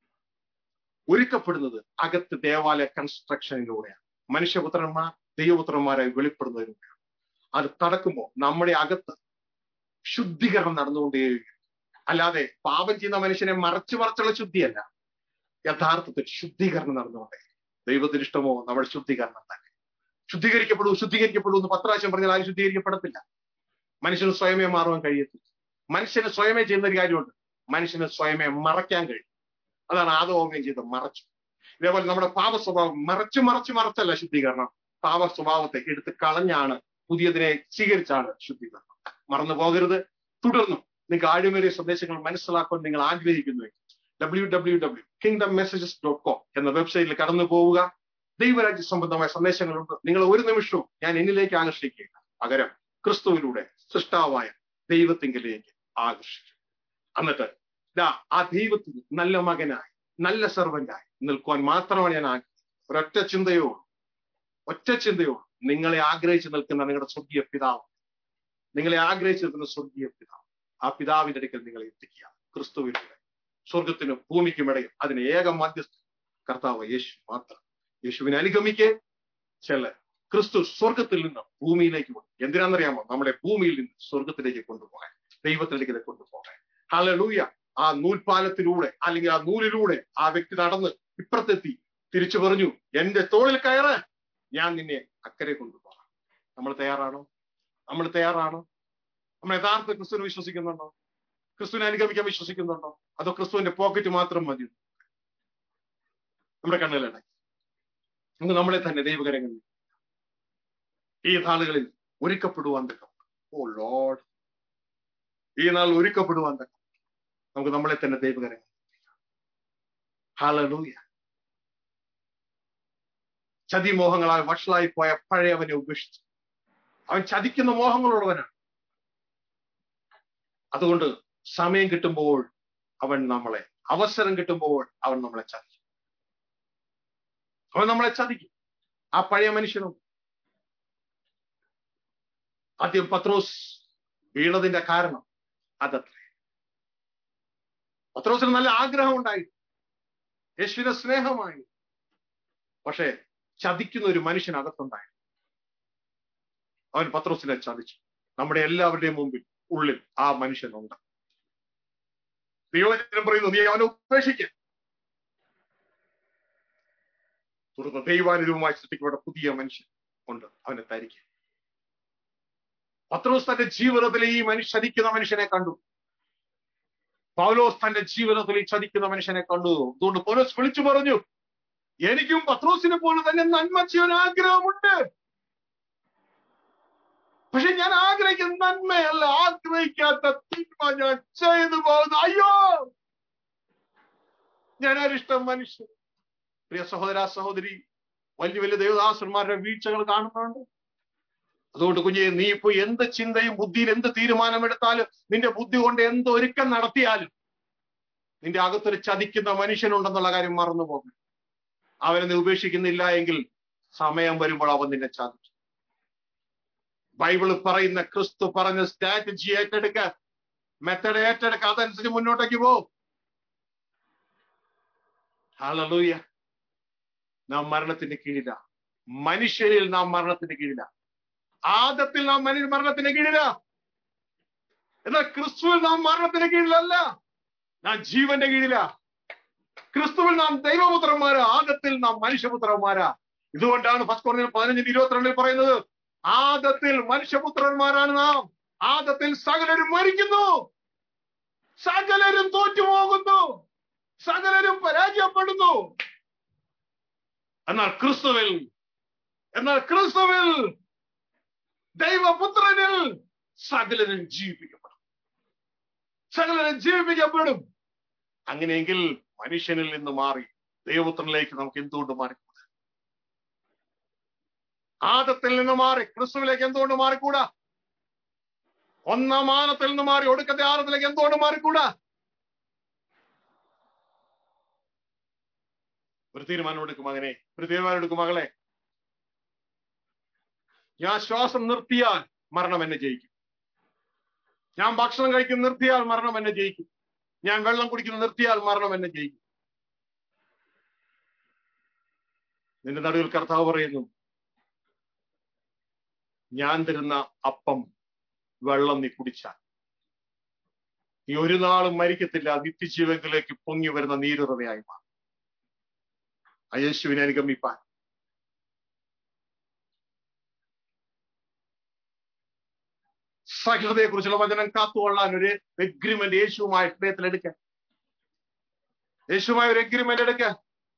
ഒരുക്കപ്പെടുന്നത് അകത്ത് ദേവാലയ കൺസ്ട്രക്ഷനിലൂടെയാണ് മനുഷ്യപുത്രന്മാർ ദൈവപുത്രന്മാരായി വെളിപ്പെടുന്നതിലൂടെയാണ് അത് നടക്കുമ്പോൾ നമ്മുടെ അകത്ത് ശുദ്ധീകരണം നടന്നുകൊണ്ടേയിരിക്കും അല്ലാതെ പാപം ചെയ്യുന്ന മനുഷ്യനെ മറച്ചു മറച്ചുള്ള ശുദ്ധിയല്ല യഥാർത്ഥത്തിൽ ശുദ്ധീകരണം നടന്നുകൊണ്ടേ ദൈവത്തിന് ഇഷ്ടമോ നമ്മുടെ ശുദ്ധീകരണം തന്നെ ശുദ്ധീകരിക്കപ്പെടൂ ശുദ്ധീകരിക്കപ്പെടൂ എന്ന് പത്രാവശ്യം പറഞ്ഞാൽ ആരും ശുദ്ധീകരിക്കപ്പെടത്തില്ല മനുഷ്യന് സ്വയമേ മാറുവാൻ കഴിയത്തില്ല മനുഷ്യന് സ്വയമേ ചെയ്യുന്ന ഒരു കാര്യമുണ്ട് മനുഷ്യന് സ്വയമേ മറയ്ക്കാൻ കഴിയും അതാണ് ആദോമയം ചെയ്ത് മറച്ചു ഇതേപോലെ നമ്മുടെ പാപ സ്വഭാവം മറച്ചു മറച്ചു മറച്ചല്ല ശുദ്ധീകരണം പാപ സ്വഭാവത്തെ എടുത്ത് കളഞ്ഞാണ് പുതിയതിനെ സ്വീകരിച്ചാണ് ശുദ്ധീകരണം മറന്നു പോകരുത് തുടർന്നും നിങ്ങൾക്ക് ആഴമേറിയ സന്ദേശങ്ങൾ മനസ്സിലാക്കാൻ നിങ്ങൾ ആഗ്രഹിക്കുന്നുവെങ്കിൽ W W W kingdom messages dot com എന്ന വെബ്സൈറ്റിൽ കടന്നു പോവുക ദൈവരാജ്യ സംബന്ധമായ സന്ദേശങ്ങളുണ്ട് നിങ്ങൾ ഒരു നിമിഷവും ഞാൻ എന്നിലേക്ക് ആകർഷിക്കുകയില്ല പകരം ക്രിസ്തുവിലൂടെ സൃഷ്ടാവായ ദൈവത്തിങ്കിലേക്ക് ആകർഷിക്കും എന്നിട്ട് ദാ ആ ദൈവത്തിന് നല്ല മകനായി നല്ല സെർവന്റായി നിൽക്കുവാൻ മാത്രമാണ് ഞാൻ ആഗ്രഹിക്കുന്നത് ഒരൊറ്റ ചിന്തയോ ഒറ്റ ചിന്തയോ നിങ്ങളെ ആഗ്രഹിച്ച് നിൽക്കുന്ന നിങ്ങളുടെ സ്വർഗീയ പിതാവ് നിങ്ങളെ ആഗ്രഹിച്ച് നിൽക്കുന്ന സ്വർഗീയ പിതാവ് ആ പിതാവിന്റെ അടുക്കൽ നിങ്ങളെ എത്തിക്കുക ക്രിസ്തുവിലൂടെ സ്വർഗത്തിനും ഭൂമിക്കും ഇടയിൽ അതിന് ഏക മധ്യസ്ഥ കർത്താവ് യേശു മാത്രം യേശുവിനെ അനുഗമിക്കെ ചില ക്രിസ്തു സ്വർഗത്തിൽ നിന്ന് ഭൂമിയിലേക്ക് പോകും എന്തിനാണെന്നറിയാമോ നമ്മളെ ഭൂമിയിൽ നിന്ന് സ്വർഗത്തിലേക്ക് കൊണ്ടുപോകാൻ ദൈവത്തിലേക്ക് കൊണ്ടുപോകാൻ ഹലലൂയ ആ നൂൽപാലത്തിലൂടെ അല്ലെങ്കിൽ ആ നൂലിലൂടെ ആ വ്യക്തി നടന്ന് ഇപ്പുറത്തെത്തി തിരിച്ചു പറഞ്ഞു എന്റെ തോളിൽ കയറ് ഞാൻ നിന്നെ അക്കരെ കൊണ്ടുപോകാം നമ്മൾ തയ്യാറാണോ നമ്മൾ തയ്യാറാണോ നമ്മൾ യഥാർത്ഥ ക്രിസ്തുവിനെ വിശ്വസിക്കുന്നുണ്ടോ ക്രിസ്തുവിനെ അനുഗമിക്കാൻ വിശ്വസിക്കുന്നുണ്ടോ അതോ ക്രിസ്തുവിന്റെ പോക്കറ്റ് മാത്രം മതി നമ്മുടെ കണ്ണുകളടക്കി നമുക്ക് നമ്മളെ തന്നെ ദൈവകരങ്ങളിൽ ഈ നാളുകളിൽ ഒരുക്കപ്പെടുവാൻ തക്കം ഓ ലോഡ് ഈ നാൾ ഒരുക്കപ്പെടുവാൻ തക്കം നമുക്ക് നമ്മളെ തന്നെ ദൈവകരങ്ങൾ ഹാലലൂയ ചതിമോഹങ്ങളാൽ വഷളായി പോയ പഴയവനെ ഉപേക്ഷിച്ചു അവൻ ചതിക്കുന്ന മോഹങ്ങളുള്ളവനാണ് അതുകൊണ്ട് സമയം കിട്ടുമ്പോൾ അവൻ നമ്മളെ അവസരം കിട്ടുമ്പോൾ അവൻ നമ്മളെ ചതിക്കും അവൻ നമ്മളെ ചതിക്കും ആ പഴയ മനുഷ്യനും ആദ്യം പത്രോസ് വീണതിന്റെ കാരണം അതത്രേ പത്രോസിന് നല്ല ആഗ്രഹം ഉണ്ടായി യേശുവിനെ സ്നേഹമായി പക്ഷേ ചതിക്കുന്ന ഒരു മനുഷ്യൻ അകത്തുണ്ടായി അവൻ പത്രോസിനെ ചതിച്ചു നമ്മുടെ എല്ലാവരുടെയും മുമ്പിൽ ഉള്ളിൽ ആ മനുഷ്യനുണ്ട് ദൈവചനം പറയുന്നു നീ അവനെ ഉപേക്ഷിക്ക തുടർന്ന് ദൈവാനുരൂപമായി സൃഷ്ടിക്കപ്പെട്ട പുതിയ മനുഷ്യൻ ഉണ്ട് അവനെ തരിക്കുക പത്രോസ് തന്റെ ജീവിതത്തിൽ ഈ മനുഷ്യ ചതിക്കുന്ന മനുഷ്യനെ കണ്ടു പൗലോസ് തന്റെ ജീവിതത്തിൽ ഈ ചതിക്കുന്ന മനുഷ്യനെ കണ്ടു അതുകൊണ്ട് പൗലോസ് വിളിച്ചു പറഞ്ഞു എനിക്കും പത്രോസിനെ പോലെ തന്നെ നന്മ ചെയ്യാൻ ആഗ്രഹമുണ്ട് പക്ഷെ ഞാൻ ആഗ്രഹിക്കുന്ന നന്മയല്ല ആഗ്രഹിക്കാത്ത തിന്മ ഞാൻ ചെയ്തു പോകുന്നു അയ്യോ ഞാൻ അരിഷ്ടം മനുഷ്യൻ പ്രിയ സഹോദര സഹോദരി വലിയ വലിയ ദേവദാസന്മാരുടെ വീഴ്ചകൾ കാണുന്നുണ്ട് അതുകൊണ്ട് കുഞ്ഞെ നീ ഇപ്പൊ എന്ത് ചിന്തയും ബുദ്ധിയിൽ എന്ത് തീരുമാനമെടുത്താലും നിന്റെ ബുദ്ധി കൊണ്ട് എന്ത് ഒരുക്കം നടത്തിയാലും നിന്റെ അകത്തൊരു ചതിക്കുന്ന മനുഷ്യനുണ്ടെന്നുള്ള കാര്യം മറന്നു പോകും അവനെ നീ ഉപേക്ഷിക്കുന്നില്ല എങ്കിൽ സമയം വരുമ്പോൾ അവൻ നിന്നെ ചതിച്ചു ബൈബിൾ പറയുന്ന ക്രിസ്തു പറഞ്ഞ സ്ട്രാറ്റജി ഏറ്റെടുക്ക മെത്തഡ് ഏറ്റെടുക്ക അതനുസരിച്ച് മുന്നോട്ടേക്ക് പോ ഹലലൂയ നാം മരണത്തിന്റെ കീഴില മനുഷ്യരിൽ നാം മരണത്തിന്റെ കീഴില ആദത്തിൽ നാം മനുഷ്യ മരണത്തിന്റെ കീഴില എന്നാൽ ക്രിസ്തുവിൽ നാം മരണത്തിന്റെ കീഴിലല്ല നാം ജീവന്റെ കീഴില ക്രിസ്തുവിൽ നാം ദൈവപുത്രന്മാരാ ആദത്തിൽ നാം മനുഷ്യപുത്രന്മാരാ ഇതുകൊണ്ടാണ് ഫസ്റ്റ് കോർണിയൽ പതിനഞ്ചിന് ഇരുപത്തിരണ്ടിൽ പറയുന്നത് ആദത്തിൽ മനുഷ്യപുത്രന്മാരാണ് നാം ആദത്തിൽ സകലരും മരിക്കുന്നു സകലരും തോറ്റുപോകുന്നു സകലരും പരാജയപ്പെടുന്നു എന്നാൽ ക്രിസ്തുവിൽ എന്നാൽ ക്രിസ്തുവിൽ ദൈവപുത്രനിൽ സകലനും ജീവിപ്പിക്കപ്പെടും സകലനും ജീവിപ്പിക്കപ്പെടും അങ്ങനെയെങ്കിൽ മനുഷ്യനിൽ നിന്ന് മാറി ദൈവപുത്രനിലേക്ക് നമുക്ക് എന്തുകൊണ്ട് മാറിക്കൂടാ ആദത്തിൽ നിന്ന് മാറി ക്രിസ്തുവിലേക്ക് എന്തുകൊണ്ട് മാറിക്കൂടാ ഒന്നാം ആനത്തിൽ നിന്ന് മാറി ഒടുക്കത്തെ ആനത്തിലേക്ക് എന്തുകൊണ്ട് മാറിക്കൂടാ ഒരു തീരുമാനം എടുക്കും മകനെ ഒരു തീരുമാനം എടുക്കും മകളെ ഞാൻ ശ്വാസം നിർത്തിയാൽ മരണം എന്നെ ജയിക്കും ഞാൻ ഭക്ഷണം കഴിക്കുന്ന നിർത്തിയാൽ മരണം എന്നെ ജയിക്കും ഞാൻ വെള്ളം കുടിക്കുന്ന നിർത്തിയാൽ മരണം എന്നെ ജയിക്കും നിന്റെ നടുവിൽ കർത്താവ് പറയുന്നു ഞാൻ തരുന്ന അപ്പം വെള്ളം നീ കുടിച്ചാൽ നീ ഒരു നാളും മരിക്കത്തില്ല നിത്യജീവത്തിലേക്ക് പൊങ്ങി വരുന്ന നീരുറവയായി മാറും ആ യേശുവിനെ അനുഗമിപ്പാൻ സഹിഷ്ണുതയെ കുറിച്ചുള്ള വചനം കാത്തുകൊള്ളാൻ ഒരു എഗ്രിമെന്റ് യേശുവുമായി ഹൃദയത്തിൽ എടുക്കാൻ യേശുവുമായി ഒരു എഗ്രിമെന്റ് എടുക്കാൻ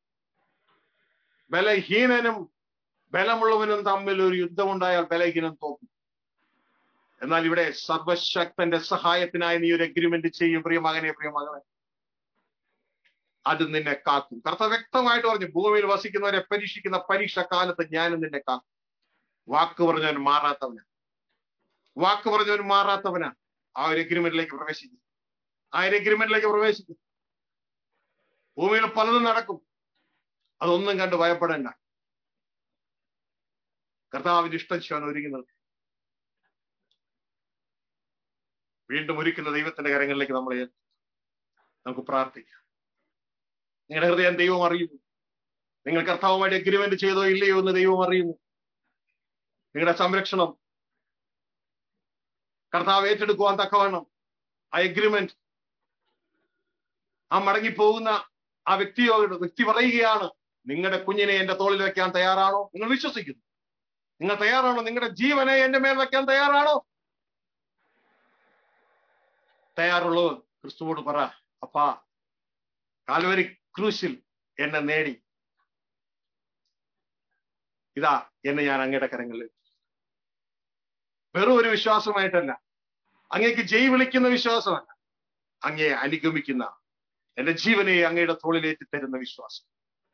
ബലഹീനനും ബലമുള്ളവനും തമ്മിൽ ഒരു യുദ്ധമുണ്ടായാൽ ബലഹീനൻ തോക്കും എന്നാൽ ഇവിടെ സർവശക്തന്റെ സഹായത്തിനായി നീ ഒരു എഗ്രിമെന്റ് ചെയ്യും പ്രിയ മകനെ പ്രിയ മകളെ അത് നിന്നെ കാക്കും കർത്താവ് വ്യക്തമായിട്ട് പറഞ്ഞു ഭൂമിയിൽ വസിക്കുന്നവരെ പരീക്ഷിക്കുന്ന പരീക്ഷ കാലത്ത് ഞാനും നിന്നെ കാക്കും വാക്ക് പറഞ്ഞവൻ മാറാത്തവനാ വാക്ക് പറഞ്ഞവൻ മാറാത്തവനാ ആ ഒരു എഗ്രിമെന്റിലേക്ക് പ്രവേശിക്കും ആ ഒരു എഗ്രിമെന്റിലേക്ക് പ്രവേശിക്കും ഭൂമിയിൽ പലതും നടക്കും അതൊന്നും കണ്ട് ഭയപ്പെടേണ്ട കർത്താവിന്റെ ഇഷ്ടം ചെയ്യാൻ ഒരുങ്ങി നിൽക്കും വീണ്ടും ഒരുക്കുന്ന ദൈവത്തിന്റെ കരങ്ങളിലേക്ക് നമ്മൾ നമുക്ക് പ്രാർത്ഥിക്കാം നിങ്ങളുടെ ഹൃദയം ദൈവം അറിയുന്നു നിങ്ങൾ കർത്താവുമായിട്ട് എഗ്രിമെന്റ് ചെയ്തോ ഇല്ലയോ എന്ന് ദൈവം അറിയുന്നു നിങ്ങളുടെ സംരക്ഷണം കർത്താവ് ഏറ്റെടുക്കുവാൻ തക്കവണ്ണം ആ എഗ്രിമെന്റ് ആ മടങ്ങിപ്പോകുന്ന ആ വ്യക്തിയോട് വ്യക്തി പറയുകയാണ് നിങ്ങളുടെ കുഞ്ഞിനെ എന്റെ തോളിൽ വെക്കാൻ തയ്യാറാണോ നിങ്ങൾ വിശ്വസിക്കുന്നു നിങ്ങൾ തയ്യാറാണോ നിങ്ങളുടെ ജീവനെ എന്റെ മേൽ വെക്കാൻ തയ്യാറാണോ തയ്യാറുള്ളവർ ക്രിസ്തുവോട് പറ അപ്പാ കാൽവരി ക്രൂശിൽ എന്നെ നേടി ഇതാ എന്നെ ഞാൻ അങ്ങയുടെ കരങ്ങളിൽ വെറും ഒരു വിശ്വാസമായിട്ടല്ല അങ്ങേക്ക് ജയ് വിളിക്കുന്ന വിശ്വാസമല്ല അങ്ങയെ അനുഗമിക്കുന്ന എന്റെ ജീവനെ അങ്ങയുടെ തോളിലേറ്റി തരുന്ന വിശ്വാസം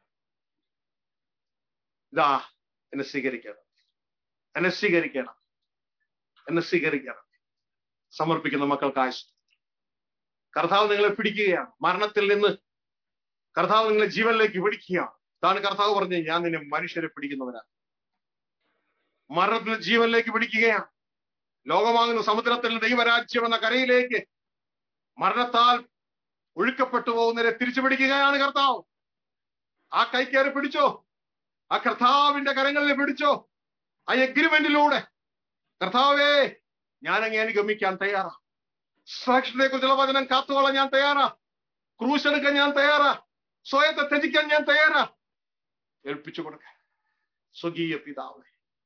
ഇതാ എന്നെ സ്വീകരിക്കണം എന്നെ സ്വീകരിക്കണം എന്നെ സ്വീകരിക്കണം സമർപ്പിക്കുന്ന മക്കൾക്കായ കർത്താവ് നിങ്ങളെ പിടിക്കുകയാണ് മരണത്തിൽ നിന്ന് കർത്താവ് നിങ്ങളെ ജീവനിലേക്ക് പിടിക്കുകയാണ് അതാണ് കർത്താവ് പറഞ്ഞത് ഞാൻ നിന്നെ മനുഷ്യരെ പിടിക്കുന്നവരാണ് മരണത്തിൽ ജീവനിലേക്ക് പിടിക്കുകയാണ് ലോകമാകുന്ന സമുദ്രത്തിൽ ദൈവരാജ്യം എന്ന കരയിലേക്ക് മരണത്താൽ ഒഴുക്കപ്പെട്ടു പോകുന്നവരെ തിരിച്ചു പിടിക്കുകയാണ് കർത്താവ് ആ കൈക്കേറി പിടിച്ചോ ആ കർത്താവിന്റെ കരങ്ങളിൽ പിടിച്ചോ ആ എഗ്രിമെന്റിലൂടെ കർത്താവേ ഞാൻ അങ്ങേ അനുഗമിക്കാൻ തയ്യാറാ സാക്ഷ്യത്തെ കുറിച്ചുള്ള വചനം കാത്തുകൊള്ളാൻ ഞാൻ തയ്യാറാ ക്രൂശ് എടുക്കാൻ ഞാൻ തയ്യാറാ സ്വയത്തെ ത്യജിക്കാൻ ഞാൻ തയ്യാറാ ഏൽപ്പിച്ചു കൊടുക്കാൻ സ്വകീയ പിതാവേ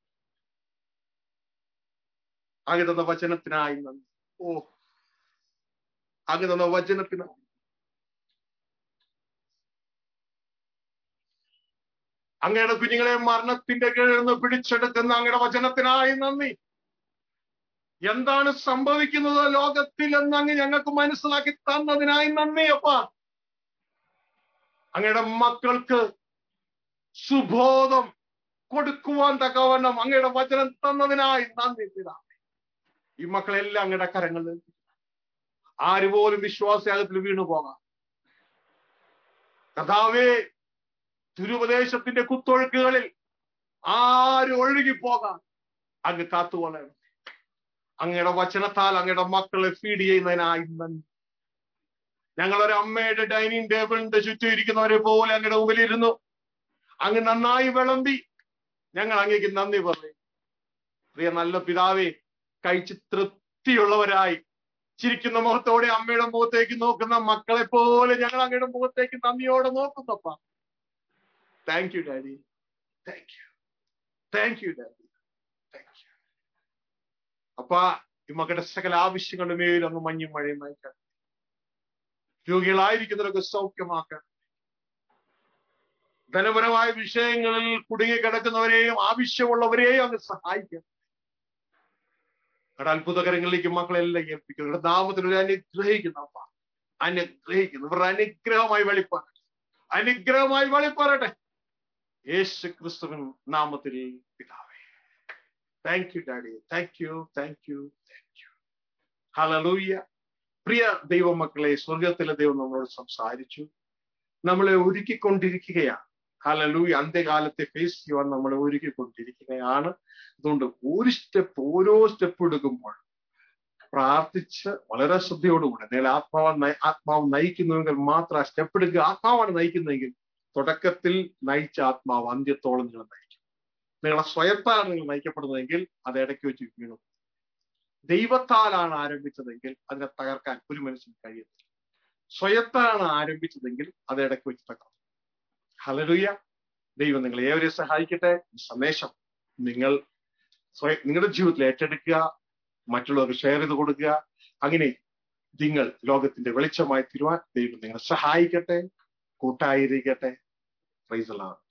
ആകെ തന്ന വചനത്തിനായി നന്ദി ഓ ആകെ തന്ന വചനത്തിനായി അങ്ങയുടെ കുഞ്ഞുങ്ങളെ മരണത്തിന്റെ കീഴിൽ നിന്ന് പിടിച്ചെടുക്കുന്ന അങ്ങയുടെ വചനത്തിനായി നന്ദി എന്താണ് സംഭവിക്കുന്നത് ലോകത്തിൽ എന്ന് അങ്ങ് ഞങ്ങൾക്ക് മനസ്സിലാക്കി തന്നതിനായി നന്ദി അപ്പ അങ്ങയുടെ മക്കൾക്ക് സുബോധം കൊടുക്കുവാൻ തക്കവണ്ണം അങ്ങയുടെ വചനം തന്നതിനായി നന്ദി പിതാവേ ഈ മക്കളെല്ലാം അങ്ങയുടെ കരങ്ങളിൽ ആരുപോലും വിശ്വാസയാഗത്തിൽ വീണു പോകാം കഥാവേ ദുരുപദേശത്തിന്റെ കുത്തൊഴുക്കുകളിൽ ആരും ഒഴുകിപ്പോകാൻ അങ്ങ് കാത്തുകൊള്ളണം അങ്ങയുടെ വചനത്താൽ അങ്ങയുടെ മക്കളെ ഫീഡ് ചെയ്യുന്നതിനായി നന്ദി ഞങ്ങൾ ഒരു അമ്മയുടെ ഡൈനിങ് ടേബിളിന്റെ ചുറ്റും ഇരിക്കുന്നവരെ പോലെ അങ്ങയുടെ മുമ്പിലിരുന്നു അങ്ങ് നന്നായി വിളമ്പി ഞങ്ങൾ അങ്ങേക്ക് നന്ദി പറയും പ്രിയ നല്ല പിതാവേ കഴിച്ച് തൃപ്തിയുള്ളവരായി ചിരിക്കുന്ന മുഖത്തോടെ അമ്മയുടെ മുഖത്തേക്ക് നോക്കുന്ന മക്കളെ പോലെ ഞങ്ങൾ അങ്ങയുടെ മുഖത്തേക്ക് നന്ദിയോടെ നോക്കുന്നപ്പ thank you daddy thank you thank you daddy thank you അപ്പ ഈ മക്കളുടെ സകല ആവശ്യങ്ങളുടെ മേലും അങ്ങ് മഞ്ഞും മഴയും അയക്കാൻ രോഗികളായിരിക്കുന്നവരൊക്കെ സൗഖ്യമാക്കാൻ ധനപരമായ വിഷയങ്ങളിൽ കുടുങ്ങിക്കിടക്കുന്നവരെയും ആവശ്യമുള്ളവരെയും അങ്ങ് സഹായിക്കാം അവിടെ അത്ഭുതകരങ്ങളിലേക്ക് മക്കളെല്ലാം ഏൽപ്പിക്കുന്നു ഇവിടെ നാമത്തിൽ ഒരു അനുഗ്രഹിക്കുന്ന അപ്പ അനുഗ്രഹിക്കുന്നു ഇവരുടെ അനുഗ്രഹമായി വെളിപ്പാറട്ടെ അനുഗ്രഹമായി വെളിപ്പാറട്ടെ യേശു ക്രിസ്തുവിൻ നാമത്തിൽ പിതാവേ thank you daddy thank you thank you thank you hallelujah പ്രിയ ദൈവമക്കളെ സ്വർഗത്തിലെ ദൈവം നമ്മളോട് സംസാരിച്ചു നമ്മളെ ഒരുക്കിക്കൊണ്ടിരിക്കുകയാണ് ഹലലൂയ അന്ത്യകാലത്തെ ഫേസ് ചെയ്യുവാൻ നമ്മളെ ഒരുക്കിക്കൊണ്ടിരിക്കുകയാണ് അതുകൊണ്ട് ഒരു സ്റ്റെപ്പ് ഓരോ സ്റ്റെപ്പ് എടുക്കുമ്പോൾ പ്രാർത്ഥിച്ച് വളരെ ശ്രദ്ധയോടുകൂടെ നിങ്ങൾ ആത്മാവ് ആത്മാവ് നയിക്കുന്നുവെങ്കിൽ മാത്രം ആ സ്റ്റെപ്പ് എടുക്കുക ആത്മാവാണ് നയിക്കുന്നതെങ്കിൽ തുടക്കത്തിൽ നയിച്ച ആത്മാവ് അന്ത്യത്തോളം നിങ്ങൾ നയിക്കും നിങ്ങളെ സ്വയത്താലാണ് നിങ്ങൾ നയിക്കപ്പെടുന്നതെങ്കിൽ അത് ഇടയ്ക്ക് വെച്ച് വീണു ദൈവത്താലാണ് ആരംഭിച്ചതെങ്കിൽ അതിനെ തകർക്കാൻ ഒരു മനുഷ്യന് കഴിയത്തില്ല സ്വയത്താണ് ആരംഭിച്ചതെങ്കിൽ അത് ഇടയ്ക്ക് വെച്ച് തകർന്നു ഹലലുയ ദൈവം നിങ്ങളെ ഏവരെയും സഹായിക്കട്ടെ ഈ സന്ദേശം നിങ്ങൾ സ്വയം നിങ്ങളുടെ ജീവിതത്തിൽ ഏറ്റെടുക്കുക മറ്റുള്ളവർക്ക് ഷെയർ ചെയ്ത് കൊടുക്കുക അങ്ങനെ നിങ്ങൾ ലോകത്തിന്റെ വെളിച്ചമായി തീരുവാൻ ദൈവം നിങ്ങളെ സഹായിക്കട്ടെ കൂട്ടായിരിക്കട്ടെ പ്രൈസലാണ്